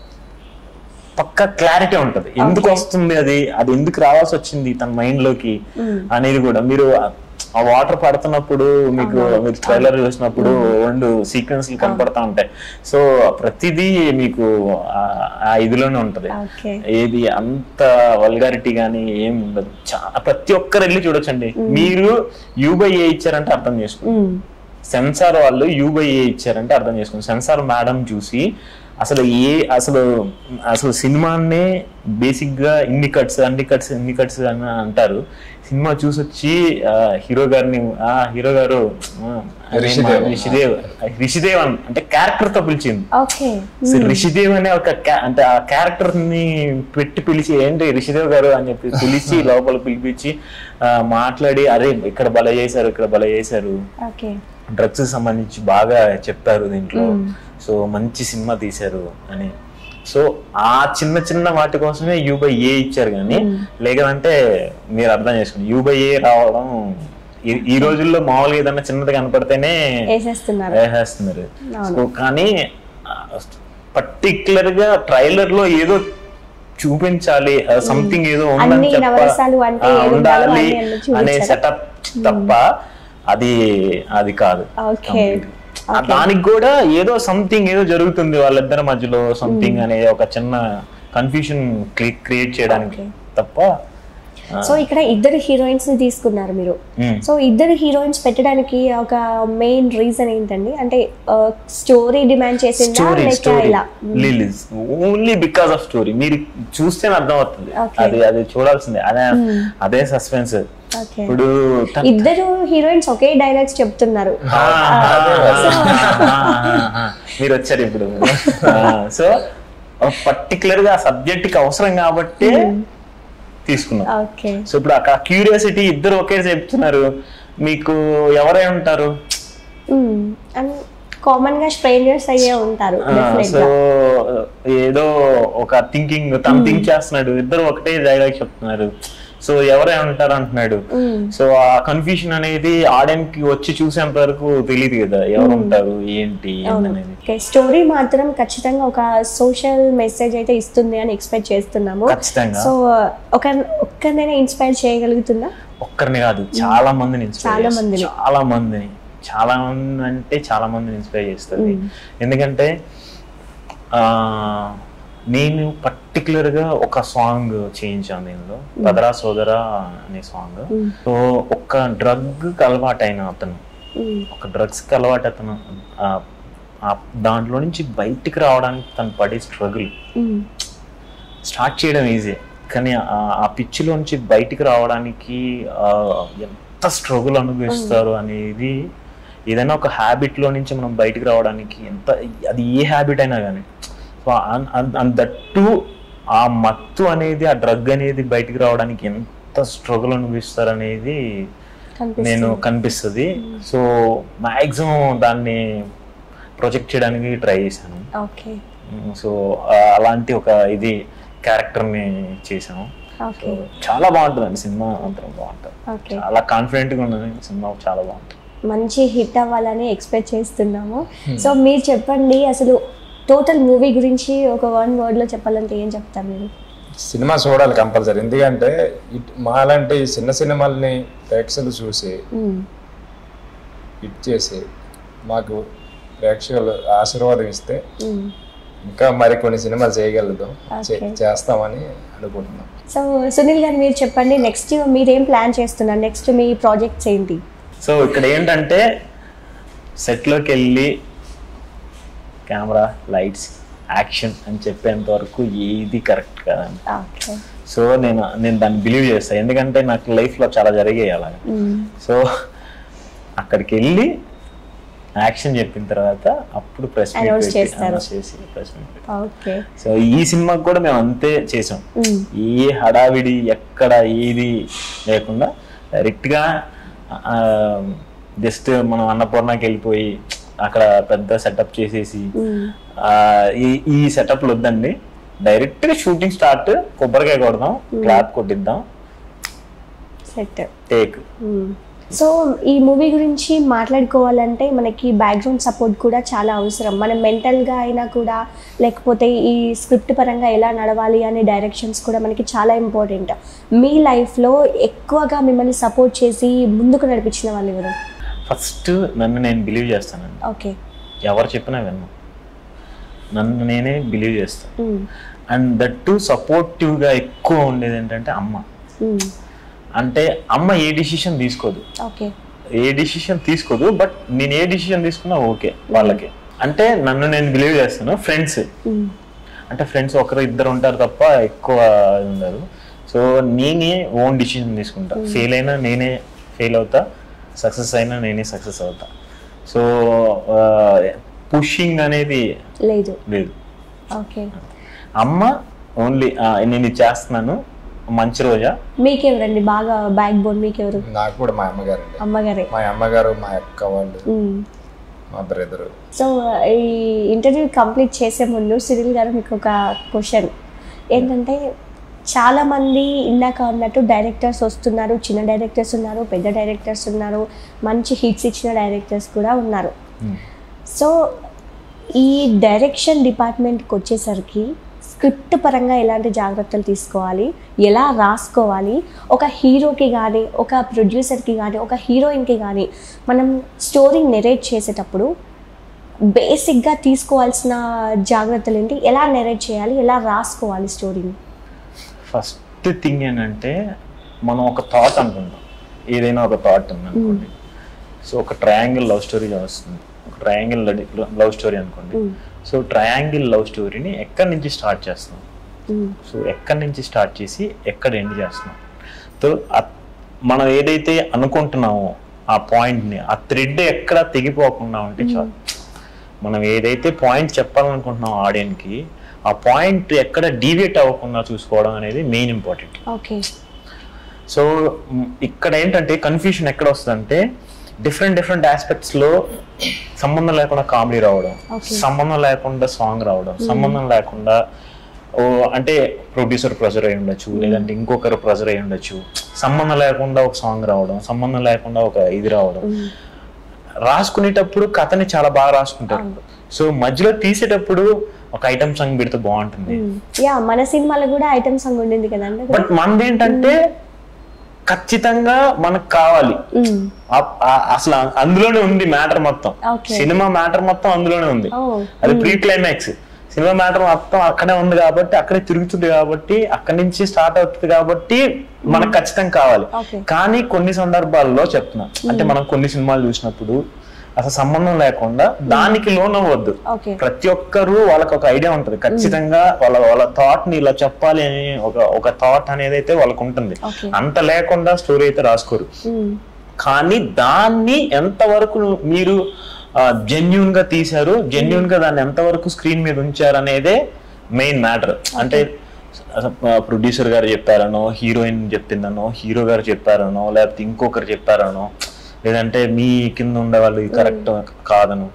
Speaker 4: పక్క క్లారిటీ ఉంటది ఎందుకు వస్తుంది అది అది ఎందుకు రావాల్సి వచ్చింది తన మైండ్ లోకి అనేది కూడా మీరు ఆ- ఆ వాటర్ పడుతున్నప్పుడు మీకు మీరు ట్రైలర్ చూసినప్పుడు రెండు సీక్వెన్స్ కనపడతా ఉంటాయి సో ప్రతిదీ మీకు ఆ- ఆ ఇదిలోనే ఉంటది
Speaker 1: ఓకే
Speaker 4: ఏది అంత వల్గారిటీ కానీ ఏం ఉండదు చా- ప్రతి ఒక్కరు వెళ్ళి చూడొచ్చండి మీరు యూ బై ఏ ఇచ్చారంటే అర్థం చేసుకోండి సెన్సార్ వాళ్ళు యూ బై ఏ ఇచ్చారంటే అర్థం చేసుకోండి సెన్సార్ మేడం చూసి అసలు ఏ అసలు అసలు సినిమానే బేసిక్ గా ఇన్ని కట్స్ అన్ని కట్స్ ఇన్ని కట్స్ అని అంటారు సినిమా చూసి వచ్చి ఆ, హీరో గారిని ఆ హీరో గారు ఆ, అదే మా
Speaker 3: రిషిదేవ్.
Speaker 4: రిషిదేవ్ రిషిదేవ్ అని అంటే క్యారెక్టర్ తో పిలిచింది
Speaker 1: ఓకే
Speaker 4: సో రిషిదేవ్ అనే ఒక ca- అంటే ఆ క్యారెక్టర్ ని పెట్టి పిలిచి ఏంటి రిషిదేవ్ గారు అని చెప్పి పిలిచి లోపల పిలిపించి ఆ, మాట్లాడి అరే ఇక్కడ బల చేశారు ఇక్కడ బల చేశారు
Speaker 1: ఓకే
Speaker 4: డ్రగ్స్ సంబంధించి బాగా చెప్పారు దీంట్లో సో మంచి సినిమా తీశారు అని సో ఆ చిన్న చిన్న వాటి కోసమే యూ బై ఏ ఇచ్చారు కానీ లేదంటే మీరు అర్థం చేసుకోండి యూ బై ఏ రావడం ఈ- ఈ రోజుల్లో మామూలుగా ఏదన్నా చిన్నది కనపడితేనే
Speaker 1: వేసేస్తున్నారు
Speaker 4: వేసేస్తున్నారు సో కానీ పర్టికులర్ గా ట్రైలర్ లో ఏదో చూపించాలి సంథింగ్ ఏదో ఉందని
Speaker 1: అన్ని
Speaker 4: చెప్ప
Speaker 1: నవరసాలు అంటే
Speaker 4: ఆ,
Speaker 1: ఏది ఉండాలో
Speaker 4: ఉండాలి
Speaker 1: అన్ని అన్ని చూపించారా?
Speaker 4: అనే సెటప్ తప్ప అది అది కాదు
Speaker 1: ఓకే
Speaker 4: ఆ దానికి కూడా ఏదో సంథింగ్ ఏదో జరుగుతుంది వాళ్ళిద్దరి మధ్యలో సంథింగ్ అనే ఒక చిన్న కన్ఫ్యూషన్ క్రియేట్ చేయడానికి తప్ప
Speaker 1: సో ఇక్కడ ఇద్దరు హీరోయిన్స్ ని తీసుకున్నారు మీరు
Speaker 4: మ్మ్.
Speaker 1: సో ఇద్దరు హీరోయిన్స్ పెట్టడానికి ఒక మెయిన్ రీజన్ ఏంటండి అంటే స్టోరీ డిమాండ్ చేసిందా
Speaker 4: స్టోరీ
Speaker 1: లేక
Speaker 4: స్టోరీ
Speaker 1: ఇలా
Speaker 4: లిలీస్ ఓన్లీ బికాస్ ఆఫ్ స్టోరీ మీరు చూస్తేనే అర్థం అవుతుంది
Speaker 1: Okay.
Speaker 4: అది అది చూడాల్సిందే అదే అదే సస్పెన్స్
Speaker 1: ఓకే
Speaker 4: ఇప్పుడు త-
Speaker 1: ఇద్దరు హీరోయిన్స్ ఒకే డైలాగ్స్ చెప్తున్నారు
Speaker 4: ఆ, ఆ, ఆ, ఆ, మీరు వచ్చారు ఇప్పుడు సో పర్టికులర్ గా సబ్జెక్ట్ కి అవసరం కాబట్టి తీసుకున్నాం
Speaker 1: ఓకే
Speaker 4: సో ఇప్పుడు అక్కడ క్యూరియాసిటీ ఇద్దరు ఒకే చెప్తున్నారు మీకు ఎవరై ఉంటారు
Speaker 1: అండ్ కామన్ గా స్ట్రేంజర్స్ అయ్యే ఉంటారు definite
Speaker 4: సో
Speaker 1: గా.
Speaker 4: ఏదో ఒక థింకింగ్ తను థింక్ చేస్తున్నాడు ఇద్దరు ఒకటే డైలాగ్ చెప్తున్నారు సో ఎవరై ఉంటారు అంటున్నాడు సో ఆ కన్ఫ్యూషన్ అనేది ఆడియన్స్ కి వచ్చి చూసేంత వరకు తెలియదు కదా ఎవరు ఉంటారు ఏంటి అనేది
Speaker 1: ఓకే స్టోరీ మాత్రం ఖచ్చితంగా ఒక సోషల్ మెసేజ్ అయితే ఇస్తుంది అని ఎక్స్పెక్ట్ చేస్తున్నాము
Speaker 4: ఖచ్చితంగా
Speaker 1: సో ఒక ఒక్కరినైనా ఇన్స్పైర్ చేయగలుగుతుందా
Speaker 4: ఒక్కరిని కాదు చాలా మందిని ఇన్స్పైర్
Speaker 1: చాలా మందిని.
Speaker 4: చాలా మందిని చాలా మంది అంటే చాలా మందిని ఇన్స్పైర్ చేస్తుంది ఎందుకంటే ఆ నేను particular గా ఒక సాంగ్ చేయించాను దీనిలో పదరా సోదరా అనే సాంగ్ సో ఒక డ్రగ్ అలవాటైన అతను
Speaker 1: మ్మ్.
Speaker 4: ఒక డ్రగ్స్ కి అలవాటు అతను ఆ- ఆ దాంట్లో నుంచి బయటికి రావడానికి తను పడే స్ట్రగుల్
Speaker 1: మ్మ్.
Speaker 4: స్టార్ట్ చేయడం ఈజీ కానీ ఆ- ఆ పిచ్చిలో నుంచి బయటికి రావడానికి ఆ, ఎంత స్ట్రగుల్ అనుభవిస్తారు అనేది ఏదైనా ఒక habit లో నుంచి మనం బయటికి రావడానికి ఎంత అది ఏ హ్యాబిట్ అయినా కానీ సో దట్టు ఆ మత్తు అనేది ఆ డ్రగ్ అనేది బయటికి రావడానికి ఎంత స్ట్రగుల్ అనుభవిస్తారు అనేది
Speaker 1: కనిపిస్తుంది.
Speaker 4: నేను కనిపిస్తుంది సో మాక్సిమం దాన్ని ప్రొజెక్ట్ చేయడానికి ట్రై చేశాను
Speaker 1: ఓకే
Speaker 4: సో అలాంటి ఒక ఇది క్యారెక్టర్ని చేసాము
Speaker 1: ఓకే
Speaker 4: చాలా బాగుంటుందండి సినిమా మాత్రం బాగుంటుంది
Speaker 1: ఓకే
Speaker 4: చాలా కాన్ఫిడెంట్గా ఉన్నది సినిమా చాలా బాగుంటుంది
Speaker 1: మంచి హిట్ అవ్వాలని ఎక్స్పెక్ట్ చేస్తున్నాము సో మీరు చెప్పండి అసలు టోటల్ మూవీ గురించి ఒక వన్ వర్డ్లో చెప్పాలంటే ఏం చెప్తారు మీరు
Speaker 3: సినిమా చూడాలి కంపల్సరీ ఎందుకంటే ఇట్ మాలాంటి చిన్న సినిమాల్ని ప్రేక్షకులు చూసి
Speaker 1: మ్మ్.
Speaker 3: హిట్ చేసి మాకు ప్రేక్షకులు ఆశీర్వాదం ఇస్తే
Speaker 1: మ్మ్.
Speaker 3: ఇంకా మరికొన్ని సినిమాలు చేయగలుగుతాం చే-
Speaker 1: Okay.
Speaker 3: చేస్తామని అనుకుంటున్నాం
Speaker 1: సో సునీల్ గారు మీరు చెప్పండి నెక్స్ట్ మీరేం ప్లాన్ చేస్తున్నారు నెక్స్ట్ మీ ప్రాజెక్ట్స్ ఏంటి
Speaker 4: సో ఇక్కడ ఏంటంటే సెట్లోకి వెళ్ళి కెమెరా లైట్స్ యాక్షన్ అని చెప్పేంత వరకు ఏది కరెక్ట్ కాదండి
Speaker 1: ఓకే
Speaker 4: సో నేను నేను దాన్ని బిలీవ్ చేస్తాను ఎందుకంటే నాకు లైఫ్లో చాలా జరిగాయి అలాగా సో అక్కడికి వెళ్ళి యాక్షన్ చెప్పిన తర్వాత అప్పుడు ప్రెస్ మీట్
Speaker 1: Announce
Speaker 4: పెట్టి
Speaker 1: చేస్తారు.
Speaker 4: announce చేసి ప్రెస్ మీట్ పెట్టి
Speaker 1: ఓకే
Speaker 4: సో ఈ సినిమాకి కూడా మేము అంతే చేసాం ఏ హడావిడి ఎక్కడ ఏది లేకుండా డైరెక్ట్గా జస్ట్ మనం అన్నపూర్ణకి వెళ్ళిపోయి అక్కడ పెద్ద సెటప్ చేసేసి ఆ, ఈ ఈ సెటప్లు వద్దండి డైరెక్ట్గా షూటింగ్ స్టార్ట్ కొబ్బరికాయ కొడదాం క్లాప్ కొట్టిద్దాం
Speaker 1: సెట్
Speaker 4: టేక్
Speaker 1: సో ఈ మూవీ గురించి మాట్లాడుకోవాలంటే మనకి బ్యాక్గ్రౌండ్ సపోర్ట్ కూడా చాలా అవసరం మనం మెంటల్గా అయినా కూడా లేకపోతే ఈ స్క్రిప్ట్ పరంగా ఎలా నడవాలి అనే డైరెక్షన్స్ కూడా మనకి చాలా ఇంపార్టెంట్ మీ లైఫ్లో ఎక్కువగా మిమ్మల్ని సపోర్ట్ చేసి ముందుకు నడిపించిన వాళ్ళు ఎవరు
Speaker 4: ఫస్ట్ నన్ను నేను బిలీవ్ చేస్తానండి
Speaker 1: ఓకే
Speaker 4: ఎవరు చెప్పినా విన్నా నన్ను నేనే బిలీవ్ చేస్తాను అండ్ దట్ టు సపోర్టివ్గా ఎక్కువ ఉండేది ఏంటంటే అమ్మ అంటే అమ్మ ఏ డిసిషన్ తీసుకోదు
Speaker 1: ఓకే
Speaker 4: ఏ డిసిషన్ తీసుకోదు బట్ నేను ఏ డిసిషన్ తీసుకున్నా ఓకే వాళ్ళకి అంటే నన్ను నేను బిలీవ్ చేస్తాను ఫ్రెండ్స్ అంటే ఫ్రెండ్స్ ఒకరు ఇద్దరు ఉంటారు తప్ప ఎక్కువ ఉండరు సో నేనే ఓన్ డిసిషన్ తీసుకుంటా ఫెయిల్ అయినా నేనే ఫెయిల్ అవుతా సక్సెస్ అయినా నేనే సక్సెస్ అవుతా సో పుషింగ్ అనేది
Speaker 1: లేదు
Speaker 4: లేదు
Speaker 1: ఓకే
Speaker 4: అమ్మ ఓన్లీ నేను ఇది చేస్తున్నాను మంచి రోజా
Speaker 1: మీకెవరండి బాగా బ్యాక్ బోన్ మీకెవరు
Speaker 3: నాకు కూడా మా అమ్మగారు అండి
Speaker 1: అమ్మగారే
Speaker 3: మా అమ్మగారు మా అక్క వాళ్ళు
Speaker 1: మ్మ్.
Speaker 3: మా బ్రదరు
Speaker 1: సో ఈ ఇంటర్వ్యూ కంప్లీట్ చేసే ముందు సిరిల్ గారు మీకు ఒక క్వశ్చన్ ఏంటంటే చాలామంది ఇందాక అన్నట్టు డైరెక్టర్స్ వస్తున్నారు చిన్న డైరెక్టర్స్ ఉన్నారు పెద్ద డైరెక్టర్స్ ఉన్నారు మంచి హిట్స్ ఇచ్చిన డైరెక్టర్స్ కూడా ఉన్నారు సో ఈ డైరెక్షన్ డిపార్ట్మెంట్కి వచ్చేసరికి స్క్రిప్ట్ పరంగా ఎలాంటి జాగ్రత్తలు తీసుకోవాలి ఎలా రాసుకోవాలి ఒక హీరోకి కానీ ఒక ప్రొడ్యూసర్కి కానీ ఒక హీరోయిన్కి కానీ మనం స్టోరీ నెరేట్ చేసేటప్పుడు బేసిక్గా తీసుకోవాల్సిన జాగ్రత్తలు ఏంటి ఎలా నెరేట్ చేయాలి ఎలా రాసుకోవాలి స్టోరీని
Speaker 4: ఫస్ట్ థింగ్ ఏంటంటే మనం ఒక థాట్ అనుకుంటాం ఏదైనా ఒక థాట్ ఉంది అనుకోండి సో ఒక ట్రయాంగిల్ లవ్ స్టోరీ వస్తుంది ఒక ట్రయాంగిల్ లవ్ స్టోరీ అనుకోండి సో ట్రయాంగిల్ లవ్ స్టోరీని ఎక్కడి నుంచి స్టార్ట్ చేస్తాం సో ఎక్కడి నుంచి స్టార్ట్ చేసి ఎక్కడ ఎండ్ చేస్తున్నాం సో ఆ- మనం ఏదైతే అనుకుంటున్నామో ఆ పాయింట్ని ఆ థ్రెడ్ ఎక్కడ తెగిపోకుండా ఉంటే చాలు మనం ఏదైతే పాయింట్ చెప్పాలనుకుంటున్నాం ఆడియన్కి ఆ పాయింట్ ఎక్కడ డీవియేట్ అవ్వకుండా చూసుకోవడం అనేది మెయిన్ ఇంపార్టెంట్
Speaker 1: ఓకే
Speaker 4: సో మ్, ఇక్కడ ఏంటంటే కన్ఫ్యూషన్ ఎక్కడ వస్తుందంటే డిఫరెంట్ డిఫరెంట్ ఆస్పెక్ట్స్ లో సంబంధం లేకుండా కామెడీ రావడం
Speaker 1: Okay.
Speaker 4: సంబంధం లేకుండా సాంగ్ రావడం సంబంధం లేకుండా ఓ అంటే ప్రొడ్యూసర్ ప్రెజర్ అయి ఉండొచ్చు లేదంటే ఇంకొకరు ప్రెజర్ అయి ఉండొచ్చు సంబంధం లేకుండా ఒక సాంగ్ రావడం సంబంధం లేకుండా ఒక ఇది రావడం రాసుకునేటప్పుడు కథని చాలా బాగా రాసుకుంటారు సో మధ్యలో తీసేటప్పుడు ఒక ఐటమ్ సాంగ్ పెడితే బాగుంటుంది
Speaker 1: యా మన సినిమాలో కూడా ఐటమ్ సాంగ్ ఉండింది కదండి
Speaker 4: బట్ మనది ఏంటంటే ఖచ్చితంగా మనకు కావాలి
Speaker 1: మ్మ్.
Speaker 4: ఆ- ఆ- అసలు అందులోనే ఉంది మ్యాటర్ మొత్తం
Speaker 1: Okay.
Speaker 4: సినిమా మ్యాటర్ మొత్తం అందులోనే ఉంది
Speaker 1: ఓ
Speaker 4: అది ప్రీ క్లైమాక్స్ సినిమా మ్యాటర్ మొత్తం అక్కడే ఉంది కాబట్టి అక్కడే తిరుగుతుంది కాబట్టి అక్కడి నుంచి స్టార్ట్ అవుతుంది కాబట్టి మనకు ఖచ్చితంగా కావాలి
Speaker 1: ఓకే
Speaker 4: కానీ కొన్ని సందర్భాల్లో చెప్తున్నా అంటే మనం కొన్ని సినిమాలు చూసినప్పుడు అసలు సంబంధం లేకుండా దానికి లోన్ అవ్వద్దు
Speaker 1: ఓకే
Speaker 4: ప్రతి ఒక్కరు వాళ్ళకి ఒక ఐడియా ఉంటది ఖచ్చితంగా వాళ్ళ వాళ్ళ థాట్ ని ఇలా చెప్పాలి అని ఒక ఒక థాట్ అనేది అయితే వాళ్ళకు ఉంటుంది
Speaker 1: ఓకే
Speaker 4: అంత లేకుండా స్టోరీ అయితే రాసుకోరు
Speaker 1: మ్మ్.
Speaker 4: కానీ దాన్ని ఎంతవరకు మీరు జెన్యున్ గా తీశారు జెన్యున్ గా దాన్ని ఎంతవరకు స్క్రీన్ మీద ఉంచారు అనేదే మెయిన్ మ్యాటర్ అంటే ప్రొడ్యూసర్ గారు చెప్పారనో హీరోయిన్ చెప్పిందనో హీరో గారు చెప్పారనో లేకపోతే ఇంకొకరు చెప్పారనో లేదంటే మీ కింద ఉండే వాళ్ళు కరెక్ట్ కాదను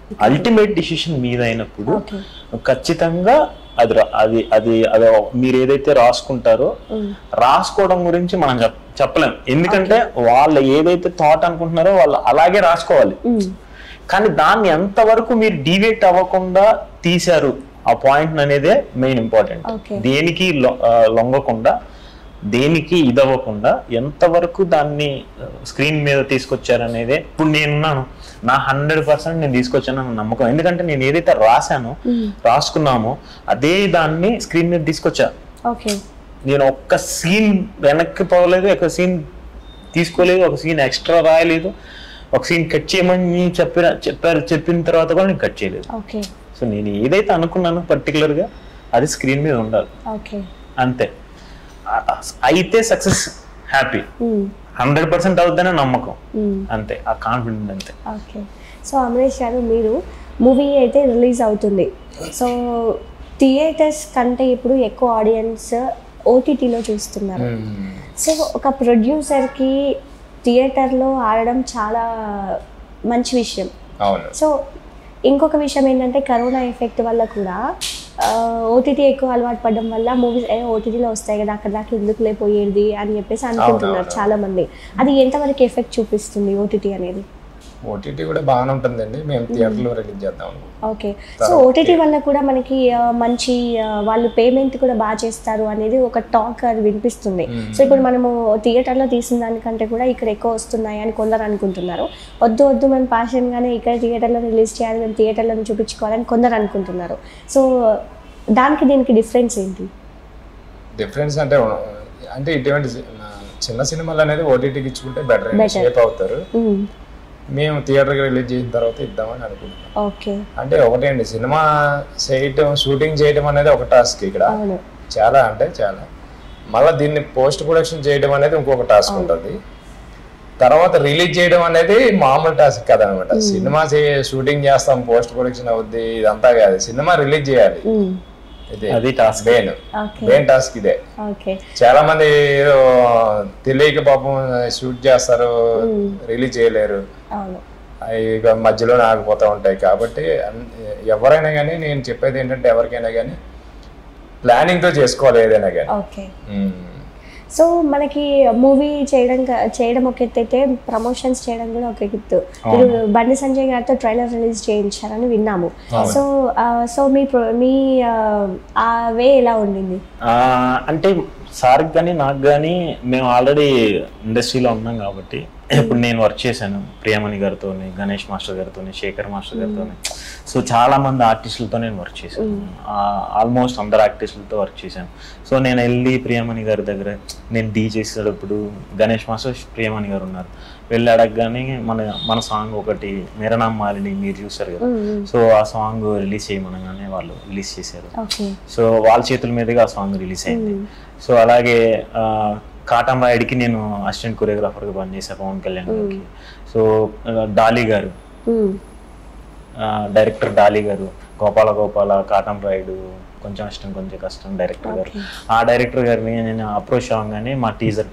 Speaker 4: అల్టిమేట్ డిసిషన్ మీద అయినప్పుడు
Speaker 1: Okay.
Speaker 4: ఖచ్చితంగా అది రా- అది అది అది మీరు ఏదైతే రాసుకుంటారో రాసుకోవడం గురించి మనం చెప్- చెప్పలేం ఎందుకంటే వాళ్ళు ఏదైతే థాట్ అనుకుంటున్నారో వాళ్ళు అలాగే రాసుకోవాలి కానీ దాన్ని ఎంతవరకు మీరు డివేట్ అవ్వకుండా తీశారు ఆ పాయింట్ అనేదే మెయిన్ ఇంపార్టెంట్
Speaker 1: Okay.
Speaker 4: దేనికి లొ- ఆ, లొంగకుండా దేనికి ఇదవ్వకుండా ఎంతవరకు దాన్ని స్క్రీన్ మీద తీసుకొచ్చారనేదే ఇప్పుడు నేనున్నాను నా హండ్రెడ్ పర్సెంట్ నేను తీసుకొచ్చాను నమ్మకం ఎందుకంటే నేను ఏదైతే రాశానో రాసుకున్నామో అదే దాన్ని స్క్రీన్ మీద తీసుకొచ్చా
Speaker 1: ఓకే
Speaker 4: నేను ఒక్క సీన్ వెనక్కి పోలేదు ఒక సీన్ తీసుకోలేదు ఒక సీన్ ఎక్స్ట్రా రాయలేదు ఒక సీన్ కట్ చేయమని చెప్పిన చెప్పారు చెప్పిన తర్వాత కూడా నేను కట్ చేయలేదు
Speaker 1: ఓకే
Speaker 4: సో నేను ఏదైతే అనుకున్నానో పర్టికులర్గా అది స్క్రీన్ మీద ఉండాలి
Speaker 1: ఓకే
Speaker 4: అంతే ఆ- ఆ- అయితే సక్సెస్ హ్యాపీ హండ్రెడ్ పర్సెంట్ అవుద్దనే నమ్మకం అంతే ఆ కాన్ఫిడెంట్ అంతే
Speaker 1: ఓకే సో అమరేష్ గారు మీరు మూవీ అయితే రిలీజ్ అవుతుంది సో థియేటర్స్ కంటే ఇప్పుడు ఎక్కువ ఆడియన్స్ ఓటీటీలో చూస్తున్నారు సో ఒక ప్రొడ్యూసర్కి థియేటర్లో ఆడడం చాలా మంచి విషయం
Speaker 3: అవును
Speaker 1: సో ఇంకొక విషయం ఏంటంటే కరోనా ఎఫెక్ట్ వల్ల కూడా ఓటీటీ ఎక్కువ అలవాటు పడడం వల్ల మూవీస్ ఓటీటీలో వస్తాయి కదా అక్కడ దాకా ఎందుకు లేకపోయేది అని చెప్పేసి అనుకుంటున్నారు
Speaker 3: అవునవును.
Speaker 1: చాలా మంది అది ఎంతవరకు ఎఫెక్ట్ చూపిస్తుంది ఓటీటీ అనేది
Speaker 3: ఓటీటీ కూడా బాగానే ఉంటుందండి మేము థియేటర్లో రిలీజ్ చేద్దాం అనుకుంటున్నాం.
Speaker 1: ఓకే సో ఓటీటీ వల్ల కూడా మనకి ఆ, మంచి ఆ, వాళ్ళు పేమెంట్ కూడా బాగా చేస్తారు అనేది ఒక టాక్ అది వినిపిస్తుంది సో ఇప్పుడు మనము థియేటర్లో తీసిన దానికంటే కూడా ఇక్కడ ఎక్కువ వస్తున్నాయి అని కొందరు అనుకుంటున్నారు వద్దు వద్దు మనం ప్యాషన్గానే ఇక్కడ థియేటర్లో రిలీజ్ చేయాలి మేము థియేటర్లో చూపించుకోవాలని కొందరు అనుకుంటున్నారు సో దానికి దీనికి డిఫరెన్స్ ఏంటి
Speaker 3: డిఫరెన్స్ అంటే అంటే ఇటువంటి సి- చిన్న సినిమాలు అనేది ఓటీటీకి ఇచ్చుకుంటే బెటర్
Speaker 1: Better.
Speaker 3: షేప్ అవుతారు
Speaker 1: మ్మ్.
Speaker 3: మేము థియేటర్కి రిలీజ్ చేసిన తర్వాత ఇద్దామని అనుకుంటున్నాం
Speaker 1: ఓకే
Speaker 3: అంటే ఒకటే అండి సినిమా చేయటం షూటింగ్ చేయడం అనేది ఒక టాస్క్ ఇక్కడ
Speaker 1: అవును
Speaker 3: చాలా అంటే చాలా మళ్ళీ దీన్ని పోస్ట్ ప్రొడక్షన్ చేయడం అనేది ఇంకొక టాస్క్ ఉంటుంది తర్వాత రిలీజ్ చేయడం అనేది మామూలు టాస్క్ కదనమాట సినిమా షూటింగ్ చేస్తాం పోస్ట్ ప్రొడక్షన్ అవుద్ది ఇదంతా కాదు సినిమా రిలీజ్ చేయాలి
Speaker 1: మ్మ్.
Speaker 3: ఇది
Speaker 4: అది task.
Speaker 3: Main
Speaker 1: okay
Speaker 3: main task ఇదే
Speaker 1: ఓకే
Speaker 3: చాలా మంది ఏదో తెలియక పాపం షూట్ చేస్తారు రిలీజ్ చేయలేరు
Speaker 1: అవును
Speaker 3: అవి ఇక మధ్యలో ఆగిపోతూ ఉంటాయి కాబట్టి అన్- ఎవరైనా కానీ నేను చెప్పేది ఏంటంటే ఎవరికైనా కానీ ప్లానింగ్తో చేసుకోవాలి ఏదైనా కానీ
Speaker 1: ఓకే సో మనకి మూవీ చేయడం క- చేయడం ఒక ఎత్తు అయితే ప్రమోషన్స్ చేయడం కూడా ఒక ఎత్తు మీరు బండి సంజయ్ గారితో ట్రైలర్ రిలీజ్ చేయించారని విన్నాము సో ఆ, సో మీ ప్రో- మీ ఆ, ఆ వే ఎలా ఉండింది
Speaker 4: ఆ, అంటే సార్కి కానీ నాకు కానీ మేము ఆల్రెడీ ఇండస్ట్రీలో ఉన్నాం కాబట్టి ఇప్పుడు నేను వర్క్ చేశాను ప్రియమణి గారితో గణేష్ మాస్టర్ గారితో శేఖర్ మాస్టర్ గారితో సో చాలా మంది ఆర్టిస్టులతో నేను వర్క్ చేశాను ఆల్మోస్ట్ అందరు ఆర్టిస్టులతో వర్క్ చేశాను సో నేను వెళ్ళి ప్రియమణి గారి దగ్గర నేను డీ చేసేటప్పుడు గణేష్ మాస్టర్ ప్రియమణి గారు ఉన్నారు వెళ్ళి అడగగానే మన మన సాంగ్ ఒకటి మేరనాం మాలిని మీరు చూసారు కదా సో ఆ సాంగ్ రిలీజ్ చేయమనగానే వాళ్ళు రిలీజ్ చేశారు
Speaker 1: ఓకే
Speaker 4: సో వాళ్ళ చేతుల మీదుగా ఆ సాంగ్ రిలీజ్ అయింది సో అలాగే ఆ, కాటం రాయుడికి నేను అసిస్టెంట్ కొరియోగ్రాఫర్గా పనిచేశాను పవన్ కళ్యాణ్ గారికి సో ఆ, డాలీ గారు ఆ, డైరెక్టర్ డాలీ గారు గోపాల గోపాల కాటం రాయుడు కొంచెం ఇష్టం కొంచెం కష్టం డైరెక్టర్ గారు ఆ డైరెక్టర్ గారిని నేను అప్రోచ్ అవ్వగానే మా టీజర్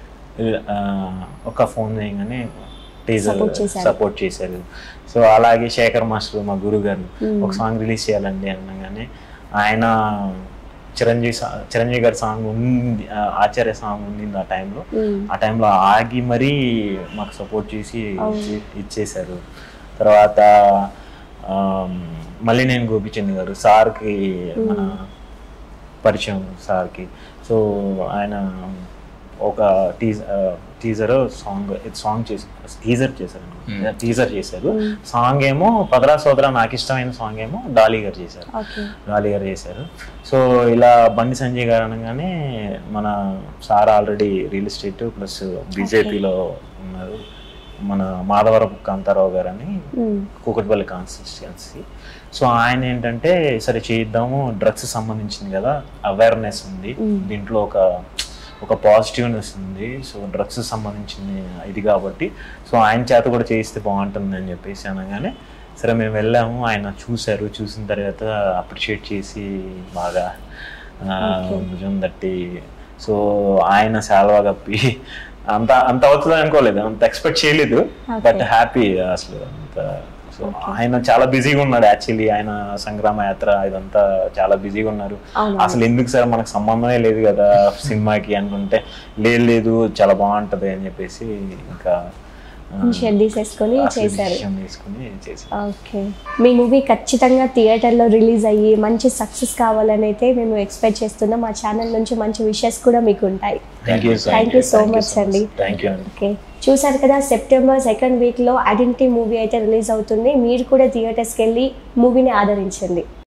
Speaker 4: ఒక ఫోన్ చేయగానే టీజర్
Speaker 1: Support చేశారు.
Speaker 4: సపోర్ట్ చేశారు సో అలాగే శేఖర్ మాస్టర్ మా గురువు గారు ఒక సాంగ్ రిలీజ్ చేయాలండి అనగానే ఆయన చిరంజీవి సా- చిరంజీవి గారి సాంగ్ ఉంది ఆ, ఆచార్య సాంగ్ ఉంది ఆ టైంలో ఆ టైంలో ఆగి మరీ మాకు సపోర్ట్ చేసి ఇచ్చి- ఇచ్చేశారు తర్వాత ఆమ్, మళ్ళీ నేను గోపిచంద్ గారు సార్కి మన పరిచయం సార్కి సో ఆయన ఒక టీజర్ టీజర్ సాంగ్ సాంగ్ చేసి టీజర్ చేశారు టీజర్ చేశారు సాంగ్ ఏమో పదరా సోదరా నాకు ఇష్టమైన సాంగ్ ఏమో డాలీ గారు చేశారు
Speaker 1: ఓకే
Speaker 4: గాలి గారు చేశారు సో ఇలా బండి సంజయ్ గారు అనగానే మన sir already real estate plus బీజేపీలో ఉన్నారు మన మాధవరపు కాంతారావు గారు అని కూకట్పల్లి కాన్స్టిట్యున్సీ సో ఆయన ఏంటంటే సరే చేద్దాము డ్రగ్స్ సంబంధించింది కదా అవేర్నెస్ ఉంది దీంట్లో ఒక ఒక పాజిటివ్నెస్ ఉంది సో డ్రగ్స్ సంబంధించింది ఇది కాబట్టి సో ఆయన చేత కూడా చేయిస్తే బాగుంటుంది అని చెప్పేసి అనగానే సరే మేము వెళ్ళాము ఆయన చూశారు చూసిన తర్వాత అప్రిషియేట్ చేసి బాగా ఆ, భుజం తట్టి సో ఆయన శాల్వా కప్పి అంత అంత అవుతుంది అనుకోలేదు అంత ఎక్స్పెక్ట్ చేయలేదు బట్ హ్యాపీ అసలు అంత సో ఆయన చాలా బిజీగా ఉన్నాడు యాక్చువల్లీ ఆయన సంగ్రామ యాత్ర ఇదంతా చాలా బిజీగా ఉన్నారు
Speaker 1: అవును.
Speaker 4: అసలు ఎందుకు సార్ మనకు సంబంధమే లేదు కదా సినిమాకి అనుకుంటే లేదు లేదు చాలా బాగుంటది అని చెప్పేసి ఇంకా ఆ,
Speaker 1: షెడ్ తీసేసుకొని
Speaker 4: అసలు
Speaker 1: చేశారు
Speaker 4: decision తీసుకుని చేశారు
Speaker 1: ఓకే మీ మూవీ ఖచ్చితంగా థియేటర్లో రిలీజ్ అయ్యి మంచి సక్సెస్ కావాలని అయితే మేము ఎక్స్పెక్ట్ చేస్తున్నాం మా ఛానల్ నుంచి మంచి విషెస్ కూడా మీకు ఉంటాయి
Speaker 4: thank you
Speaker 1: Thank you so much అండి.
Speaker 4: థ్యాంక్ యూ అండి
Speaker 1: ఓకే చూసారు కదా సెప్టెంబర్ సెకండ్ వీక్లో ఐడెంటిటీ మూవీ అయితే రిలీజ్ అవుతుంది మీరు కూడా థియేటర్స్కి వెళ్ళి మూవీని ఆదరించండి